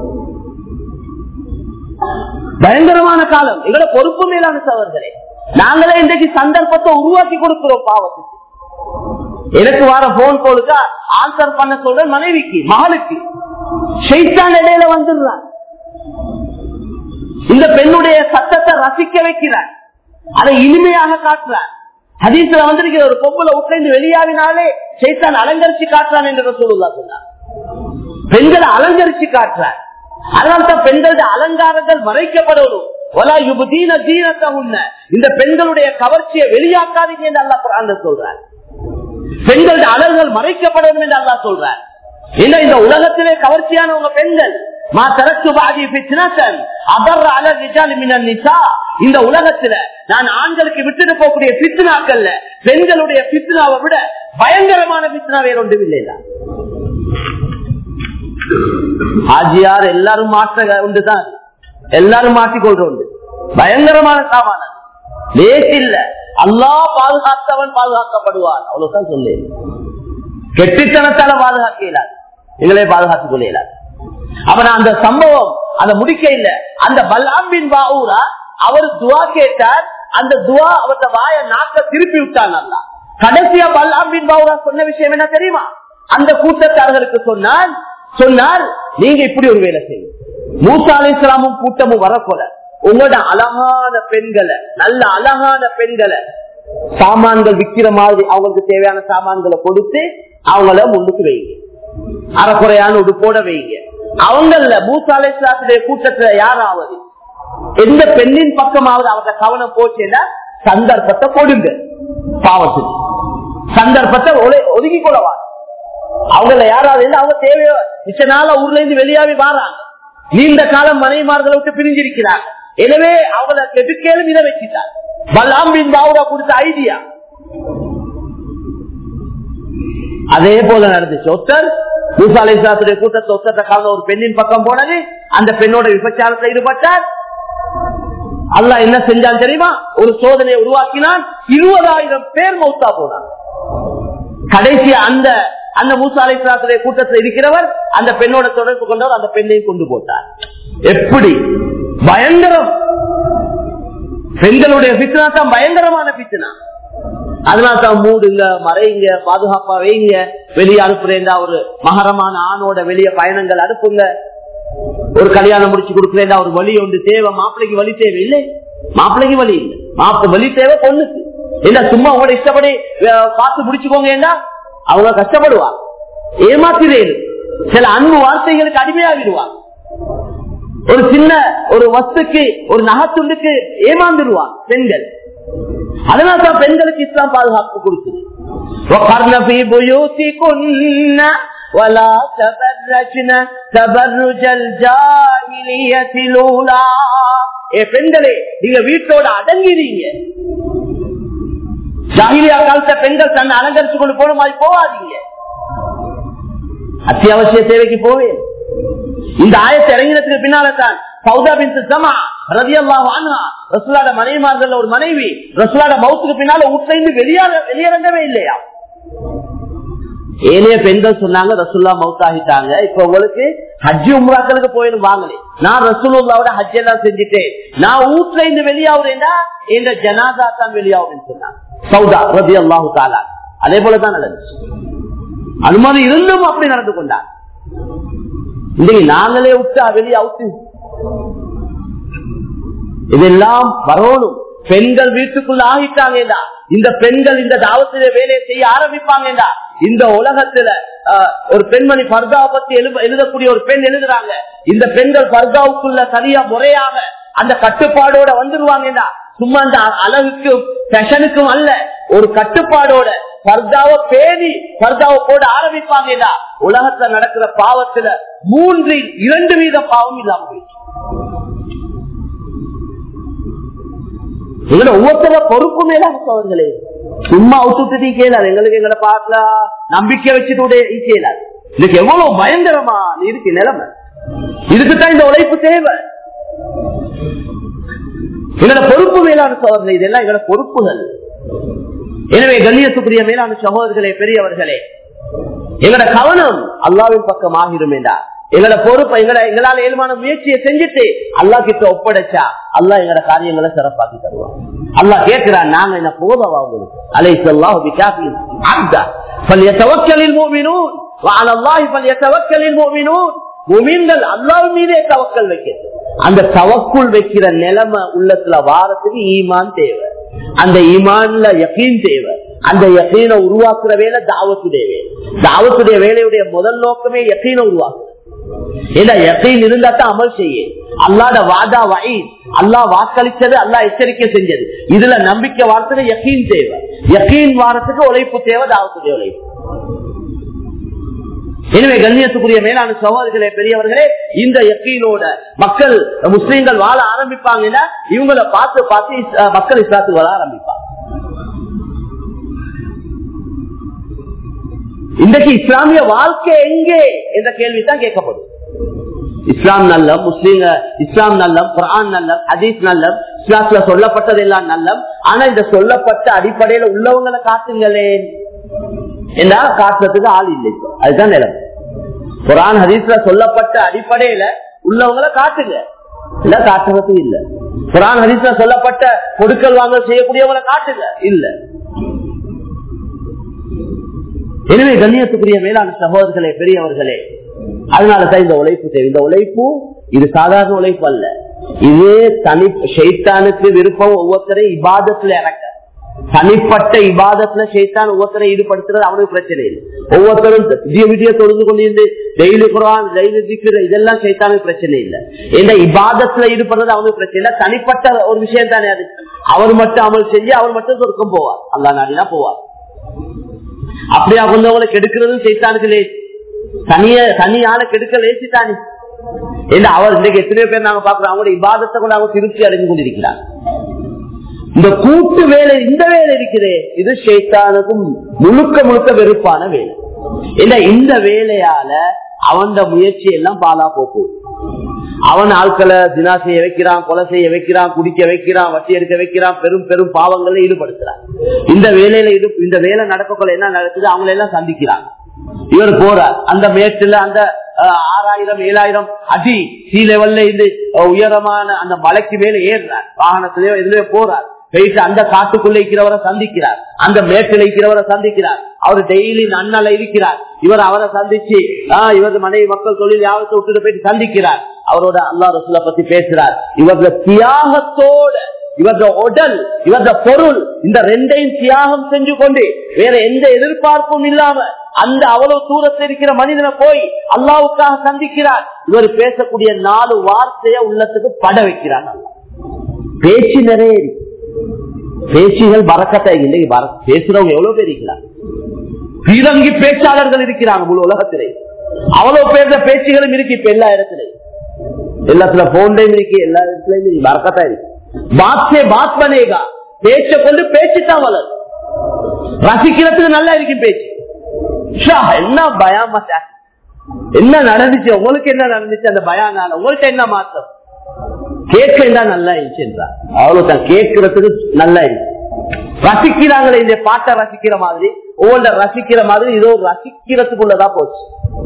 பயங்கரமான காலம் எங்களோட பொறுப்பு மேலான சவர்களே நாங்களே இன்றைக்கு சந்தர்ப்பத்தை உருவாக்கி கொடுக்கிறோம் பாவத்துக்கு எனக்கு வர போன் கோலுக்கு ஆன்சர் பண்ண சொல்ற மனைவிக்கு மகளுக்கு ஷெய்தான் இடையில வந்துடுறான் இந்த பெண்ணுடைய சத்தத்தை ரசிக்க வைக்கிறார் அதை இனிமையாக காட்டுறார் ஹதீஸ்ல வந்திருக்கிற ஒரு பொம்பளை உட்கார்ந்து வெளியாவினாலே சைத்தான் அலங்கரிச்சு காட்டுறான் என்று சொல்லுதா சொன்னார் பெண்களை அலங்கரிச்சு காட்டுறார் அதனால்தான் பெண்களுடைய அலங்காரங்கள் மறைக்கப்படணும் இந்த பெண்களுடைய கவர்ச்சியை வெளியாக்காதீங்க என்று அல்லா குரான் சொல்றார் பெண்களுடைய அழகுகள் மறைக்கப்படணும் என்று அல்லா சொல்றார் ஏன்னா இந்த உலகத்திலே கவர்ச்சியானவங்க பெண்கள் மா தரத்து பாதி பித்னசன் அபர் அல ரிஜாலி மினன் நிசா இந்த உலகத்துல நான் ஆண்களுக்கு விட்டுட்டு போகக்கூடிய பித்னாக்கள்ல பெண்களுடைய பித்னாவை விட பயங்கரமான பித்னா வேற ஒன்றும் இல்லையா ஆஜியார் எல்லாரும் மாற்ற உண்டுதான் எல்லாரும் மாற்றிக்கொள்ற உண்டு பயங்கரமான சாமான லேஸ் இல்ல அல்லா பாதுகாத்தவன் பாதுகாக்கப்படுவான் அவ்வளவுதான் சொல்லு கெட்டித்தனத்தால பாதுகாக்க இயலாது எங்களே பாதுகாத்துக் கொள்ள இயலாது அப்ப நான் அந்த சம்பவம் அதை முடிக்க இல்ல அந்த பல்லாம்பின் பாவூரா அவர் துவா கேட்டார் அந்த துவா அவரது வாய நாக்க திருப்பி விட்டான் அல்ல கடைசியா பல்லாம்பின் பாவூரா சொன்ன விஷயம் என்ன தெரியுமா அந்த கூட்டத்தார்களுக்கு சொன்னால் சொன்னார் நீங்க இப்படி ஒரு வேலை செய்யும் மூசா அலி இஸ்லாமும் கூட்டமும் வரப்போல உங்களோட அழகான பெண்களை நல்ல அழகான பெண்களை சாமான்கள் விக்கிற மாதிரி அவங்களுக்கு தேவையான சாமான்களை கொடுத்து அவங்கள முன்னுக்கு வைங்க அறக்குறையான உடுப்போட வைங்க அவங்கள மூசா அலி இஸ்லாத்துடைய கூட்டத்துல யாராவது எந்த பெண்ணின் பக்கமாவது அவங்க கவனம் போச்சுன்னா சந்தர்ப்பத்தை கொடுங்க பாவத்துக்கு சந்தர்ப்பத்தை ஒதுக்கி கொள்ளவா அவங்கள யாராவது அவங்க தேவையோ மிச்ச நாள ஊர்ல இருந்து வெளியாவி வாராங்க நீண்ட காலம் மனைவிமார்களை விட்டு பிரிஞ்சிருக்கிறாங்க எனவே அவங்கள கெடுக்கலும் இதை வச்சுட்டார் பல்லாம்பின் பாவுடா கொடுத்த ஐடியா அதே போல நடந்துச்சு ஒத்தர் மூசாலேசாத்துடைய கூட்டத்தை ஒத்தத்தை கால ஒரு பெண்ணின் பக்கம் போனது அந்த பெண்ணோட விபச்சாரத்தில் ஈடுபட்டார் அல்ல என்ன செஞ்சான் தெரியுமா ஒரு சோதனையை உருவாக்கினான் இருபதாயிரம் பேர் மௌத்தா போனார் கடைசி அந்த அந்த மூசாலேசாத்துடைய கூட்டத்தில் இருக்கிறவர் அந்த பெண்ணோட தொடர்பு கொண்டவர் அந்த பெண்ணையும் கொண்டு போட்டார் எப்படி பயங்கரம் பெண்களுடைய பித்னா தான் பயங்கரமான பித்னா அதனால தான் மூடுங்க மறைங்க பாதுகாப்பா வைங்க வெளியே அனுப்புறேன்டா ஒரு மகரமான ஆணோட வெளியே பயணங்கள் அனுப்புங்க ஒரு கல்யாணம் முடிச்சு கொடுக்குறேன்டா ஒரு வழி ஒன்று தேவை மாப்பிள்ளைக்கு வழி தேவை இல்லை மாப்பிள்ளைக்கு வழி இல்லை மாப்பிள்ளை வழி தேவை பொண்ணுக்கு இல்ல சும்மா உங்களோட இஷ்டப்படி அஹ், பார்த்து முடிச்சுக்கோங்க ஏண்டா அவங்க கஷ்டப்படுவா ஏமாத்திரேன் சில அன்பு வார்த்தைகளுக்கு அடிமையாகிடுவாங்க ஒரு சின்ன ஒரு வஸ்துக்கு ஒரு நகத்துண்டுக்கு ஏமாந்துருவாங்க பெண்கள் அதனால தான் பெண்களுக்கு இஸ்லாம் பாதுகாப்பு கொடுக்குது وقرن في بيوتكن ولا تبرجن تبرج الجاهلية الأولى ஏ பெண்களே நீங்க வீட்டோட அடங்கிறீங்க ஜாகிலியா காலத்த பெண்கள் தன்னை அலங்கரிச்சு கொண்டு போன மாதிரி போவாதீங்க அத்தியாவசிய சேவைக்கு போவேன் இந்த ஆயத்தை இறங்கினதுக்கு பின்னால்தான் சௌதா பின் சமா ரவி அல்லா ரசுலாட மனைவிமார்கள் ஒரு மனைவி ரசுலாட மவுத்துக்கு பின்னால வீட்டிலிருந்து வெளியாக வெளியிறங்கவே இல்லையா ஏனைய பெண்கள் சொன்னாங்க ரசுல்லா மவுத்தாகிட்டாங்க இப்ப உங்களுக்கு ஹஜ்ஜி உம்ராக்களுக்கு போயிடும் வாங்கலே நான் ரசூலுல்லாவோட ஹஜ் எல்லாம் செஞ்சுட்டேன் நான் வீட்டுல இருந்து வெளியாகுறேன்டா இந்த ஜனாதா தான் வெளியாகுறேன்னு சொன்னாங்க சௌதா ரவி அல்லாஹு தாலா அதே போலதான் நடந்துச்சு அனுமதி இருந்தும் அப்படி நடந்து கொண்டார் இன்னைக்கு நாங்களே விட்டா வெளியே அவுத்து இதெல்லாம் வரணும் பெண்கள் வீட்டுக்குள்ள ஆகிட்டாங்கடா இந்த பெண்கள் இந்த தாவத்தில வேலையை செய்ய ஆரம்பிப்பாங்கடா இந்த உலகத்துல ஆஹ், ஒரு பெண்மணி பர்தாவை பத்தி எழுத- எழுதக்கூடிய ஒரு பெண் எழுதுறாங்க இந்த பெண்கள் பர்தாவுக்குள்ள சரியா முறையாக அந்த கட்டுப்பாடோட வந்துருவாங்கடா சும்மா அந்த அழகுக்கும் ஃபேஷனுக்கும் அல்ல ஒரு கட்டுப்பாடோட பர்தாவை பேணி பர்தாவை போட ஆரம்பிப்பாங்கடா உலகத்துல நடக்கிற பாவத்துல மூன்றில் இரண்டு வீத பாவம் இல்லாம போயிடுச்சு எங்களோட ஒவ்வொருத்தர பொறுப்பு மேல அவர்களே சும்மா அவுத்துட்டு கேளாது எங்களுக்கு எங்களை பார்க்கல நம்பிக்கை வச்சுட்டு கேளாது இதுக்கு எவ்வளவு பயங்கரமா இருக்கு நிலைமை இதுக்குத்தான் இந்த உழைப்பு தேவை எங்களோட பொறுப்பு மேலான சோதனை இதெல்லாம் எங்களோட பொறுப்புகள் எனவே கண்ணியத்துக்குரிய மேலான சகோதரர்களே பெரியவர்களே எங்களோட கவனம் அல்லாவின் பக்கம் ஆகிரும் என்றார் எங்களோட பொறுப்பை எங்களை எங்களால ஏழுமான முயற்சியை செஞ்சுட்டு அல்லா கிட்ட ஒப்படைச்சா அல்லா எங்களோட காரியங்களை சிறப்பாக்கி தருவான் அல்லா கேட்கிறான் நாங்க என்ன போதவா உங்களுக்கு அலை சொல்லாஹ் பிகாஃபின் அப்தா فليتوكل المؤمنون وعلى الله فليتوكل المؤمنون முமீன்கள் அல்லாஹ் மீதே தவக்கல் வைக்கிறது அந்த தவக்குள் வைக்கிற நிலைமை உள்ளத்துல வாரத்துக்கு ஈமான் தேவை அந்த ஈமான்ல யக்கீன் தேவை அந்த யக்கீனை உருவாக்குற வேலை தாவத்துடைய வேலை தாவத்துடைய வேலையுடைய முதல் நோக்கமே யக்கீனை உருவாக்கு ஏன்னா யக்கீன் இருந்தா தான் அமல் செய்ய அல்லாட வாதா வாய் அல்லாஹ் வாக்களிச்சது அல்லாஹ் எச்சரிக்கை செஞ்சது இதுல நம்பிக்கை வார்த்தை யக்கீன் தேவை யக்கீன் வாரத்துக்கு உழைப்பு தேவை தாவத்துடைய உழைப்பு எனவே கண்ணியத்துக்குரிய மேலான சகோதரர்களே பெரியவர்களே இந்த யக்கீனோட மக்கள் முஸ்லீம்கள் வாழ ஆரம்பிப்பாங்கன்னா இவங்களை பார்த்து பார்த்து இஸ்- அஹ் மக்கள் இஸ்லாத்துக்கு வர ஆரம்பிப்பாங்க இன்றைக்கு இஸ்லாமிய வாழ்க்கை எங்கே என்ற கேள்வி தான் கேட்கப்படும் இஸ்லாம் நல்லம் முஸ்லீம் இஸ்லாம் நல்லம் குரான் நல்லம் ஹதீஸ் நல்லம் இஸ்லாத்துல சொல்லப்பட்டது எல்லாம் நல்லம் ஆனா இந்த சொல்லப்பட்ட அடிப்படையில உள்ளவங்களை காட்டுங்களே என்ன காட்டுறதுக்கு ஆள் இல்லை இப்போ. அதுதான் நிலம் குரான் ஹதீஸ்ல சொல்லப்பட்ட அடிப்படையில உள்ளவங்களை காட்டுங்க இல்ல காட்டுறதுக்கு இல்ல குரான் ஹதீஸ்ல சொல்லப்பட்ட கொடுக்கல் வாங்கல் செய்யக்கூடியவங்களை காட்டுங்க இல்ல எனவே கண்ணியத்துக்குரிய மேலான சகோதரர்களே பெரியவர்களே அதனாலதான் இந்த உழைப்பு தேவை இந்த உழைப்பு இது சாதாரண உழைப்பு அல்ல இது தனி ஷைத்தானுக்கு விருப்பம் ஒவ்வொருத்தரையும் இபாதத்துல இறக்க தனிப்பட்ட இபாதத்துல ஷைத்தான் ஒவ்வொருத்தரை ஈடுபடுத்துறது அவனுக்கு பிரச்சனை இல்லை ஒவ்வொருத்தரும் விடிய விடிய தொழுது கொண்டிருந்து டெய்லி குரான் டெய்லி திக்கிற இதெல்லாம் ஷைத்தானுக்கு பிரச்சனை இல்லை இந்த இபாதத்துல ஈடுபடுறது அவனுக்கு பிரச்சனை இல்லை தனிப்பட்ட ஒரு விஷயம் தானே அது அவர் மட்டும் அமல் செஞ்சு அவர் மட்டும் சொர்க்கம் போவார் அல்லா நாடினா போவார் அப்படியா கொஞ்சவங்களை கெடுக்கிறதும் செய்தானுக்கு லேசி தனிய தனியால கெடுக்க லேசித்தானே இல்ல அவர் இன்னைக்கு எத்தனையோ பேர் நாங்க பாக்குறோம் அவங்களுடைய இபாதத்தை கூட அவங்க திருப்தி அடைஞ்சு கொண்டிருக்கிறார் இந்த கூட்டு வேலை இந்த வேலை இருக்குதே இது ஷைத்தானுக்கும் முழுக்க முழுக்க வெறுப்பான வேலை இல்ல இந்த வேலையால அவன் முயற்சி எல்லாம் பாலா போக்கும் அவன் ஆட்களை தினா செய்ய வைக்கிறான் கொலை செய்ய வைக்கிறான் குடிக்க வைக்கிறான் வட்டி எடுக்க வைக்கிறான் பெரும் பெரும் பாவங்கள்ல ஈடுபடுத்துறான் இந்த வேலையில ஈடு இந்த வேலை நடக்கக்குள்ள என்ன நடக்குது அவங்களை எல்லாம் சந்திக்கிறாங்க இவர் போறார் அந்த மேட்டுல அந்த அஹ், ஆறாயிரம் ஏழாயிரம் அடி சி லெவல்ல இருந்து அஹ், உயரமான அந்த மலைக்கு மேல ஏறுறார் வாகனத்திலேயோ எதுலயோ போறார் போயிட்டு அந்த காட்டுக்குள்ள இருக்கிறவரை சந்திக்கிறார் அந்த மேட்டில் இருக்கிறவரை சந்திக்கிறார் அவர் டெய்லி நன்னல இருக்கிறார் இவர் அவரை சந்திச்சு ஆஹ் இவரது மனைவி மக்கள் தொழில் யாவத்தை விட்டுட்டு போயிட்டு சந்திக்கிறார் அவரோட அல்லா ரசூலை பத்தி பேசுறார் இவரது தியாகத்தோட இவரது உடல் இவரது பொருள் இந்த ரெண்டையும் தியாகம் செஞ்சு கொண்டு வேற எந்த எதிர்பார்ப்பும் இல்லாம அந்த அவ்வளவு தூரத்தில் இருக்கிற மனிதனை போய் அல்லாவுக்காக சந்திக்கிறார் இவர் பேசக்கூடிய நாலு வார்த்தைய உள்ளத்துக்கு பட வைக்கிறார் அல்லாஹ். பேச்சு நிறைய இருக்கு பேச்சுகள் பறக்கத்தை இல்லை பற- பேசுறவங்க எவ்வளவு பேர் இருக்கிறாங்க பீரங்கி பேச்சாளர்கள் இருக்கிறாங்க முழு உலகத்திலே அவ்வளவு பேர் பேச்சுகளும் இருக்கு இப்ப எல்லா இடத்துலயும் எல்லாத்துல போன்லயும் இருக்கு எல்லா இடத்துலயும் இருக்கு பறக்கத்தா இருக்கு பாத்தே பாத் பனேகா பேச்ச கொண்டு பேச்சுதான் வளரும் ரசிக்கிறதுக்கு நல்லா இருக்கு பேச்சு ஷா, என்ன பயாமா சார்? என்ன நடந்துச்சு உங்களுக்கு என்ன நடந்துச்சு அந்த பயானால உங்கள்ட்ட என்ன மாற்றம் கேட்க நல்லா இருந்துச்சுன்றார் அவ்வளவுதான் கேட்கறதுக்கு நல்லா இருக்கு ரசிக்கிறாங்களே இந்த பாட்டை ரசிக்கிற மாதிரி ஒவ்வொன்ற ரசிக்கிற மாதிரி இதோ ரசிக்கிறதுக்குள்ளதான் போச்சு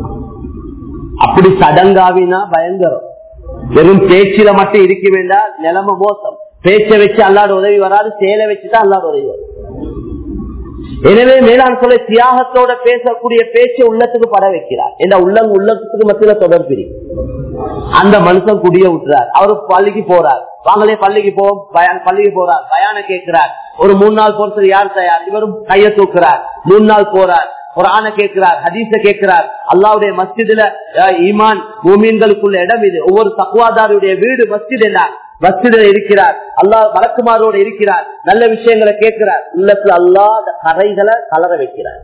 அப்படி சடங்காவினா பயங்கரம் வெறும் பேச்சில மட்டும் இருக்க வேண்டாம் நிலைமை மோசம் பேச்ச வச்சு அல்லாட உதவி வராது சேலை வச்சுதான் அல்லாட உதவி வரும் எனவே மேலாண் சொல்ல தியாகத்தோட பேசக்கூடிய பேச்சை உள்ளத்துக்கு பட வைக்கிறார் இந்த உள்ளம் உள்ளத்துக்கு மத்தியில தொடர்பு இருக்கு. அந்த மனுஷன் குடிய விட்டுறார் அவரு பள்ளிக்கு போறார் வாங்களே பள்ளிக்கு போ பயான் பள்ளிக்கு போறார் பயான கேட்கிறார் ஒரு மூணு நாள் போறது யார் தயார் இவரும் கைய தூக்குறார் மூணு நாள் போறார் ஒரு ஆணை கேட்கிறார் ஹதீஸ கேட்கிறார் அல்லாவுடைய மஸ்ஜிதுல அஹ், ஈமான் பூமீன்களுக்குள்ள இடம் இது ஒவ்வொரு தக்குவாதாருடைய வீடு மஸ்ஜித் என்ன மஸ்ஜிதில் இருக்கிறார் அல்லாஹ் மலக்குமாரோடு இருக்கிறார் நல்ல விஷயங்களை கேட்கிறார் உள்ளத்துல அல்லாஹ் அந்த கரைகளை கலர வைக்கிறார்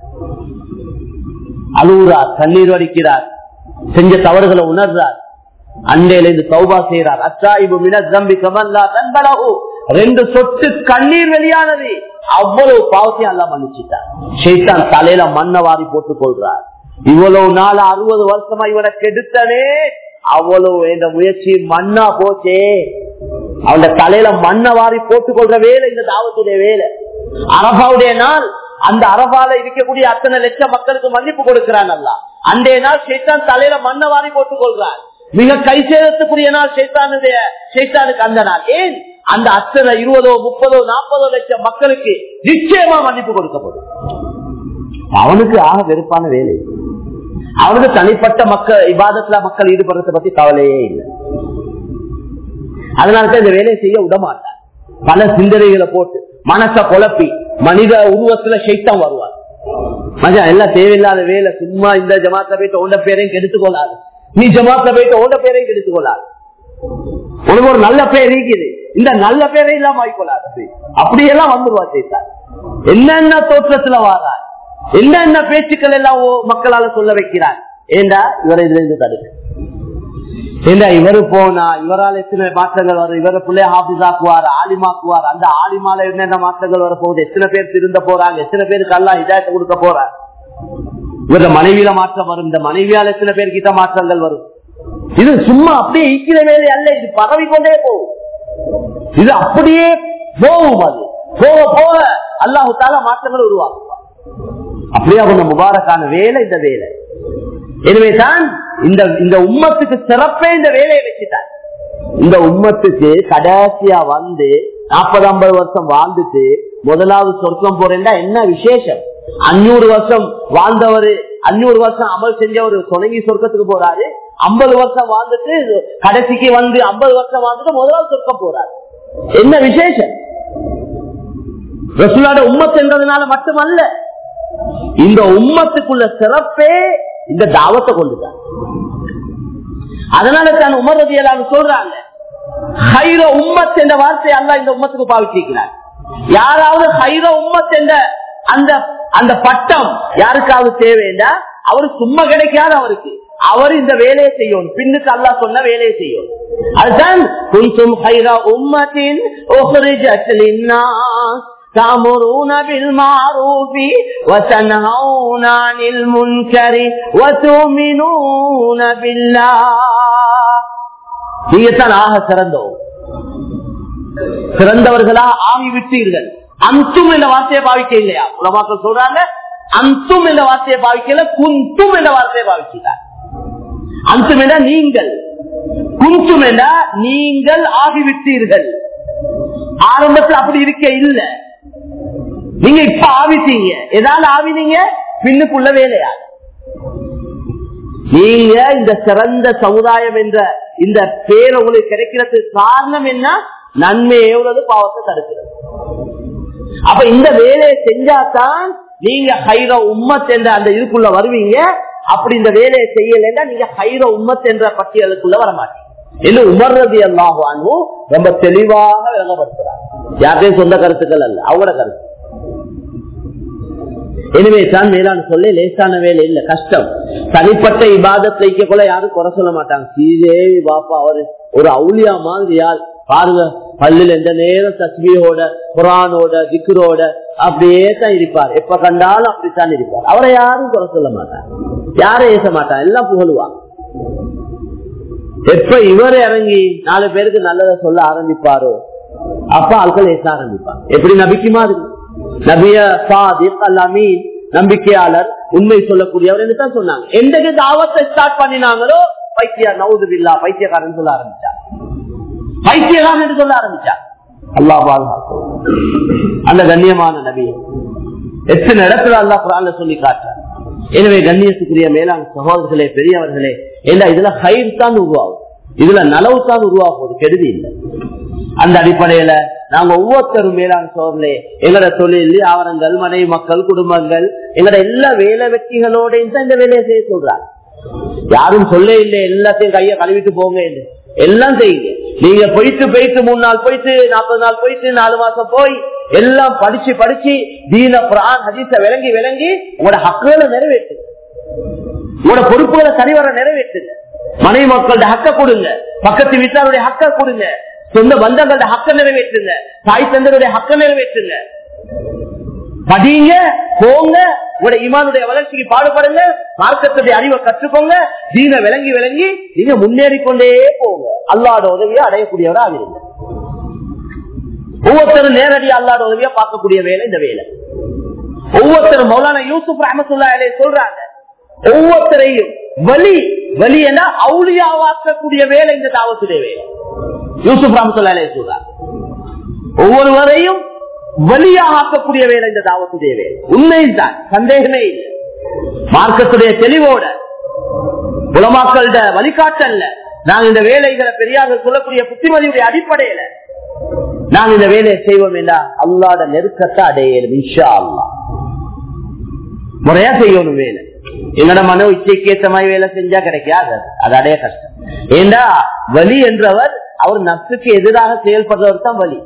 அழுகுறார் கண்ணீர் வடிக்கிறார் செஞ்ச தவறுகளை உணர்றார் அண்டையில இருந்து தௌபா செய்யறார் அச்சாயிபு மினி கமல்லா தன்பலகு ரெண்டு சொட்டு கண்ணீர் வெளியானது அவ்வளவு பாவத்தையும் அல்ல மன்னிச்சுட்டார் ஷைத்தான் தலையில மண்ணை வாரி போட்டுக் கொள்றார் இவ்வளவு நாள் அறுபது வருஷமா இவனை கெடுத்தனே அவ்வளவு இந்த முயற்சி மண்ணா போச்சே அவன் தலையில மண்ணை வாரி போட்டுக் கொள்ற வேலை இந்த தாவத்துடைய வேலை அரபாவுடைய நாள் அந்த அரபால இருக்கக்கூடிய அத்தனை லட்சம் மக்களுக்கு மன்னிப்பு கொடுக்கிறான் அல்ல அன்றைய நாள் ஷைத்தான் தலையில மண்ணை வாரி போட்டுக் கொள்றான் மிக கை சேதத்துக்குரிய நாள் ஷைத்தானுடைய ஷைத்தானுக்கு அந்த நாள் ஏன் அந்த அத்தனை இருபதோ முப்பதோ நாற்பதோ லட்சம் மக்களுக்கு நிச்சயமா மன்னிப்பு கொடுக்கப்படும் அவனுக்கு ஆக வெறுப்பான வேலை அவனுக்கு தனிப்பட்ட மக்கள் இபாதத்துல மக்கள் ஈடுபடுறத பத்தி கவலையே இல்லை அதனாலதான் இந்த வேலையை செய்ய விடமாட்டார் பல சிந்தனைகளை போட்டு மனச குழப்பி மனித உருவத்துல சைத்தம் வருவார் மஜா எல்லாம் தேவையில்லாத வேலை சும்மா இந்த ஜமாத்த போயிட்டு ஓண்ட பேரையும் கெடுத்துக் கொள்ளாது நீ ஜமாத்த போயிட்டு ஓண்ட பேரையும் கெடுத்துக் கொள்ளாது உனக்கு ஒரு நல்ல பேர் இருக்குது இந்த நல்ல பேரை இல்லாம ஆயிக்கொள்ளாது அப்படியெல்லாம் வந்துருவா சைத்தான் என்னென்ன தோற்றத்துல வாரார் என்னென்ன பேச்சுக்கள் எல்லாம் ஓ- மக்களால சொல்ல வைக்கிறார் ஏண்டா இவரை இதுல இருந்து தடுக்கு இல்ல இவரு போனா இவரால் எத்தனை மாற்றங்கள் வரும் இவர பிள்ளை ஹாபிஸாக்குவார் ஆலிமாக்குவார் அந்த ஆலிமால என்னென்ன மாற்றங்கள் வர போகுது எத்தனை பேர் திருந்த போறாங்க எத்தனை பேருக்கு எல்லாம் இதாயத்தை கொடுக்க போறார் இவர மனைவியில மாற்றம் வரும் இந்த மனைவியால எத்தனை பேர் கிட்ட மாற்றங்கள் வரும் இது சும்மா அப்படியே ஈக்கிற வேலை அல்ல இது பரவி கொண்டே போகும் இது அப்படியே போகும் அது போக போக அல்லாஹு தால மாற்றங்கள் உருவாக்குவார் அப்படியே அவங்க முபாரக்கான வேலை இந்த வேலை எனவேதான் இந்த இந்த உம்மத்துக்கு சிறப்பே இந்த வேலையை வச்சுட்டார் இந்த உம்மத்துக்கு கடைசியா வந்து நாற்பது ஐம்பது வருஷம் வாழ்ந்துட்டு முதலாவது சொர்க்கம் போறேன்டா என்ன விசேஷம் அஞ்சூறு வருஷம் வாழ்ந்தவர் அஞ்சூறு வருஷம் அமல் செஞ்சவர் தொடங்கி சொர்க்கத்துக்கு போறாரு ஐம்பது வருஷம் வாழ்ந்துட்டு கடைசிக்கு வந்து ஐம்பது வருஷம் வாழ்ந்துட்டு முதலாவது சொர்க்கம் போறாரு என்ன விசேஷம் ரசூலோட உம்மத் என்றதுனால மட்டுமல்ல இந்த உம்மத்துக்குள்ள சிறப்பே இந்த தாவத்தை கொண்டுதான் அதனால தான் உமர் ரதியலான்னு சொல்றாங்க ஹைர உம்மத் என்ற வார்த்தை அல்ல இந்த உம்மத்துக்கு பாவிச்சிருக்கிறார் யாராவது ஹைர உம்மத் என்ற அந்த அந்த பட்டம் யாருக்காவது தேவைன்னா அவரு சும்மா கிடைக்காது அவருக்கு அவர் இந்த வேலையை செய்யணும் பின்னுக்கு அல்லா சொன்ன வேலையை செய்யணும் அதுதான் குன்சும் ஹைரா உம்மத்தின் تأمرون بالمعروف وتنهون عن المنكر وتؤمنون بالله நீங்கத்தான் ஆக சிறந்தோம் சிறந்தவர்களா ஆகிவிட்டீர்கள் அந்தும் இந்த வார்த்தையை பாவிக்க இல்லையா உலமாக்கள் சொல்றாங்க அந்தும் என்ற வார்த்தையை பாவிக்கல குந்தும் என்ற வார்த்தையை பாவிக்கிறார் அந்தும் என்ற நீங்கள் குந்தும் என்ற நீங்கள் ஆகிவிட்டீர்கள் ஆரம்பத்தில் அப்படி இருக்க இல்ல நீங்க இப்ப ஆவிட்டீங்க எதாவது ஆவினீங்க பின்னுக்குள்ள வேலையா நீங்க இந்த சிறந்த சமுதாயம் என்ற இந்த பேர் உங்களுக்கு கிடைக்கிறதுக்கு காரணம் என்ன நன்மை ஏவுறது பாவத்தை தடுக்கிறது அப்ப இந்த வேலையை செஞ்சாதான் நீங்க ஹைர உம்மத் என்ற அந்த இதுக்குள்ள வருவீங்க அப்படி இந்த வேலையை செய்யலைன்னா நீங்க ஹைர உம்மத் என்ற பட்டியலுக்குள்ள வர மாட்டீங்க என்று உமர்றது எல்லாகும் ரொம்ப தெளிவாக விளங்கப்படுத்துறாங்க யார்கிட்டையும் சொந்த கருத்துக்கள் அல்ல அவங்களோட கருத்து எனவே தான் மேலான சொல்ல லேசான வேலை இல்ல கஷ்டம் தனிப்பட்ட இபாதத்தை கூட யாரும் குறை சொல்ல மாட்டாங்க சீதேவி பாப்பா அவரு ஒரு அவுளியா மாதிரி யார் பாருங்க பள்ளியில் எந்த நேரம் தஸ்மியோட குரானோட திக்ரோட அப்படியே தான் இருப்பார் எப்ப கண்டாலும் அப்படித்தான் இருப்பார் அவரை யாரும் குறை சொல்ல மாட்டாங்க யாரும் ஏச மாட்டாங்க எல்லாம் புகழுவாங்க எப்ப இவர் இறங்கி நாலு பேருக்கு நல்லதை சொல்ல ஆரம்பிப்பாரோ அப்ப ஆட்கள் ஏச ஆரம்பிப்பாங்க எப்படி நபிக்கு மாதிரி நபிய சாதிக் அல்லாமீன் நம்பிக்கையாளர் உண்மை சொல்லக்கூடியவர் என்று தான் சொன்னாங்க எந்த தாவத்தை ஸ்டார்ட் பண்ணினாங்களோ பைத்தியா நவுதுபில்லா பைத்தியக்காரன் சொல்ல ஆரம்பிச்சார் பைத்தியகாரன் என்று சொல்ல ஆரம்பிச்சார் அல்லா பாதுகாக்கும் அந்த கண்ணியமான நபியை எத்தனை இடத்துல அல்லா குரான் சொல்லி காட்டுறார் எனவே கண்ணியத்துக்குரிய மேலாண் சகோதரர்களே பெரியவர்களே ஏன்னா இதுல ஹைர் தான் உருவாகும் இதுல நலவு தான் உருவாகுவது கெடுதி இல்லை அந்த அடிப்படையில நாங்க ஒவ்வொருத்தரும் மேலாண் சோழர்களே எங்களோட தொழில் ஆவணங்கள் மனைவி மக்கள் குடும்பங்கள் எங்களோட எல்லா வேலை வெற்றிகளோடையும் தான் இந்த வேலையை செய்ய சொல்றாங்க யாரும் சொல்ல இல்லை எல்லாத்தையும் கைய கழுவிட்டு போங்க என்று எல்லாம் செய்யுங்க நீங்க போயிட்டு போயிட்டு மூணு நாள் போயிட்டு நாற்பது நாள் போயிட்டு நாலு மாசம் போய் எல்லாம் படிச்சு படிச்சு தீன புரான் ஹதீச விளங்கி விளங்கி உங்களோட ஹக்குகளை நிறைவேற்றுங்க உங்களோட பொறுப்புகளை சரிவர நிறைவேற்றுங்க மனைவி மக்களோட ஹக்க கொடுங்க பக்கத்து வீட்டாருடைய ஹக்க கொடுங்க சொந்த பந்தங்களோட ஹக்க நிறைவேற்றுங்க தாய் தந்தருடைய ஹக்க நிறைவேற்றுங்க படிங்க போங்க உங்களோட இமானுடைய வளர்ச்சிக்கு பாடுபடுங்க மார்க்கத்துடைய அறிவை கற்றுக்கோங்க தீன விளங்கி விளங்கி நீங்க முன்னேறி கொண்டே போங்க அல்லாத உதவியா அடையக்கூடியவரா ஆகிருங்க ஒவ்வொருத்தரும் நேரடியா அல்லாத உதவியா பார்க்கக்கூடிய வேலை இந்த வேலை ஒவ்வொருத்தரும் மௌலானா யூசுப் ரஹமத்துல்லா சொல்றாங்க ஒவ்வொருத்தரையும் வலி வலி என அவுளியாவாக்கக்கூடிய வேலை இந்த தாவத்துடைய வேலை யூசுப் ரஹமத்துல்லா சொல்றாங்க ஒவ்வொருவரையும் வலியாக ஆக்கக்கூடிய வேலை இந்த தாவத்துடைய வேலை உண்மைதான் சந்தேகமே இல்லை மார்க்கத்துடைய தெளிவோட உலமாக்கள வழிகாட்டல்ல நாங்க இந்த வேலைகளை பெரியார்கள் சொல்லக்கூடிய புத்திமதியுடைய அடிப்படையில நாங்க இந்த வேலையை செய்வோம் என்றா அல்லாத நெருக்கத்தை அடையணும் இன்ஷா அல்லா முறையா செய்யணும் வேலை எங்கட மனோ இச்சைக்கு ஏற்ற மாதிரி வேலை செஞ்சா கிடைக்காது அது அடைய கஷ்டம் ஏண்டா வலி என்றவர் அவர் நப்சுக்கு எதிராக செயல்படுறவர் தான் வலி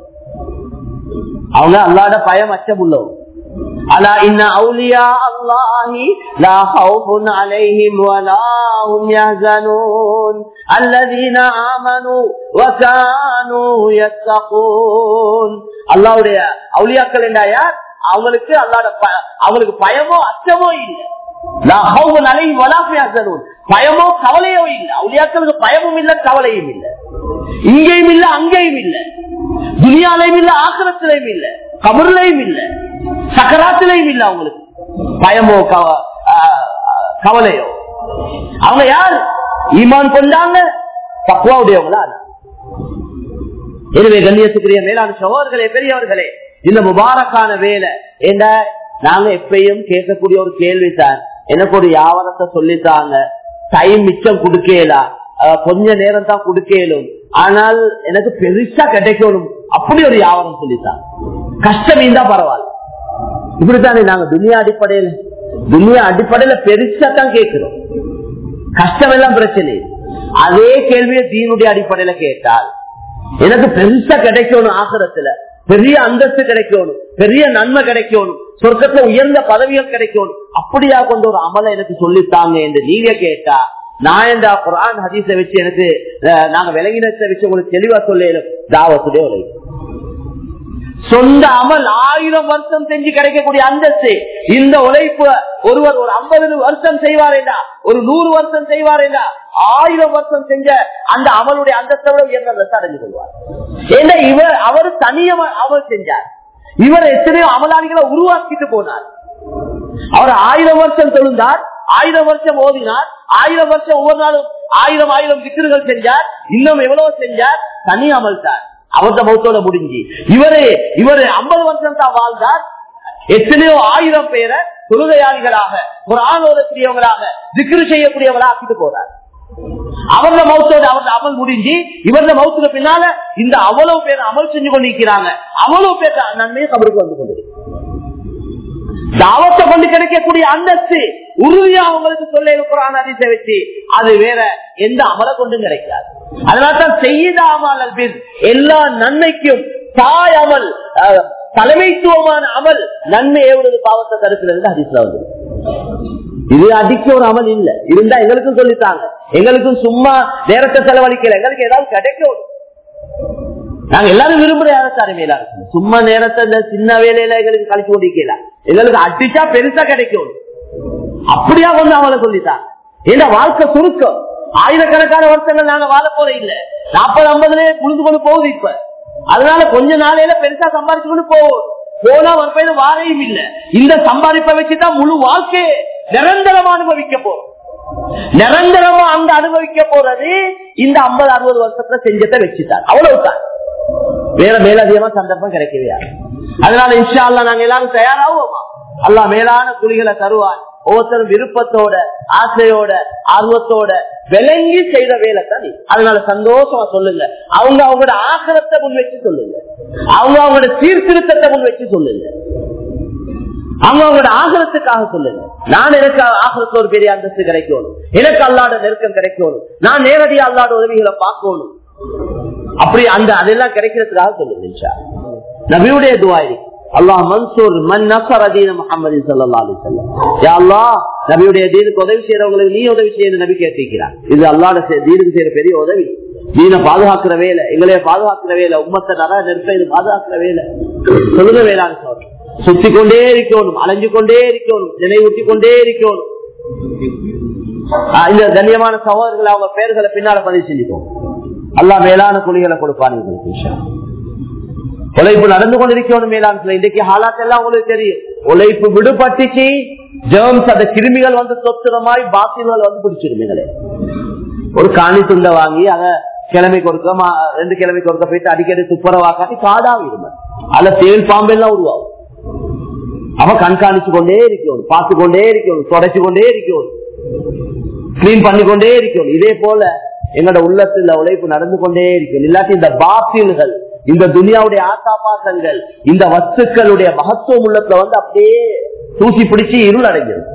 அவங்க அல்லாட பயம் அச்சம் உள்ளவங்க அலா இன்ன அவுலியா அல்லாஹி லா ஹவுஃபுன் அலைஹிம் வலா ஹும் யஹ்சனூன் அல்லதீன ஆமனு வ கானூ யத்தகூன் அல்லாஹ்வுடைய அவுலியாக்கள் என்றா யார் அவங்களுக்கு அல்லாட அவங்களுக்கு பயமோ அச்சமோ இல்லை லா ஹவுஃபுன் அலைஹிம் வலா ஹும் யஹ்சனூன் பயமோ கவலையோ இல்லை அவுலியாக்களுக்கு பயமும் இல்லை கவலையும் இல்லை இங்கேயும் இல்லை அங்கேயும் இல்லை துனியாலையும் இல்ல ஆக்கிரத்திலையும் இல்ல கபர்லையும் இல்ல சக்கராத்திலையும் இல்ல அவங்களுக்கு பயமோ கவலையோ அவங்க யார் ஈமான் கொண்டாங்க தக்குவாவுடையவங்களா எனவே கண்ணியத்துக்குரிய மேலான சகோதரர்களே பெரியவர்களே இந்த முபாரக்கான வேலை என்ன நாங்க எப்பயும் கேட்கக்கூடிய ஒரு கேள்வி தான் எனக்கு ஒரு வியாபாரத்தை சொல்லித்தாங்க டைம் மிச்சம் கொடுக்கலாம் கொஞ்ச நேரம் தான் கொடுக்கலும் ஆனால் எனக்கு பெருசா கிடைக்கணும் அப்படி ஒரு வியாபாரம் சொல்லித்தான் கஷ்டம் இருந்தா பரவாயில்ல இப்படித்தானே நாங்க துனியா அடிப்படையில துனியா அடிப்படையில பெருசா தான் கேட்கிறோம் கஷ்டம் எல்லாம் பிரச்சனை அதே கேள்வியை தீனுடைய அடிப்படையில கேட்டால் எனக்கு பெருசா கிடைக்கணும் ஆசிரத்துல பெரிய அந்தஸ்து கிடைக்கணும் பெரிய நன்மை கிடைக்கணும் சொர்க்கத்துல உயர்ந்த பதவிகள் கிடைக்கணும் அப்படியா கொண்டு ஒரு அமலை எனக்கு சொல்லித்தாங்க என்று நீங்க கேட்டா நான் இந்த குரான் ஹதீஸ வச்சு எனக்கு நாங்க விலங்கினத்தை வச்சு உங்களுக்கு தெளிவா சொல்ல தாவத்துடைய உழைப்பு சொந்த அமல் ஆயிரம் வருஷம் செஞ்சு கிடைக்கக்கூடிய அந்தஸ்து இந்த உழைப்பு ஒருவர் ஒரு ஐம்பது வருஷம் செய்வாரேண்டா ஒரு நூறு வருஷம் செய்வாரேண்டா ஆயிரம் வருஷம் செஞ்ச அந்த அமலுடைய அந்தஸ்தை விட உயர்ந்த அந்தஸ்து அடைஞ்சு கொள்வார் ஏன்னா இவர் அவர் தனிய அமல் செஞ்சார் இவர் எத்தனையோ அமலாளிகளை உருவாக்கிட்டு போனார் அவர் ஆயிரம் வருஷம் தொழுந்தார் ஆயிரம் வருஷம் ஓதினார் ஆயிரம் வருஷம் ஒவ்வொரு நாளும் ஆயிரம் ஆயிரம் விக்கிர்கள் செஞ்சார் இன்னும் எவ்வளவு செஞ்சார் தனி அமல்தார் அவர்த மௌத்தோட முடிஞ்சு இவரு இவரு ஐம்பது வருஷம் தான் வாழ்ந்தார் எத்தனையோ ஆயிரம் பேரை தொழுகையாளிகளாக ஒரு ஆணோதக்கூடியவங்களாக திக்ரு செய்யக்கூடியவர்களா ஆக்கிட்டு போறார் அவரது மௌத்தோட அவரது அமல் முடிஞ்சு இவரது மௌத்துக்கு பின்னால இந்த அவ்வளவு பேர் அமல் செஞ்சு கொண்டிருக்கிறாங்க அவ்வளவு பேர் நன்மையை கபருக்கு வந்து கொண்டிருக்கு தாவத்தை கொண்டு கிடைக்கக்கூடிய அந்தஸ்து உறுதியா அவங்களுக்கு சொல்ல குரான் அதிசை வச்சு அது வேற எந்த அமலை கொண்டும் கிடைக்காது அதனால்தான் செய்யாமல் எல்லா நன்மைக்கும் தாய் அமல் அஹ், தலைமைத்துவமான அமல் நன்மை ஏவுறது பாவத்தை தடுக்கிறது அதிசல வந்து இது அடிக்க ஒரு அமல் இல்ல இருந்தா எங்களுக்கும் சொல்லித்தாங்க எங்களுக்கும் சும்மா நேரத்தை செலவழிக்கல எங்களுக்கு ஏதாவது கிடைக்கும் நாங்க எல்லாரும் விரும்புற யாரும் சும்மா நேரத்தை இந்த சின்ன வேலையில எங்களுக்கு கழிச்சு கொண்டிருக்கலாம் எங்களுக்கு அடிச்சா பெருசா கிடைக்கும் அப்படியா வந்து அவளை சொல்லிட்டாங்க ஏன்னா வாழ்க்கை சுருக்கம் ஆயிரக்கணக்கான வருஷங்கள் நாங்க வாழ போற இல்ல நாற்பது ஐம்பதுலயே புழுந்து கொண்டு போகுது இப்ப அதனால கொஞ்ச நாளையில பெருசா சம்பாதிச்சு கொண்டு போவோம் போனா ஒரு வாரையும் இல்ல இந்த சம்பாதிப்பை வச்சுதான் முழு வாழ்க்கையை நிரந்தரமா அனுபவிக்க போறோம் நிரந்தரமா அங்க அனுபவிக்க போறது இந்த ஐம்பது அறுபது வருஷத்துல செஞ்சதை வச்சுட்டார் அவ்வளவுதான் வேற மேலதிகமா சந்தர்ப்பம் கிடைக்கவே ஆகும். அதனால இன்ஷா அல்லா நாங்க எல்லாரும் தயாராகுவோமா அல்லா மேலான குழிகளை தருவார் ஒவ்வொருத்தரும் விருப்பத்தோட ஆசையோட ஆர்வத்தோட விளங்கி செய்த வேலை தான் இது. அதனால சந்தோஷமா சொல்லுங்க அவங்க அவங்களோட ஆக்கிரத்தை முன் வச்சு சொல்லுங்க அவங்க அவங்களோட சீர்திருத்தத்தை முன் வச்சு சொல்லுங்க அவங்க அவங்களோட ஆகலத்துக்காக சொல்லுங்க நான் எனக்கு ஆகலத்துல ஒரு பெரிய அந்தஸ்து கிடைக்கணும் எனக்கு அல்லாட நெருக்கம் கிடைக்கணும் நான் நேரடியா அல்லாட உதவிகளை பார்க்கணும் அப்படி அந்த அதெல்லாம் கிடைக்கிறதுக்காக சொல்லுங்க இன்ஷா அல்லாஹ். நபியுடைய துவாய் அல்லாஹ் மன்சூர் மன் நசர் அதீன முகமது சல்லா அலி சொல்லம் யா அல்லாஹ் நபியுடைய தீனுக்கு உதவி செய்யறவங்களுக்கு நீ உதவி செய்யணும் நபி கேட்டிருக்கிறான் இது அல்லாட செ- தீனுக்கு செய்யற பெரிய உதவி தீனை பாதுகாக்கிற வேலை எங்களைய பாதுகாக்கிற வேலை உம்மத்தை நர நெருப்ப இது பாதுகாக்கிற வேலை சொல்லுங்க வேளாண் சொல்றேன் சுத்தி கொண்டே இருக்கணும் அலைஞ்சு கொண்டே இருக்கணும் நினைவூட்டி கொண்டே இருக்கணும் ஆஹ் இந்த கண்ணியமான சகோதரர்கள் அவங்க பெயர்களை பின்னால பதிவு செஞ்சுக்கோம் அல்லா மேலான குழிகளை கொடுப்பான் உங்களுக்கு இன்ஷா அல்லாஹ். உழைப்பு நடந்து கொண்டிருக்கணும் மேலான சில இன்றைக்கு ஹாலாத் எல்லாம் உங்களுக்கு தெரியும் உழைப்பு விடுபட்டுச்சு ஜெர்ம்ஸ் அந்த கிருமிகள் வந்து தொத்துறமாய் பாத்தியங்கள் வந்து பிடிச்சிடும் எங்களை ஒரு காணி துண்டை வாங்கி அத கிழமை கொடுக்க மா- ரெண்டு கிழமை கொடுக்க போயிட்டு அடிக்கடி துப்புரவா காட்டி காடாவிடும் அதுல தேல் பாம்பெல்லாம் உருவாகும் அவ கண்காணிச்சு கொண்டே இருக்கணும் பார்த்து கொண்டே இருக்கணும் தொடச்சு கொண்டே இருக்கணும் கிளீன் பண்ணி கொண்டே இருக்கணும் இதே போல எங்களோட உள்ளத்துல உழைப்பு நடந்து கொண்டே இருக்கும் இல்லாட்டி இந்த பாத்தில்கள் இந்த துனியாவுடைய ஆசாபாசங்கள் இந்த வஸ்துக்களுடைய மகத்துவம் உள்ளத்துல வந்து அப்படியே தூசி பிடிச்சு இருள் அடைஞ்சிடும்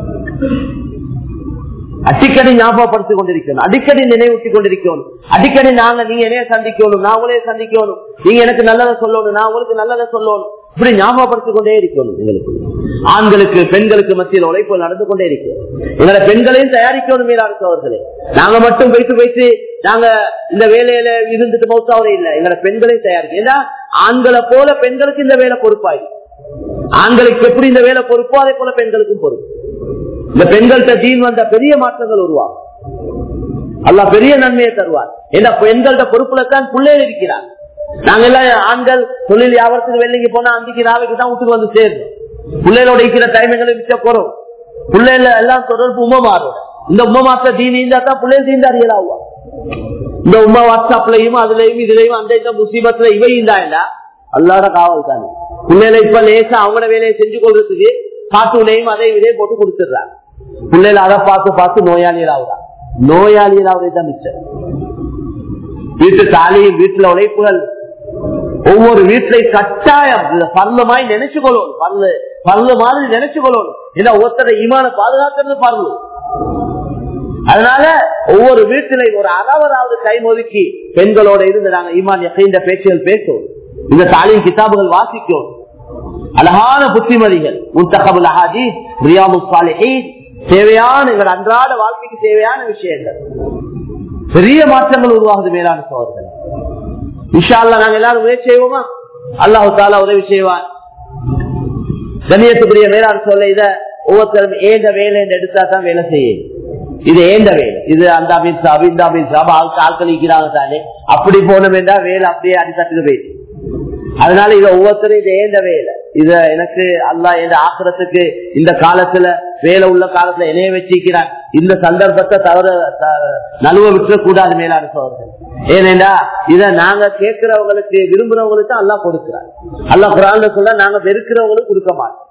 அடிக்கடி ஞாபகப்படுத்திக் கொண்டிருக்கணும் அடிக்கடி நினைவூட்டி கொண்டிருக்கணும் அடிக்கடி நாங்க நீங்க என்னைய சந்திக்கணும் நான் உங்களைய சந்திக்கணும் நீங்க எனக்கு நல்லதை சொல்லணும் நான் உங்களுக்கு நல்லதை சொல்லணும் இப்படி ஞாபகப்படுத்திக் கொண்டே இருக்கணும் எங்களுக்கு ஆண்களுக்கு பெண்களுக்கு மத்தியில் உழைப்பு நடந்து கொண்டே இருக்கு எங்களை பெண்களையும் தயாரிக்கணும் மீதான சோழர்களே நாங்க மட்டும் வைத்து வைத்து நாங்க இந்த வேலையில இருந்துட்டு மௌத்தாவதே இல்லை எங்களை பெண்களையும் தயாரிக்க ஏன்னா ஆண்களை போல பெண்களுக்கு இந்த வேலை பொறுப்பாயிருக்கு ஆண்களுக்கு எப்படி இந்த வேலை பொறுப்போ அதே போல பெண்களுக்கும் பொறுப்பு இந்த பெண்கள்கிட்ட தீன் வந்த பெரிய மாற்றங்கள் உருவாகும் அல்லாஹ் பெரிய நன்மையை தருவார் ஏன்னா பெண்கள்ட்ட பொறுப்புல தான் பிள்ளைகள் இருக்கிறார் நாங்க எல்லாம் ஆண்கள் தொழில் வியாபாரத்துக்கு வெள்ளிக்கு போனா அன்றைக்கு நாளைக்கு தான் வீட்டுக்கு வந்து சேரும் பிள்ளைகளோட இருக்கிற டைமிங்களை மிச்ச குறவும் பிள்ளைகள எல்லாம் தொடர்பு உமா மாறும் இந்த உமா மாச தீனி இருந்தா தான் பிள்ளைகள் தீந்து அறியலாவா இந்த உமா வாட்ஸ்அப்லயும் அதுலயும் இதுலயும் அந்த இந்த முசீபத்துல இவை இருந்தா அல்லாட காவல் தானே பிள்ளைகளை இப்ப லேசா அவங்களோட வேலையை செஞ்சு கொள்றதுக்கு காட்டுனையும் அதை இதையும் போட்டு கொடுத்துடுறாங்க பிள்ளைகளை அதை பார்த்து பார்த்து நோயாளிகள் ஆகுறாங்க நோயாளிகள் ஆகுறதுதான் மிச்சம் வீட்டு தாலியும் வீட்டுல உழைப்புகள் ஒவ்வொரு வீட்டிலையும் கட்டாயம் இதை பருளமாய் நினைச்சு கொள்ளணும் பருளு பருளு மாதிரி நினைச்சு கொள்ளணும் ஏன்னா ஒருத்தரை ஈமான பாதுகாக்கிறது பருளு அதனால ஒவ்வொரு வீட்டிலையும் ஒரு அளவராவது டைம் ஒதுக்கி பெண்களோட இருந்து நாங்க ஈமான் எசைந்த பேச்சுகள் பேசுவோம் இந்த தாலின் கிதாபுகள் வாசிக்கும் அழகான புத்திமதிகள் முத்தகபுல் அஹாதீஸ் ரியாமு சாலிஹீன் தேவையான எங்கள் அன்றாட வாழ்க்கைக்கு தேவையான விஷயங்கள் பெரிய மாற்றங்கள் உருவாகுது மேலான சோதர்கள் விஷால்ல நாங்க எல்லாரும் உதவி செய்வோமா அல்லாஹு தாலா உதவி செய்வான் கண்ணியத்துக்குரிய மேலாண் சொல்ல இத ஒவ்வொருத்தரும் ஏந்த வேலை எடுத்தா தான் வேலை செய்யும் இது ஏந்த வேலை இது அந்த அமீன் சாப் இந்த அமீன் சாப் ஆட்களிக்கிறாங்க தானே அப்படி போனோம் என்றா வேலை அப்படியே அடித்தட்டுக்கு போயிட்டு அதனால இது ஒவ்வொருத்தரும் இது ஏந்த வேலை இத எனக்கு அல்லா என் ஆக்கிரத்துக்கு இந்த காலத்துல வேலை உள்ள காலத்துல இணைய வச்சிருக்கிறான் இந்த சந்தர்ப்பத்தை தவற நழுவ விட்டுற கூடாது மேலான சோதர்கள் ஏனேண்டா இத நாங்க கேட்கிறவங்களுக்கு விரும்புறவங்களுக்கு அல்லா கொடுக்கிறார் அல்லா குரான் சொல்ல நாங்க வெறுக்கிறவங்களுக்கு கொடுக்க மாட்டோம்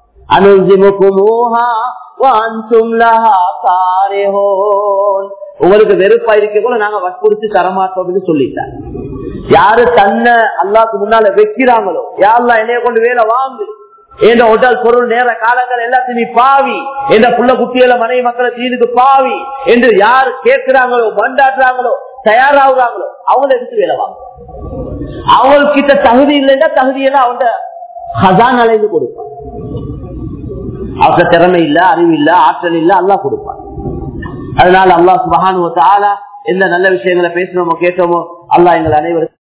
உங்களுக்கு வெறுப்பா இருக்க கூட நாங்க வற்புறுத்தி தரமாட்டோம்னு சொல்லிட்டாங்க யாரு தன்னை அல்லாக்கு முன்னால வைக்கிறாங்களோ யாரெல்லாம் என்னைய கொண்டு வேலை வாங்கு என்ற உடல் பொருள் நேர காலங்கள் எல்லாத்தையும் நீ பாவி என்ற புள்ள குட்டியில மனைவி மக்களை தீனுக்கு பாவி என்று யார் கேட்கிறாங்களோ மண்டாடுறாங்களோ தயாராகுறாங்களோ அவங்கள எடுத்து வேலை வாங்க அவங்கக்கிட்ட தகுதி இல்லைன்னா தகுதியெல்லாம் அவங்க ஹசான் அலைந்து கொடுப்பான் அவங்க திறமை இல்ல அறிவு இல்ல ஆற்றல் இல்ல அல்லா கொடுப்பான் அதனால அல்லா சுபகானுவத்தால எந்த நல்ல விஷயங்களை பேசணுமோ கேட்டோமோ அல்லா எங்கள் அனைவரும்